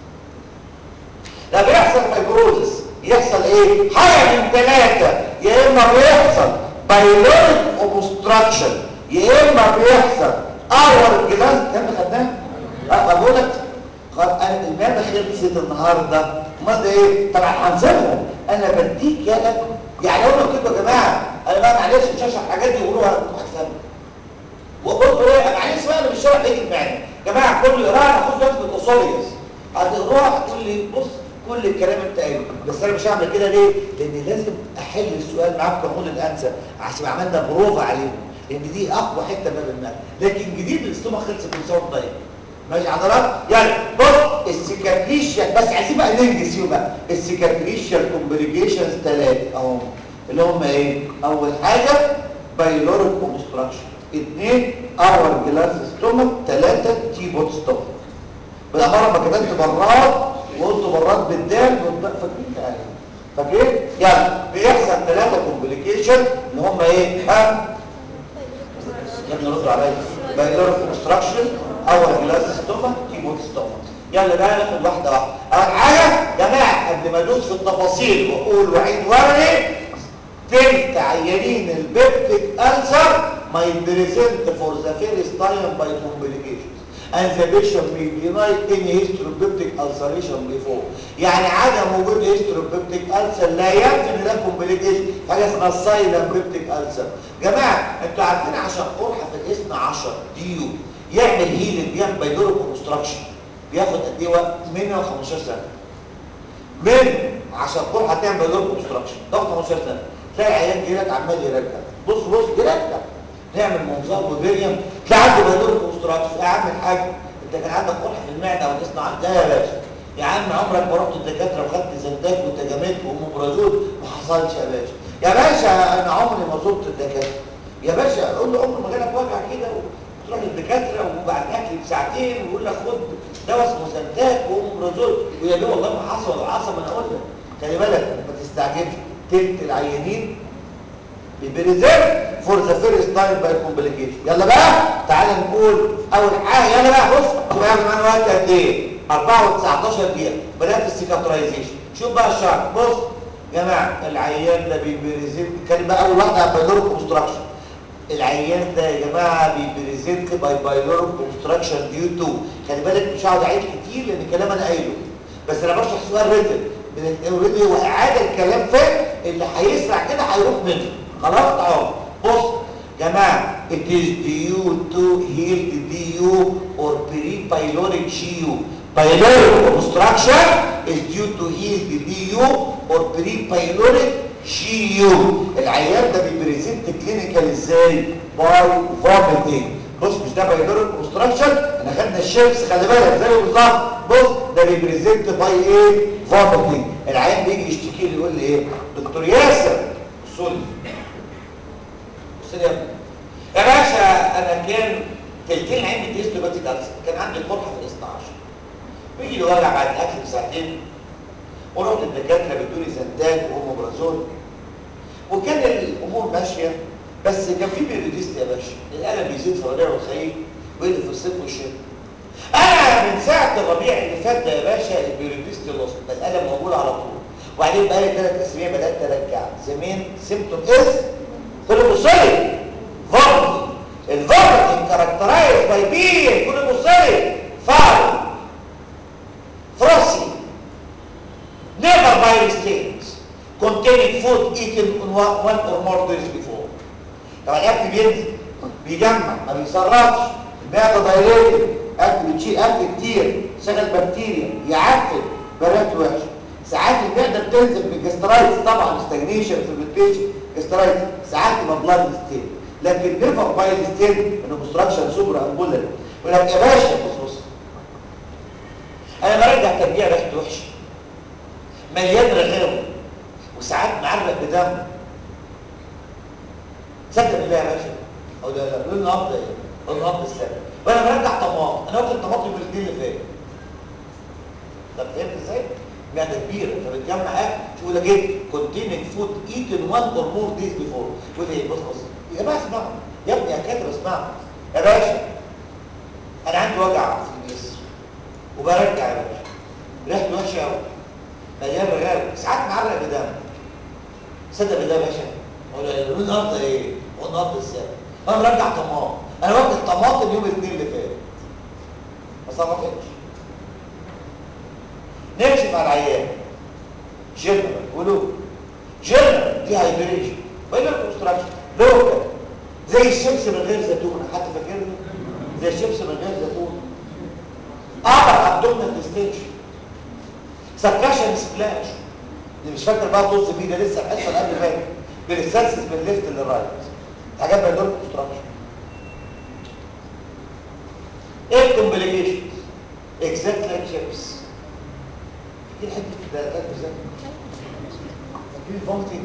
ده بيحصل فايبروزس يحصل ايه حاجه من ثلاثه يا اما بيحصل بايلوريك اوبستراكشن يا اما بيحصل اور جلاس كان خدناه اه بقول لك انا الماده خلصت النهارده امال ده ايه طبعا هنسيبهم انا بديك يا يعني لو انا قلت لكم يا جماعه انا بقى معلش مش هشرح الحاجات دي وقولوها هتفهموا وقلت ايه انا معلش بقى انا مش شارح بقيه المعنى يا جماعه كل قراءه هاخد وقت في الاوسوليوس هتقراها هتقول لي بص كل الكلام انت قايله بس انا مش هعمل كده ليه لان لازم احل السؤال معاك قانون الانسب عشان عملنا بروفا عليهم لان دي اقوى حته ما بالمال لكن جديد الاستوما خلص في الصوت طيب ماشي حضرتك يعني بص السيكاتريشيال بس عايزين بقى ننجز فيهم بقى السيكاتريشيال كومبليكيشنز ثلاثه اهو اللي هم ايه اول حاجه بايلوريك اوبستراكشن اثنين اور جلاس ستومك ثلاثه تي بوت ستومك بالعباره ما كتبت براد وقلت براد بالدال فاكرين يعني فاكرين يعني بيحصل ثلاثه كومبليكيشن اللي هم ايه ها يا ابني ردوا عليا بايلوريك اوبستراكشن اور جلاس ستومك تي بوت ستومك يلا بقى ناخد واحده واحده اول حاجه يا جماعه قبل ما ادوس في التفاصيل واقول وعيد وري تلت عيانين البيبتيك ألسر might present for the first time by complications and the patient may deny any history of peptic ulceration before يعني عدم وجود history of peptic ulcer لا ينفي ان ده complication حاجه اسمها silent peptic ulcer جماعه انتوا عارفين عشان قرحه في الاسم 10 ديو يعمل هيلينج بيعمل بايدوريك اوبستراكشن بياخد قد ايه وقت منه 15 سنه من عشان قرحه تعمل بايدوريك اوبستراكشن تاخد 15 سنه تلاقي عيان جيلك عمال يرجع بص بص يرجع نعمل منظار وفيريوم تلاقي عنده بايلوريك اوبستراكشن يا عم الحاج انت كان عندك قرحه في المعده وتصنع ده يا باشا يا عم عمرك ما رحت الدكاتره وخدت زنداك وتجاميت واموبرازول ما حصلش يا باشا يا باشا انا عمري ما زرت الدكاتره يا باشا قول له عمر ما جالك وجع كده وتروح للدكاتره وبعد اكل بساعتين ويقول لك خد دواء اسمه زنداك واموبرازول ويا بيه والله ما حصل ولا حصل ما انا اقول لك خلي بالك ما تستعجلش تلت العيانين بيبريزيرف فور ذا فيرست تايم باي كومبليكيشن يلا بقى تعالى نقول اول حاجه يلا بقى بص شوف هياخد معانا وقت قد ايه 4 و19 دقيقه بدات السيكاترايزيشن شوف بقى الشرح بص يا جماعه العيان ده بيبريزيرف كان بقى اول واحده بايلوريك اوبستراكشن العيان ده يا جماعه بيبريزنت باي بايلوريك كونستراكشن ديو تو خلي بالك مش هقعد اعيد كتير لان الكلام انا قايله بس انا بشرح سؤال ريتن اوريدي هو اعاده الكلام فين اللي هيسرع كده هيروح منه خلاص اهو بص يا جماعه it is due to healed DU or pre-pyloric GU pyloric obstruction is due to healed DU or pre-pyloric GU العيان ده بيبريزنت كلينيكال ازاي باي فوميتنج بص مش ده بايلوريك اوبستراكشن احنا خدنا الشيبس خلي بالك زيه بالظبط بص ده بيبريزنت باي ايه فوميتنج العيان بيجي يشتكي لي يقول لي ايه دكتور ياسر بصوا لي بص لي يا ابني يا باشا انا كان تلتين عين بتقيس دلوقتي كان عندي قرحه في ال 12 بيجي لي وجع بعد الاكل بساعتين ورحت للدكاتره بيدوني زنتاج وهوموبرازول وكان الامور ماشيه بس كان في بيريديست يا باشا الالم بيزيد في الربيع والخريف ويقل في الصيف والشتاء انا من ساعه الربيع اللي فات ده يا باشا البيريديست لوست الالم موجود على طول وبعدين بقى لي ثلاث اسابيع بدات ارجع زمان سيمتوم از كولوبوسيل فورتي الفورتي كاركترايز باي بي كولوبوسيل فاول فروسي never by mistakes containing food eaten on one or more days before طبعا الاكل بينزل بيجمع ما بيسرطش المعده دايليتد اكل بتشيل اكل كتير شغل بكتيريا يعفن برات وحش ساعات المعده بتنزل بالجسترايتس طبعا ستاجنيشن في البيتش جسترايتس ساعات تبقى بلاد ستيل لكن نيفر باي ستيل انه كونستراكشن سوبر امبولر يقول لك يا باشا بص بص انا برجع ترجيع ريحته وحشه مليان رغاوي وساعات معرق بدم صدق بالله يا باشا او ده لا لون النهارده ايه لون النهارده السنه وانا برجع طماط انا واكل طماطم من الاثنين اللي فات طب فهمت ازاي معده كبيره فبتجمع اكل تقول لك ايه containing food eaten one or more days before تقول ايه بص بص يا جماعه اسمعوا يا ابني يا كاتب اسمعوا يا باشا انا عندي وجع في الجسم وبرجع يا باشا ريحته وحشه قوي مليان رغاوي ساعات معرق بدم صدق بالله يا باشا هو لون النهارده ايه هو النهارده ازاي انا مرجع طماط انا واكل طماطم يوم الاثنين اللي فات ما صرفتش نكشف على العيان جنرال قولوا جنرال دي هايبريشن بايلر كونستراكشن لوكال زي الشمس من غير زيتون حد فاكرني زي الشمس من غير زيتون ابر ابدومينال ديستنشن سكاشن سبلاش اللي مش فاكر بقى طز فيه ده لسه الحصه اللي قبل فاتت بنستنسس من ليفت للرايت حاجات ما يدور كونستراكشن ايه الكومبليكيشنز اكزاكت لايك شيبس ايه الحته ده ده بالذات في الفومتنج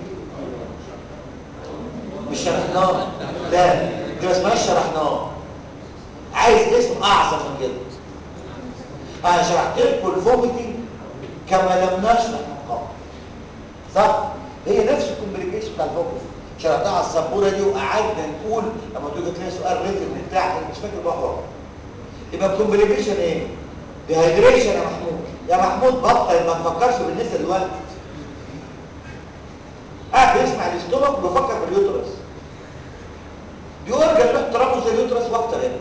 مش شرحناه لا دي ما اسمهاش شرحناه عايز اسم اعظم من كده انا شرحت لكم الفومتنج كما لم نشرح من قبل صح هي نفس الكومبليكيشن بتاع الفوكس شرحتها على السبوره دي وقعدنا نقول لما تيجي تلاقي سؤال ريتم وبتاع مش فاكر بقى يبقى الكومبليكيشن ايه ديهايدريشن يا محمود يا محمود بطل ما تفكرش بالنسبه دلوقتي قاعد بيسمع الاستومك وبيفكر في اليوترس دي اورجن له احترامه زي اليوترس واكتر يعني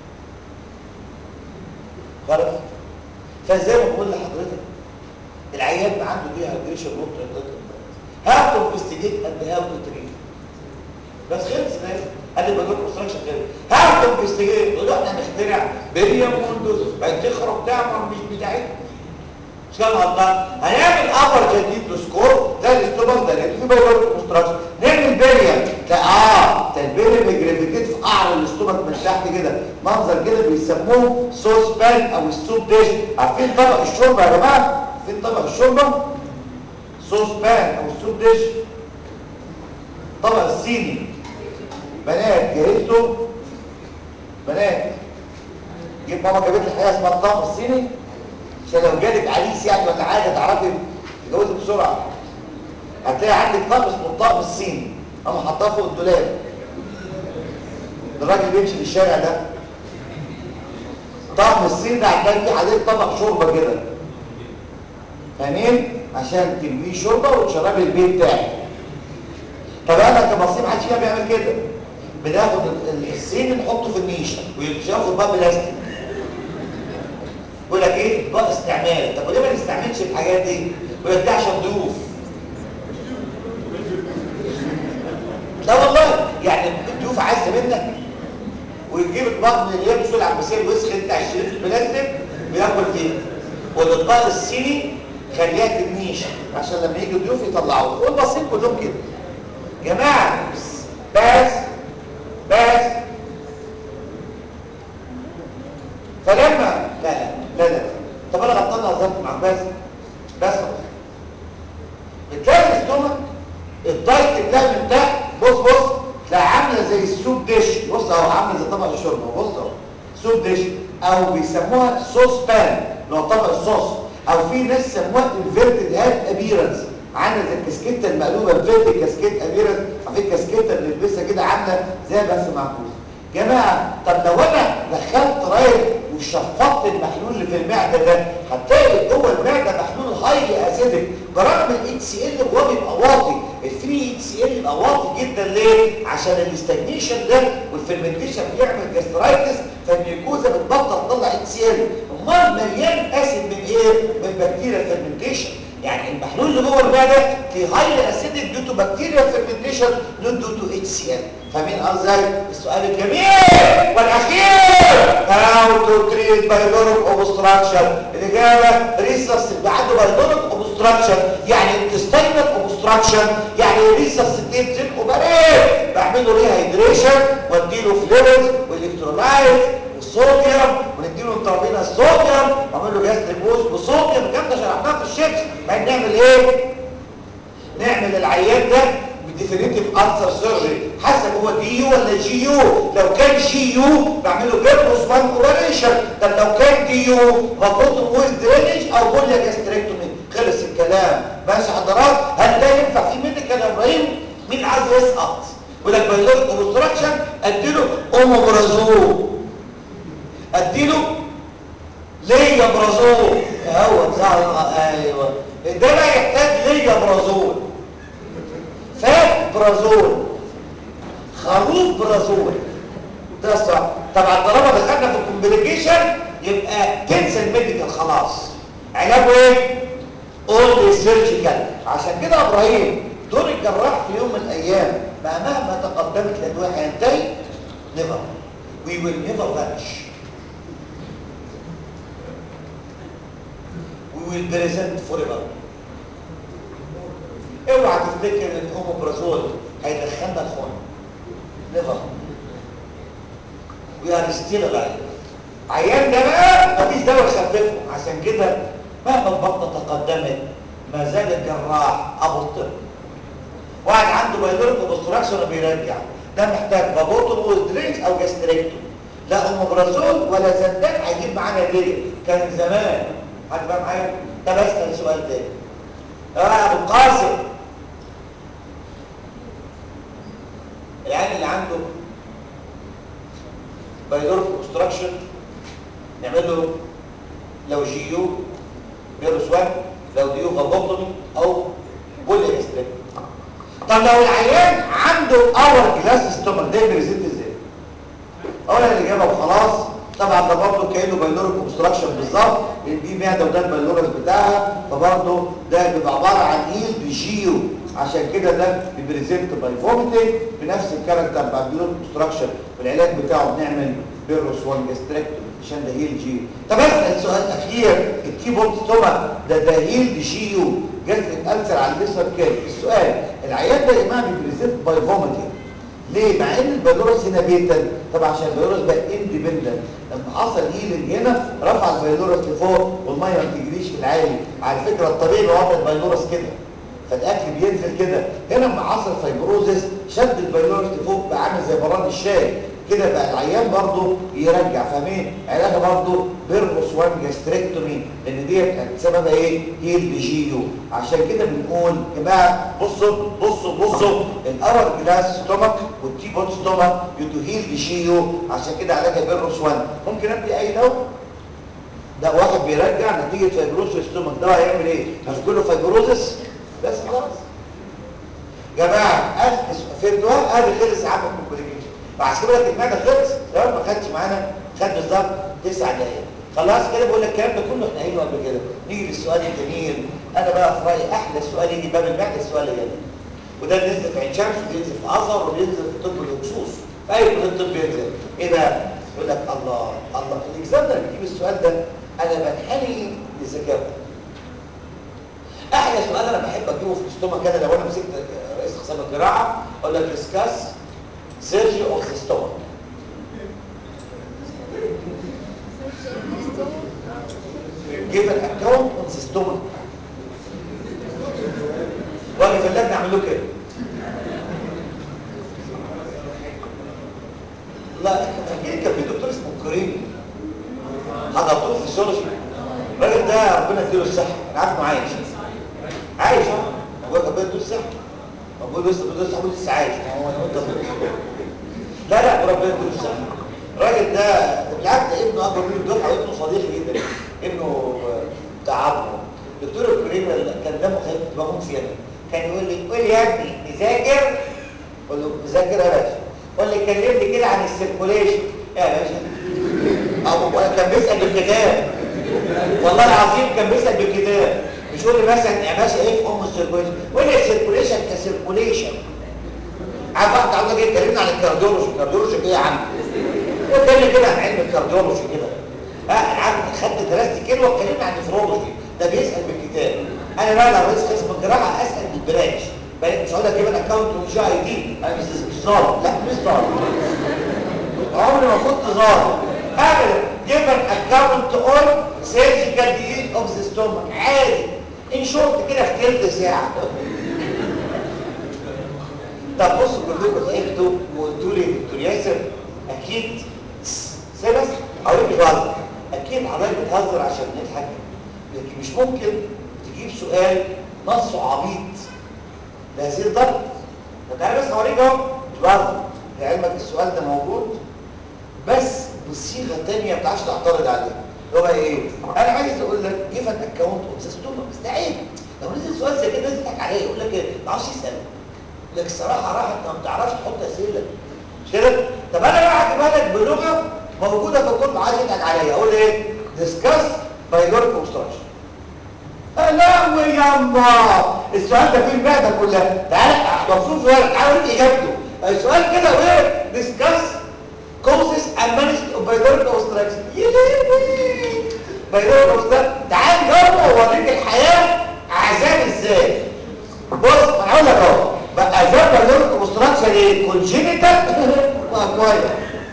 خلاص فزي ما بقول لحضرتك العيان عنده دي هايدريشن نقطه هاو تو انفستيجيت اند هاو تو تريت بس خلص ناس قال لي بدور كونستراكشن كده هاو تو انفستيجيت تقول احنا نخترع بليوم ويندوز بعد تخرب تعمل مش بتاعتنا مش كده غلطان هنعمل ابر جديد سكور ده الاستومك ده اللي في بايلور كونستراكشن نعمل بليوم ده اه ده البليوم جرافيتيت في قعر الاستومك من تحت كده منظر كده بيسموه صوص بان او السوب ديش عارفين طبق الشوربه يا جماعه عارفين طبق الشوربه صوص بان او السوب ديش طبق الصيني بنات جهزته بنات جيب ماما جابت لي حاجه اسمها الطقم الصيني عشان لو جالك عريس يعني ولا حاجه تعرفي تتجوزي بسرعه هتلاقي عندك طقم اسمه الطقم الصيني اما حطاه فوق الدولاب الراجل بيمشي في الشارع ده طقم الصين ده عندك فيه حديد طبق شوربه كده فاهمين عشان تلويه شوربه وتشربي البيت بتاعك طب انا كمصري محدش فينا بيعمل كده بناخد ال- الصين نحطه في النيشه ويتشافوا بقى بلاستيك يقول لك ايه بقى استعمال طب وليه ما نستعملش الحاجات دي يقول لك ده عشان ضيوف لا والله يعني الضيوف عايزه منك ويجيب اطباق من اللي هي بتسوق العباسيه الوسخ انت 20 في البلاستيك وياكل فيها والاطباق الصيني خليها في النيش عشان لما يجي ضيوف يطلعوه والبسيط كلهم كده جماعه بس بس فلما لا لا لا لا طب انا غلطان هزرت معاك بس بس بتلاقي الاستومك الدايت بتاعي من تحت بص بص تلاقي عامله زي السوب ديش بص اهو عامله زي طبق الشوربه بص اهو سوب ديش او بيسموها صوص بان اللي هو طبق الصوص او في ناس سموها انفيرتد هاد ابيرنس عامله زي الكاسكيته المقلوبه انفيرتد كاسكيت ابيرنس على فكره الكاسكيته اللي بنلبسها كده عامله زي بس معكوس جماعه طب لو انا دخلت رايل وشفطت المحلول اللي في المعده ده هتلاقي جوه المعده محلول هايلي اسيدك برغم الاتش سي ال جواه بيبقى واطي الفري اتش سي ال بيبقى واطي جدا ليه عشان الاستجنيشن ده والفرمنتيشن بيعمل جاسترايتس فالميوكوزا بتبطل تطلع اتش سي ال امال مليان اسيد من ايه من بكتيريا الفرمنتيشن يعني المحلول اللي جوه المعده في هايلي اسيدك ديو تو بكتيريا فرمنتيشن نوت ديو تو اتش سي ال فاهمين قصدي السؤال الجميل والاخير هاو تو تريت بايلوريك اوبستراكشن الاجابه ريسس عنده بايلوريك اوبستراكشن يعني انتستينال اوبستراكشن يعني ريسسيتيف زين اوبريت بعمل له ريهايدريشن واديله فلويدز والكترولايت والصوديوم ونديله انترافينا الصوديوم واعمل له جاستريك بوز والصوديوم الكلام ده شرحناه في الشيبس بعدين نعمل ايه نعمل العيان ده بديفينيتيف انسر سيرجري حسب هو دي يو ولا جي يو لو كان جي يو بعمل له بيربوس وان اوبريشن طب لو كان دي يو بطلته ويز درينج او بوليا جاستريكتومي خلص الكلام ماشي حضرات هل ده ينفع في ميديكال يا ابراهيم مين عايز يسقط يقول لك بايلوريك اوبستراكشن اديله اوموبرازول اديله ليا برازول هو تزعل ايوه ده بقى يحتاج ليا برازول فات برازول خروف برازول ده صح طبعا طالما دخلنا في الكومبليكيشن يبقى كنسل ميديكال خلاص علاجه ايه اول سيرجيكال عشان كده يا ابراهيم دور الجراح في يوم من الايام مع مهما تقدمت الادويه هينتهي نيفر وي ويل نيفر فانش وي ويل بريزنت فور ايفر اوعى تفتكر ان الاوموبرازول هيدخلنا الخون نيفر وي ار ستيل الايف عيان ده بقى مفيش دواء يخففه عشان كده مهما البطنه تقدمت ما زال الجراح ابو الطب واحد عنده بايلوريك اوبستراكشن بيرجع ده محتاج بابوتوم ودرينج او جاستريكتوم لا اوموبرازول ولا زندان هيجيب معانا ليه كان زمان حد فاهم حاجه ده بسال سؤال تاني يا ابو القاسم العيان اللي عنده بايلوريك اوبستراكشن نعمل له لو جي يو فيروس 1 لو ديو غابوتومي او بولي جاستريكتومي طب لو العيان عنده اور جلاس ستومك ده بريزنت ازاي اولا الاجابه وخلاص طبعا ده برضه كانه بايلوريك اوبستراكشن بالظبط لان دي معده وده البايلوريك بتاعها فبرضه ده بيبقى عباره عن هيل بجيو عشان كده ده بيبريزنت باي فوميتنج بنفس الكاركتر بتاع البايلوريك اوبستراكشن والعلاج بتاعه بنعمل بيروس 1 جاستريكتومي عشان ده هيل جيو طب اسال سؤال اخير الكيبورد ستومك ده ده هيل جيو جاستريك ألسر على الليسر كيرف السؤال العيان ده يا جماعه بيبريزنت باي فوميتنج ليه مع ان البيلورس هنا بيتا طبعا عشان البيلورس بقى اندبندنت لما حصل هيلنج هنا رفع البيلورس لفوق والميه ما بتجريش في العالي على فكره الطبيعي وضع البيلورس كده فالاكل بينزل كده هنا لما حصل فايبروزس شد البيلورس لفوق بقى عامل زي براد الشاي كده بقى العيان برضه يرجع فاهمين علاجها برضه بيربوس 1 جاستريكتومي لان ديت كانت سببها ايه هيل بجيو عشان كده بنقول يا جماعه بصوا بصوا بصوا الاور جلاس ستومك والتي بوت ستومك يدو هيل بجيو عشان كده علاجها بيربوس 1 ممكن ادي اي دواء ده واحد بيرجع نتيجه فايبروز ستومك ده هيعمل ايه هتقول له فايبروزس بس خلاص يا جماعه فهمتوها ادي خلص عامل كومبليكيشن وعشان كده المعده خلص لو ما خدش معانا خد بالظبط تسع دقايق خلاص كده بقول لك الكلام ده كله احنا قايلينه قبل كده نيجي للسؤال الجميل انا بقى في رايي احلى سؤال يجي باب المعده السؤال اللي جاي وده اللي ينزل في عين شمس واللي ينزل في ازهر واللي ينزل في طب الهكسوس في اي كليه طب ينزل ايه بقى يقول لك الله الله الاكزام ده اللي بيجيب السؤال ده انا بنحني لذكائه احلى سؤال انا بحب اجيبه في الاستوما كده لو انا مسكت رئيس قسم الجراحه اقول لك ديسكاس سيرجي اوف ذا ستومك جيب الاكونت اون ذا ستومك واجي في اللجنه اعمل له كده لا اكيد كان في دكتور اسمه كريم حضرتوه في السيولوجي الراجل ده ربنا يديله الصحه انا عارف انه عايش عايش اه هو ربنا يديله الصحه بقول لسه بقول لسه بقول لسه عايش ما هو انت لا لا ربنا يديله الصحه الراجل ده بالعكس ده ابنه اكبر منه بدفعه وابنه صديقي جدا ابنه تعبه دكتور الكريم كان دمه خفيف دماغه فيها كان يقول لي قول يا ابني مذاكر قول له مذاكر يا باشا قول لي كلمني كده عن السيركوليشن يا باشا او كان بيسال بالكتاب والله العظيم كان بيسال بالكتاب مش يقول لي مثلا يا باشا ايه في ام السيركوليشن قول لي السيركوليشن كسيركوليشن عارف واحد عاوز اجي يكلمنا عن الكارديولوجي الكارديولوجي ايه يا عم اتكلم كده عن علم الكارديولوجي كده ها انا عارف خدت درست كده واتكلمنا عن النفرولوجي ده بيسال بالكتاب انا بقى لو رئيس قسم الجراحه اسال بالبرانش مش هقول لك جيب الاكونت ومش اي دي انا مش مش ظالم لا مش ظالم عمري ما كنت ظالم ابدا جيب الاكونت اون سيرجيكال ديزيز اوف ذا ستومك عادي ان شورت كده في ثلث ساعه طب بصوا كلكم ضحكتوا وقلتوا لي دكتور ياسر اكيد سي بس هقول لك بهزر اكيد حضرتك بتهزر عشان نضحك لكن مش ممكن تجيب سؤال نصه عبيط بهذه الضرب فتعالى بس هوريك اهو مش بهزر لعلمك السؤال ده موجود بس بصيغه ثانيه ما بتعرفش تعترض عليها اللي هو بقى ايه انا عايز اقول لك جيف ان اكونت اوبسيستوما بس ده عيب لو نزل سؤال زي كده الناس تضحك عليا يقول لك ايه ما اعرفش يسال لك الصراحه راحت ما بتعرفش تحط اسئله مش كده طب انا بقى هجيبها لك بلغه موجوده في الكتب عايز يضحك عليا اقول ايه ديسكاس بايلوريك اوبستراكشن لا ويما السؤال ده فيه المعده كلها تعالى مبسوط سؤال تعالى قول اجابته السؤال كده وايه ديسكاس كوزز اند مانجمنت اوف بايلوريك اوبستراكشن يا لهوي بايلوريك اوبستراكشن تعال جرب واوريك الحياه عذاب ازاي بص انا هقول لك اهو بقى عذاب بايلوريك اوبستراكشن ايه كونجينيتال واكواير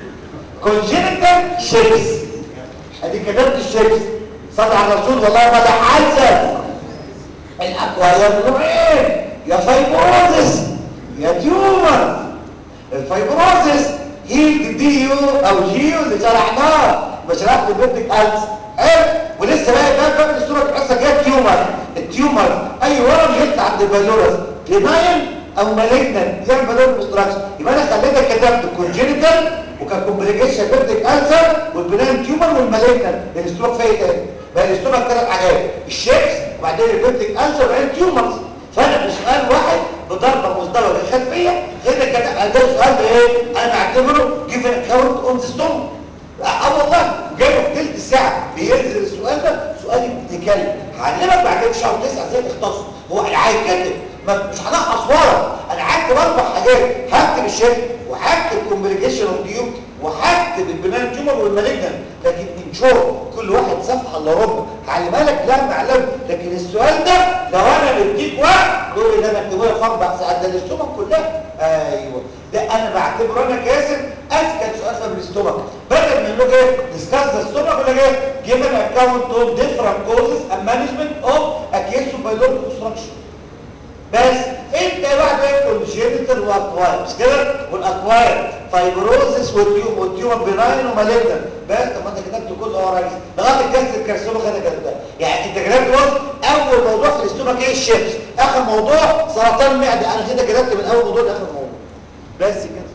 كونجينيتال شيبس ادي كتبت الشيبس صلى على الرسول والله ما ده حزن الاكواير نوعين يا فايبروزس يا تيومر الفايبروزس هي دي يو او جيو اللي شرحناه ما شرحت البيبتيك الز حلو ولسه بقى ده بقى الصوره الحصه جايه تيومر التيومر اي ورم يطلع عند البالورس ليناين او مالجنان يعمل بالور كونستراكشن يبقى انا خليتك كتبت كونجينيتال وكان كومبليكيشن بيبتيك الزر والبنان تيومر والمالجنان الاستروك فيها ايه تاني بقى الاستروك ثلاث حاجات الشيبس وبعدين البيبتيك الزر وبعدين تيومرز فانا في سؤال واحد بضربه مزدوجه خلفيه غير كده ده سؤال ايه انا بعتبره جيف اكونت اون ذا ستوم اه والله جايبه في ثلث ساعه بينزل السؤال ده سؤال ابن كلب هعلمك بعدين شهر تسعه ازاي تختصر هو انا عايز كده مش هنقص ورق انا هكتب اربع حاجات هكتب الشيب وهكتب كومبليكيشن اوف ديوت وهكتب البنان تيومر والمالجنان لكن من شهر كل واحد صفحه الا ربع هعلمها لك لا معلم لكن السؤال ده لو انا بديك وقت تقول لي ده انا اكتبه لك في اربع ساعات ده الاستومك كلها ايوه ده انا بعتبره انا كاسر اذكى سؤال في الاستومك بدل ما نقول ايه ديسكاس ذا ستومك ولا ايه جيب ان اكونت اوف ديفرنت كوزز اند مانجمنت اوف اكيسو بايلوريك اوبستراكشن بس انت واحد يقول جينيتال واكواير مش كده والاكواير فايبروزس والتيوم والتيوم بناين ومالجنان بس طب ما انت كتبت كل اه رئيس لغايه الجسد الكارسينوما خدها كده يعني انت كتبت بص اول موضوع في الاستومك ايه الشيبس اخر موضوع سرطان المعده انا كده كتبت من اول موضوع لاخر موضوع بس كده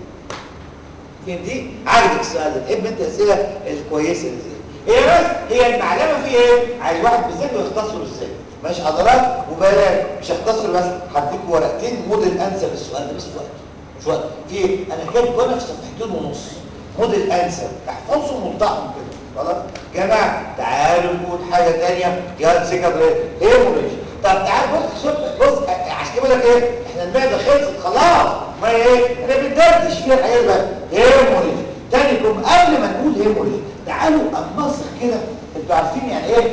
فهمتي عجبك السؤال ده تحب انت الاسئله الكويسه دي هي بس هي المعلمه في ايه عايز واحد بذهنه يختصر ازاي ماشي حضرات وبلاش مش هختصر بس هديك ورقتين موديل انسب السؤال ده بس وقت شويه في انا كاتب وانا في صفحتين ونص موديل انسب احفظهم وامضحهم كده خلاص جماعه تعالوا نقول حاجه ثانيه يا سيكا ايه موليش طب تعال بص شوف بص عشان كده لك ايه احنا المعده خلصت خلاص ما ايه احنا بندردش فيها الحاجات بقى ايه موليش تاني كم قبل ما نقول ايه موليش تعالوا امصر كده انتوا عارفين يعني ايه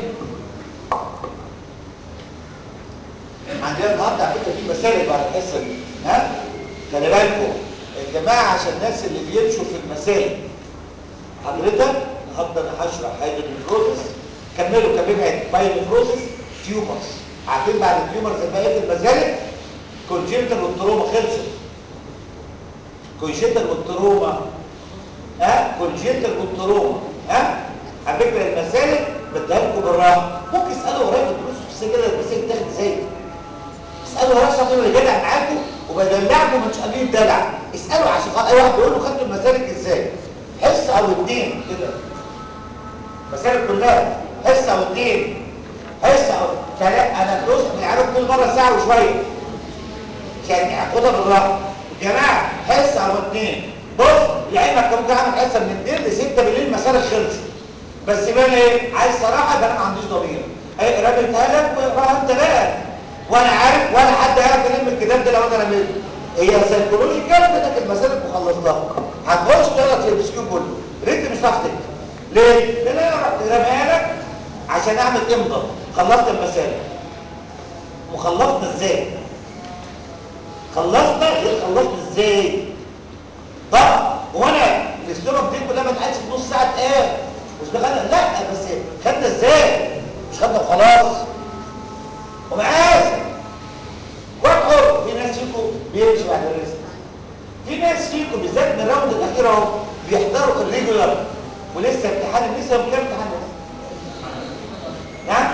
عندنا النهارده على فكره في مسالك بعد الحصه دي ها خلي بالكم يا جماعه عشان الناس اللي بيمشوا في المسالك حضرتك النهارده انا هشرح هيدروفروزس كملوا كملوا عادي بايلوفروزس تيومرز عارفين بعد التيومرز بقيه المسالك كونجنتال والتروما خلصت كونجنتال والتروما ها كونجنتال والتروما ها على فكره المسالك بديها لكم بالراحه ممكن تسالوا ورايا في الدروس في السجله المسالك تاخد ازاي اسالوا ورايا عشان اللي جدع معاكم وبدلعكم مش قابلين دلع اسالوا عشان اي واحد بيقول له خدتوا المسالك ازاي حصه او اتنين كده المسالك كلها حصه او اتنين حصه او ثلاثه انا فلوس بيعرف كل مره ساعه وشويه عشان هاخدها بالراحه يا جماعه حصه او اتنين بص لعلمك كان ممكن اعمل حصه من 2 ل 6 بالليل المسالك خلصت بس يبقى ايه عايز صراحه يبقى انا ما عنديش ضمير ايه رميتها لك واقراها انت بقى وانا عارف ولا حد يعرف يلم الكتاب ده لو انا رميته هي سيكولوجيكال بدك المسالك وخلصتها هتخش تغلط في البسكيو كله ريت مش هتعرف تكتب ليه؟ لان انا رحت رميها لك عشان اعمل امضى خلصت المسالك وخلصنا ازاي؟ خلصنا غير خلصنا ازاي؟ طب وانا الاسلوب دي كلها ما اتقالش في نص ساعه ايه؟ مش بخدنا لا بس خدنا ازاي؟ مش خدنا وخلاص ومعاذ وحر في ناس فيكم بيمشي بعد الرزق في ناس فيكم بالذات من الراوند الاخير اهو بيحضروا الريجولار ولسه امتحان لسه كام امتحان لسه نعم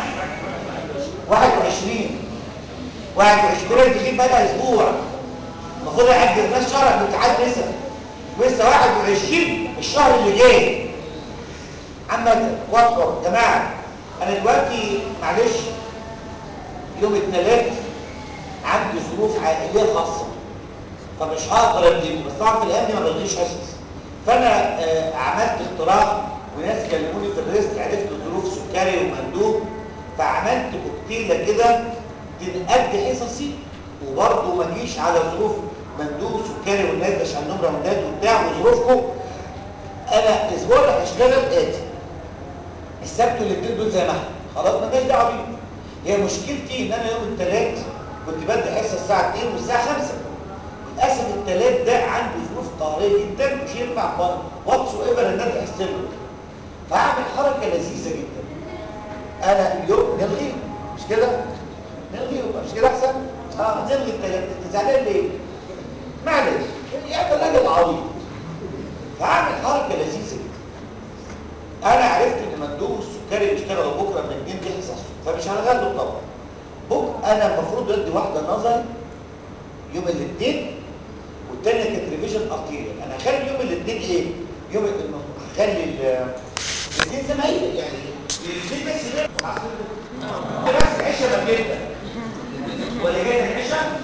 21 21 تجيب بقى اسبوع المفروض اجل الناس شهر الامتحان لسه لسه 21 الشهر اللي جاي عامة وفقوا جماعة انا دلوقتي معلش يوم الثلاث عندي ظروف عائليه خاصه فمش هقدر اديكم بس طبعا في الايام دي ما بلغيش حصص فانا آه عملت اختراع وناس كلموني في الريست عرفت ظروف سكري ومندوب فعملت كوكتيله كده تنقد حصصي وبرضه ما اجيش على ظروف مندوب سكري والناس مش عندهم راوندات وبتاع وظروفكم انا الاسبوع اللي هشتغل اتي السبت والاثنين دول زي ما احنا خلاص مالناش دعوه بيهم هي مشكلتي ان انا يوم الثلاث كنت بدي حصه الساعه 2 والساعه 5 للاسف الثلاث ده عندي ظروف قهريه جدا مش ينفع واتس ايفر ان انا احسن له فاعمل حركه لذيذه جدا انا اليوم نلغي مش كده نلغي مش كده احسن اه نلغي الثلاث انت زعلان ليه معلش يعني الراجل عبيط فاعمل حركه لذيذه جدا انا عرفت ان مندوب السكري بيشتغلوا بكره من 2 دي حصص فمش هنغلب طبعا بكره انا المفروض ادي واحده نظري يوم الاثنين والثانيه كانت ريفيجن ارتيريال انا هخلي يوم الاثنين ايه يوم هخلي الاثنين زي ما هي يعني الاثنين بس بس عشاء مجدا ولا جاي العشاء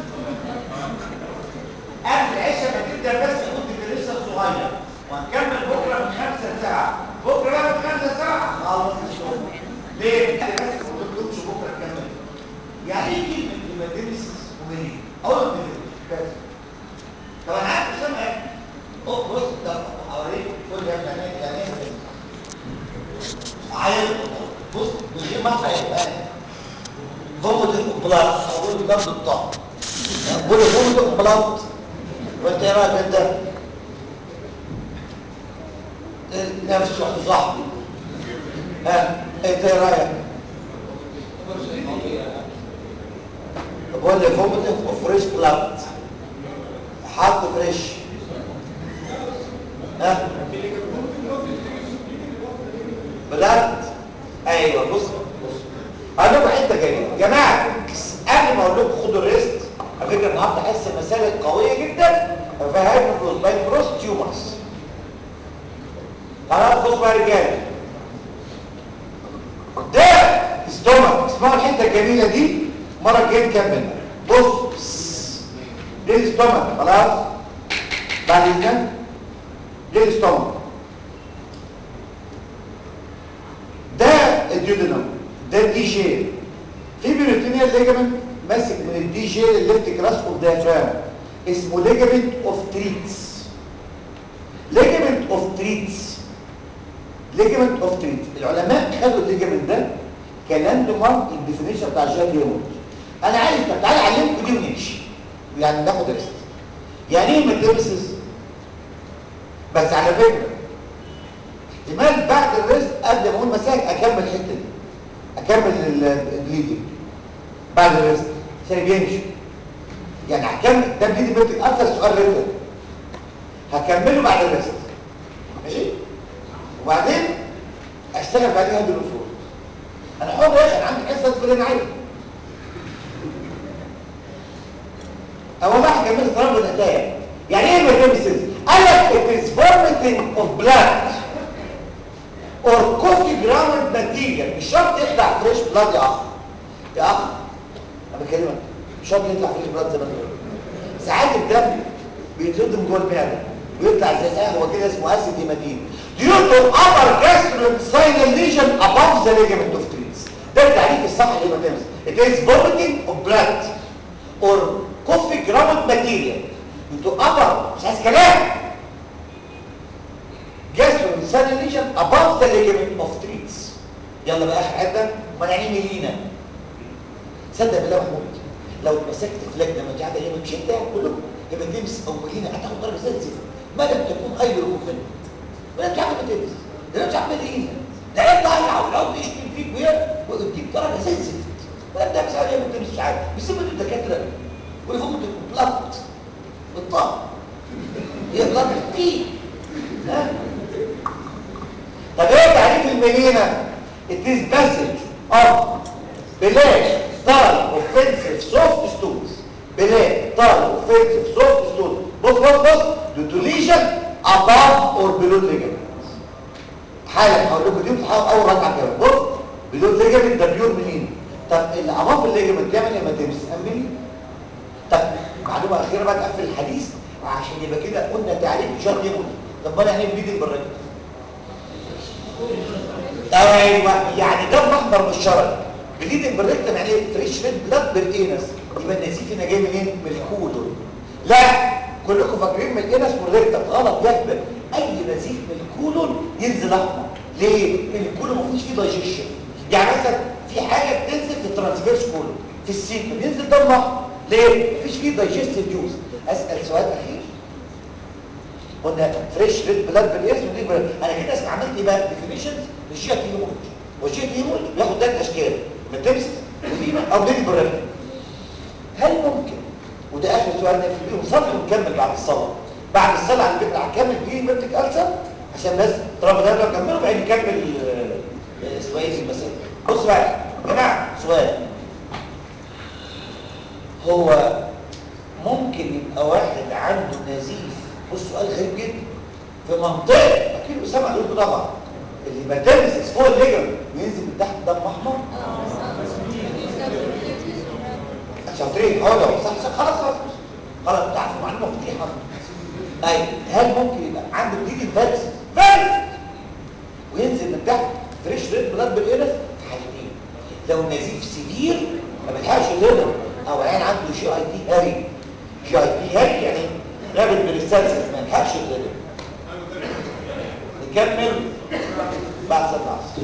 قبل العشاء مجدا بس كنت لسه صغير وهنكمل بكره من خمسة ساعة بكره بقى من خمسة ساعة خلاص الشغل ليه؟ بس ما تطلبش بكره تكمل يعني ايه كلمة ايمرجنسي ومنين؟ اول ما بس طب انا عارف سامع ايه؟ بص ده اوريك كل يوم يعني يعني ايه عايز بص من غير ما احرق فوق البلاط اقول ضرب الطاقه بقول فوق البلاط وانت ايه رايك انت؟ نفس صاحبي ها انت ايه رايك بقول لي فوميتنج فريش بلاد حط فريش ها بلاد ايوه بص بص اقول لكم حته جميله يا جماعه قبل ما اقول لكم خدوا الريست على فكره النهارده حس مسالك قويه جدا فيها هايبروفلوز بايبروس تيومرز خلاص بصوا يا رجاله ده ستومك اسمعوا الحته الجميله دي المره الجايه نكمل بص دي الستومك خلاص بعد كده ليه ستومك ده الديودنم ده الدي جي في بيروتينيال ليجامنت ماسك من الدي جي للليفت كراس اوف دايفرام اسمه ليجامنت اوف تريتس ليجامنت اوف تريتس ليجامنت اوف تريتس العلماء خدوا الليجامنت ده كلاند مارك الديفينيشن بتاع جاك هيموت انا عايز طب تعالى اعلمكم دي ونمشي يعني ناخد ريست يعني ايه ميتابيسيس بس على فكره احتمال بعد الريست قبل ما اقول مساك اكمل الحته دي اكمل البليدنج بعد الريست عشان بيمشي يعني هكمل ده بليدنج بيتك اكتر سؤال ريتم هكمله بعد الريست ماشي وبعدين اشتغل بعدين هدي الفروض انا حر يا اخي انا عندي حصه في اللي انا عايزه اول واحد كمل طالما بداتها يعني ايه ميتابيسيس قال لك it is vomiting of blood or coffee ground material مش شرط يطلع فريش بلاد يا اخ يا اخ انا بكلمك مش شرط يطلع فريش بلاد زي ما انت ساعات الدم بيتردم جوه المعده ويطلع زي القهوه كده اسمه اسيد هيماتين due to upper gastrointestinal lesion above the ligament of trees ده التعريف الصح للهيماتيمس it is vomiting of blood or coffee ground material due to upper مش عايز كلام gastrointestinal lesion above the ligament of trees يلا بقى اخر حته ما يعني ميلينا صدق بالله محمود لو مسكت في لجنه ما قاعده هي مش انت كلهم يبقى تلبس او ميلينا هتاخد درجه زي الزفت ما لم تكون اي ركوب ولا مش عارف تلبس ده مش عارف ميلينا ده انت ضايع والعود يشتم فيك ويديك درجه زي الزفت ولا انت مش عارف ما تلبس مش عارف بيسيبوا الدكاتره ويفهموا بلط بالطاقه هي بلط فيه ها طب ايه تعريف الميلينا it is passage of بلاش طال offensive soft stones بلاش طال offensive soft stones بص بص بص due above or below ligament حالا هقول لكم دي بتحاول اول رقعه كمان بص below ligament ده بيور منين طب اللي above الليجمنت بيعمل ايه ما تمس امني طب معلومه اخيره بقى تقفل الحديث عشان يبقى كده قلنا تعريف شرط يموت طب ما يعني ايه بليدنج بالرجل ايوه يعني دم احمر مش شرج بليدنج بالريكتم يعني ايه فريش ريد بلاد بالانس يبقى النزيف هنا جاي منين من الكولون لا كلكم فاكرين من الانس والريكتم غلط يكبر اي نزيف من الكولون ينزل احمر ليه لان الكولون ما فيش فيه دايجيشن يعني مثلا في حاجه بتنزل في الترانسفيرس كولون في السيكم ينزل دم احمر ليه مفيش فيه دايجستيف جوز اسال سؤال اخير قلنا فريش ريد بلاد بالاسم ودي بلاد. انا كده اسمع عملت ايه بقى ديفينيشنز للجي تي هيمولوجي والجي تي هيمولوجي بياخد ثلاث اشكال ميتابسس وديما او ديدي بريد هل ممكن وده اخر سؤال نقفل بيه ونصلي ونكمل بعد الصلاه بعد الصلاه على فكره هكمل بيه بنتك ألسر عشان بس طالما ده لو كملوا بقى نكمل آه، اسمها ايه المسائل بص بقى يا جماعه سؤال هو ممكن يبقى واحد عنده نزيف بص سؤال غريب جدا في منطقه اكيد اسامه قال له طبعا اللي ما تلمس فوق الليجر وينزل من تحت دم احمر شاطرين اه لو صح صح خلاص خلاص خلاص انت عارف معلومه فضيحه طيب هل ممكن يبقى عنده بليدنج فارس فارس وينزل من تحت فريش ريد بلاد بالانس في حالتين لو نزيف سيفير ما بيلحقش يضرب او عيان عنده جي اي تي هاري جي اي تي هاري يعني رابط بالستانسز ما يلحقش يضرب نكمل بعد صلاه العصر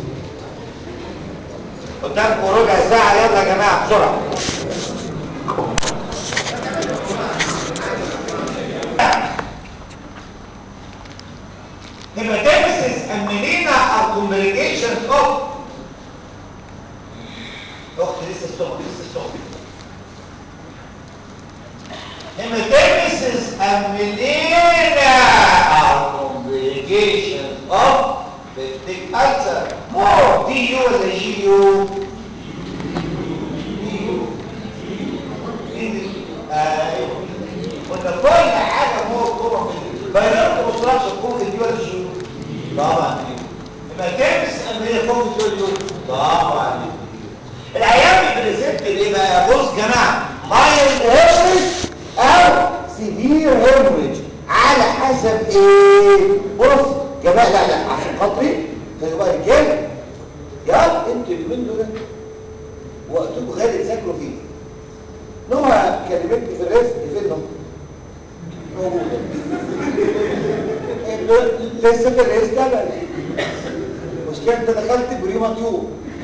قدامكم ربع ساعه يلا يا جماعه بسرعه Hematosis and melena are complications of اخت لسه الصبح لسه الصبح Hematosis and melena are complications of peptic ulcer more DU ولا GU ايوه قلنا كل حاجه مو كوره بينكم ما طلعش الكوره دي ولا شيء طبعا لما تلبس امريه فوق تقول طبعا العيان بريزنت ليه بقى بص يا جماعه مايل هيموريج او سيفير هيموريج على حسب ايه بص جماعه لا لا عشان خاطري خلي بقى رجاله يا انتوا اليومين دول وقتكم غالي تذاكروا فيه نوع كلمتني في الرزق فينهم موجوده لسه في الرزق ده المشكله انت دخلت بريمه طيور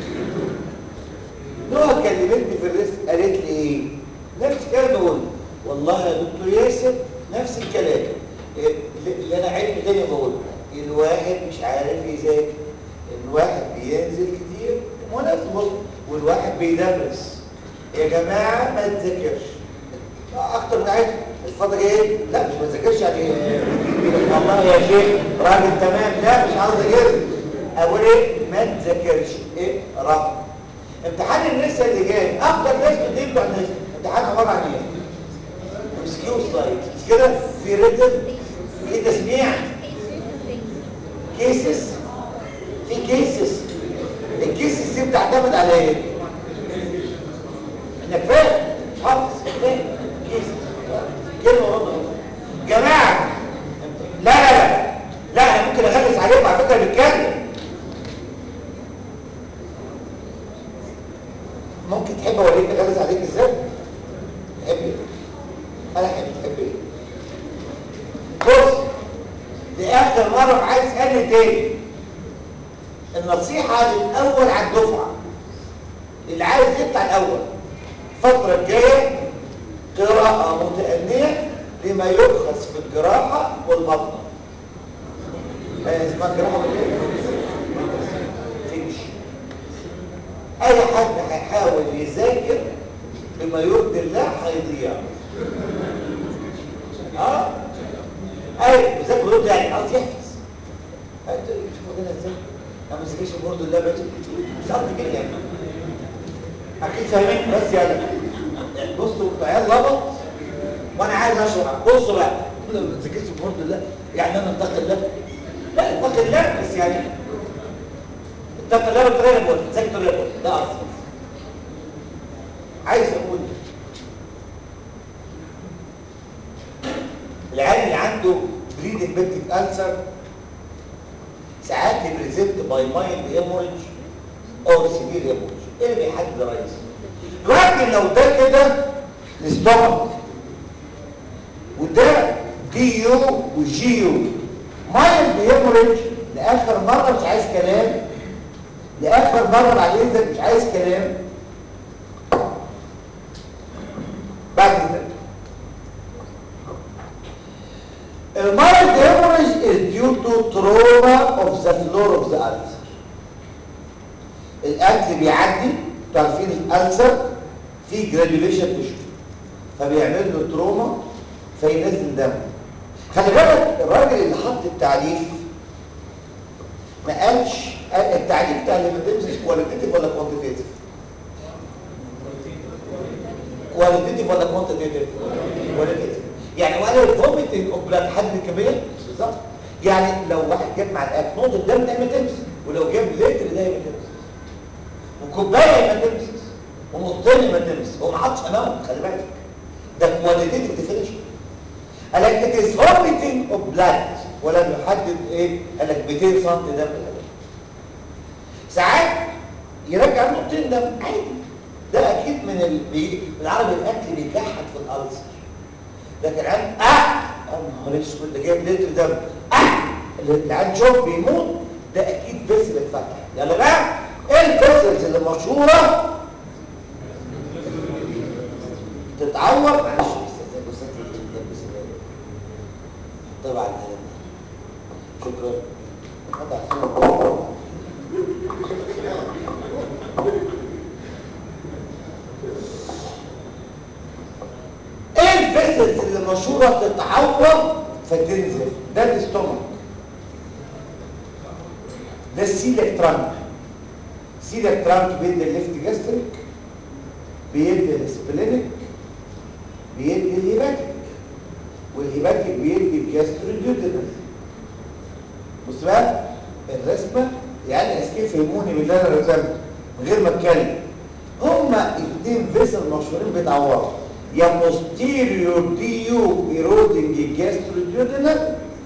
نوع كلمتني في الرزق قالت لي ايه نفس الكلام بقول والله يا دكتور ياسر نفس الكلام إيه، اللي انا عدت تاني بقول الواحد مش عارف يذاكر الواحد بينزل كتير ونفس بص والواحد بيدرس يا جماعه ما تذاكرش اكتر من عادي الفتره ايه لا مش ما تذاكرش يعني إيه؟ والله يا شيخ راجل تمام لا مش عاوز اذاكر اقول ايه ما تذاكرش ايه رقم امتحان النسا اللي جاي افضل ناس بتجيب بتوع النسا امتحان عباره عن ايه مسكيو سلايد مش كده في ريتم في تسميع كيسز في كيسز الكيسز دي بتعتمد على ايه انك فاهم حافظ فاهم كيسز كلمه واضحه جماعه لا لا لا لا انا ممكن اغلس عليكم على فكره بيتكلم ممكن تحب اوريك اغلس عليك ازاي تحبي انا احب تحبي بص لاخر مره عايز اسالني تاني النصيحه للاول على الدفعه اللي عايز يطلع الاول الفتره الجايه قراءه متأنية لما يؤخذ في الجراحه والبطنه آه، اسمها جراحه متأنية تمشي اي حد هيحاول يذاكر بما يرضي الله هيضيع اه اي بذاكر يرضي يعني قصدي يحفظ انت شوف انا ازاي انا ما ذاكرش برضه الله بقى مش قصدي كده يعني اكيد فاهمين بس يلا بصوا العيال لبط وانا عايز اشرح بصوا بقى انا ما ذاكرش برضه الله يعني انا اتقي الله لا اتقي الله بس يعني اتقي الله بالطريقه اللي قلت ذاكر الطريقه اللي قلت ده قصدي عايز اقول العيال اللي عنده بريد بيبتيك ألسر ساعات يبريزنت باي مايند هيموريج او سيفير هيموريج ايه اللي بيحدد الرئيس دلوقتي لو ده كده الاستومك وده دي يو وجي يو مايند هيموريج لاخر مره مش عايز كلام لاخر مره بعد اذنك مش عايز كلام بعد كده المرض hemorrhage is due to trauma of the floor of the ulcer الاكل بيعدي انتوا عارفين الالسر فيه جرانيوليشن تيشو فبيعمل له تروما فينزل دم خلي بالك الراجل اللي حط التعريف ما قالش التعريف بتاع الليماتيمسيس كواليتيتيف ولا كوانتيتيف كواليتيتيف ولا كوانتيتيف كواليتيتيف يعني وقال الفوميتنج اوف بلاد حد كبير بالظبط يعني لو واحد جاب مع الاكل نقطه دم ده هيماتيمسيس ولو جاب لتر ده هيماتيمسيس وكوبايه هيماتيمسيس ونقطتين هيماتيمسيس هو ما حطش امامه خلي بالك ده كواليتيتيف ديفينيشن قال لك ات از فوميتنج اوف بلاد ولم يحدد ايه قال لك 200 سم دم ساعات يرجع نقطتين دم عادي ده اكيد من ال... بي... بالعربي الاكل بيكحت في الالسر لكن عن اه يا نهار اسود ده جايب لتر دم اه اللي عن شوف بيموت ده اكيد فيسل اتفتح يلا بقى ايه الفيسلز اللي مشهوره تتعور معلش استاذ استاذ بس طبعا شكرا قطع ايه الفيسلز اللي مشهوره تتعور فتنزل ده الاستومك ده السيلك ترانك سيلك ترانك بيدي الليفت جاستريك بيدي السبلينك بيدي الهيباتيك والهيباتيك بيدي الجاستروديوتينال بص بقى الرسمه يعني اسكيف فهموني بالله انا رسمت من غير ما اتكلم هما اثنين فيسل مشهورين بيتعوروا يا posterior DU eroding gastroduodenal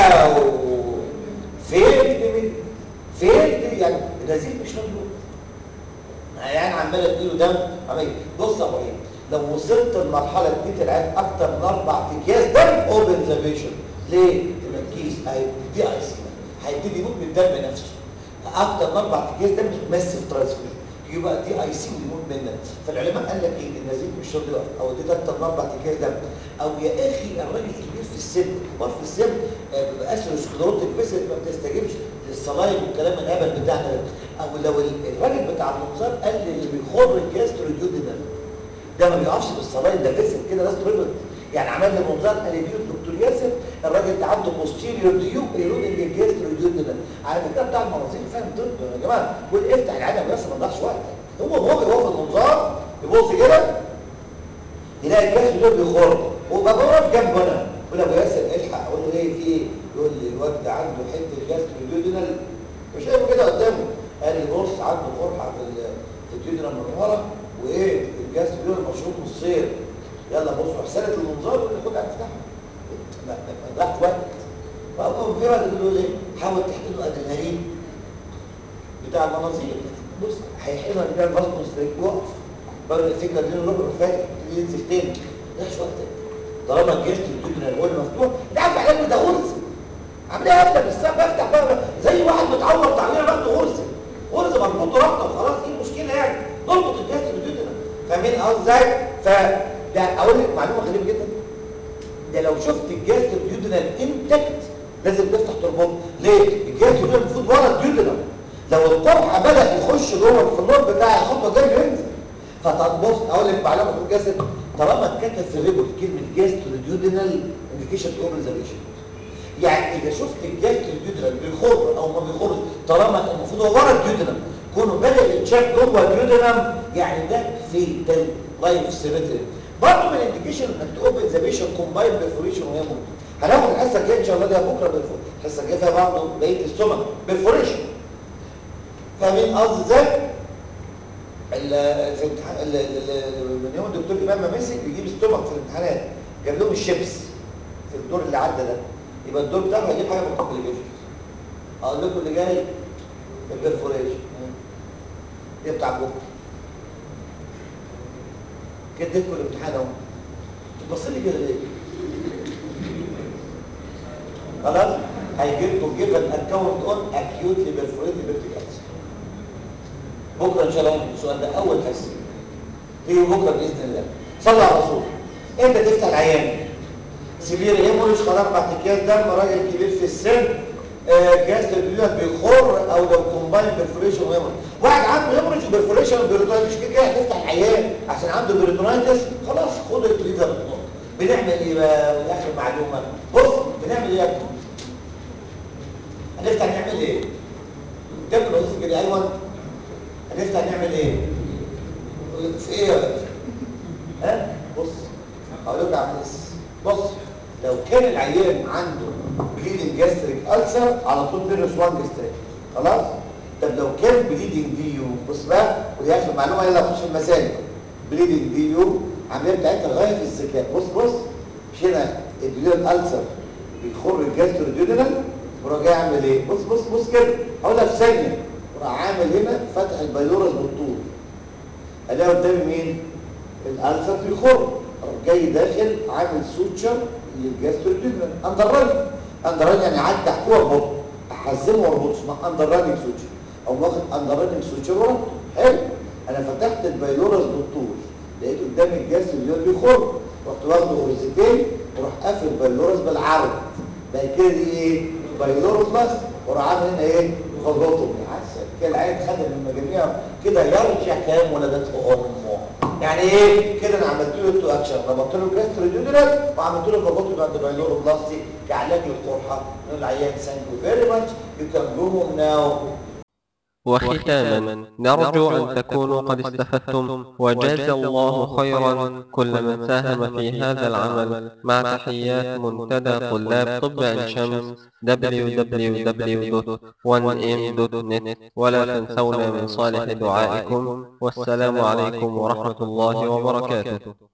تدي العيان اكتر من اربع اكياس دم اوبن ذا بيشن ليه؟ تركيز اهي دي اي سي هيبتدي يموت من الدم نفسه اكتر من اربع اكياس دم ماسف ترانسفيوجن يبقى دي اي سي ويموت منك فالعلماء قال لك ايه النزيف مش راضي يقف او اديت اكتر من اربع اكياس دم او يا اخي الراجل كبير في السن كبار في السن آه، بيبقى اسيروسكليروتيك بس ما بتستجيبش للصلايم والكلام الهبل بتاعنا ده او لو الراجل بتاع المنظار قال لي اللي بيخر الجاستروديودينال ده ما بيقفش بالصلايم ده فسد كده ناس ربط يعني عمل لي منظار قال لي الدكتور ياسر الراجل ده عنده بوستيريور ديو ايرودنج الجاستروديودينال على فكره بتاع المناظير فاهم طب يا جماعه قول افتح العالم بس ما تضيعش وقتك هو هو هو في المنظار يبص كده يلاقي الجهاز دول بيخر وبقى واقف جنبه انا يقول له ابو ياسر الحق اقول له ايه في ايه يقول لي الواد ده عنده حته جهاز الديودينال مش شايفه كده قدامه قال لي بص عنده قرحه في ال- في الديودينال من ورا وايه الجهاز الديودينال مشروط نصين يلا بص روح سالت المنظار ويقول لي خد افتحه ما ما- ما ضيعت وقت فهو في وقت يقول له ايه حاول تحقن له ادرينالين بتاع المناظير بص هيحقنها كده الفاز مستريك يقف بدل الفكره دي الربع فاتح ينزل تاني ده مش وقتك طالما الجهاز الدودنا الهول مفتوح انت عارف علاج ده غرز عاملها ابدا بالسبب بفتح بقى زي واحد متعور تعويره باخده غرز غرز مربوط رابطه وخلاص ايه المشكله يعني نربط الجهاز الدودنا فاهمين قصدي ازاي؟ ف ده اقول لك معلومه غريبه جدا ده لو شفت الجهاز الديودنال انتكت لازم تفتح تربطه ليه الجهاز الديودنال المفروض ورا الديودنال لو القرحه بدا يخش جوه في النور بتاع الخطوه جاي ينزل فتبص اقول لك معلومه في الجسد طالما اتكتب في الريبورت كلمه جاستروديودنال انديكيشن اوبنزابيشن يعني اذا شفت الجاستروديودنال بيخر او ما بيخرش طالما المفروض هو ورا الديودنال كونه بدا يتشاف جوه الديودنال يعني ده في لايف سيريتري برضه من الانديكيشن انك تاوبن ذا بيشن كومباين بيرفوريشن وهي موت هناخد الحصه الجايه ان شاء الله دي بكره بالفور الحصه الجايه فيها برضه بقيه السمك بيرفوريشن فاهمين قصدي ازاي؟ ال- في امتحان ال- ال- ال- من يوم الدكتور امام ما مسك بيجيب ستومك في الامتحانات جاب لهم الشيبس في الدور اللي عدى ده يبقى الدور بتاعه هيجيب حاجه من الكومبليكيشن اقول لكم اللي جاي البرفوريشن دي بتاع بكره كده اديتكم الامتحان اهو تبص لي كده ليه؟ خلاص هيجي لكم جيفن اكونت اون اكيوتلي برفوريتد بيبتيك ألسر. بكره ان شاء الله السؤال ده اول حصه تيجي بكره باذن الله صلى على الرسول انت تفتح العيان سيفير هيموريج خد اربع اكياس دم راجل كبير في السن آه، جهاز البيولوجي بيخر او لو كومباين برفوريشن وهيموريج واحد عنده هيموريج وبرفوريشن وبيريتونايتس مش كده هتفتح العيان عشان عنده بيريتونايتس خلاص خد التريزر بالنقط بنعمل ايه بقى اخر معلومه بص بنعمل ايه يا ابني هنفتح نعمل ايه قدام الرئيس كده ايوه هنفتح نعمل ايه في ايه يا باشا ها بص هقول لك عامل ايه بص لو كان العيان عنده بليدنج جاستريك ألسر على طول بيرس وان جاستريك خلاص طب لو كان بليدنج ديو بص بقى ودي اخر معلومه يلا نخش المسالك بليدنج ديو عمليه بتاعتها غايه في الذكاء بص بص مش هنا البليدنج ألسر بيخر الجاستروديودينال وراح جاي عامل ايه بص بص بص كده هقول لك في ثانيه وراح عامل هنا فتح البايلورس بالطول الاقي قدامي مين الالفا بيخر راح جاي داخل عامل سوتشر للجاستروديودينال اندراني اندراني يعني عدى تحت واربطه احزمه واربطه اسمها اندراني سوتشر او واخد اندراني سوتشر وربطه حلو انا فتحت البايلورس بالطول لقيت قدامي الجاستروديودينال بيخر رحت واخده غرزتين وراح قافل البايلورس بالعرض بقى كده دي ايه بايلورس بس وراح عامل هنا ايه خلطه عسل كده العين خد من المجاميع كده يرجع كلام ولدته امه يعني ايه كده انا عملت له تو اكشن ربطت له جاستروديودينال وعملت له خلطه بعد بايلوروبلاستي كعلاج للقرحه نقول العيان ثانك يو فيري ماتش يو كان جو هوم ناو وختاما نرجو أن تكونوا قد استفدتم وجاز الله خيرا كل من ساهم في هذا العمل مع تحيات منتدى طلاب طب عين شمس www.1m.net ولا تنسونا من صالح دعائكم والسلام عليكم ورحمة الله وبركاته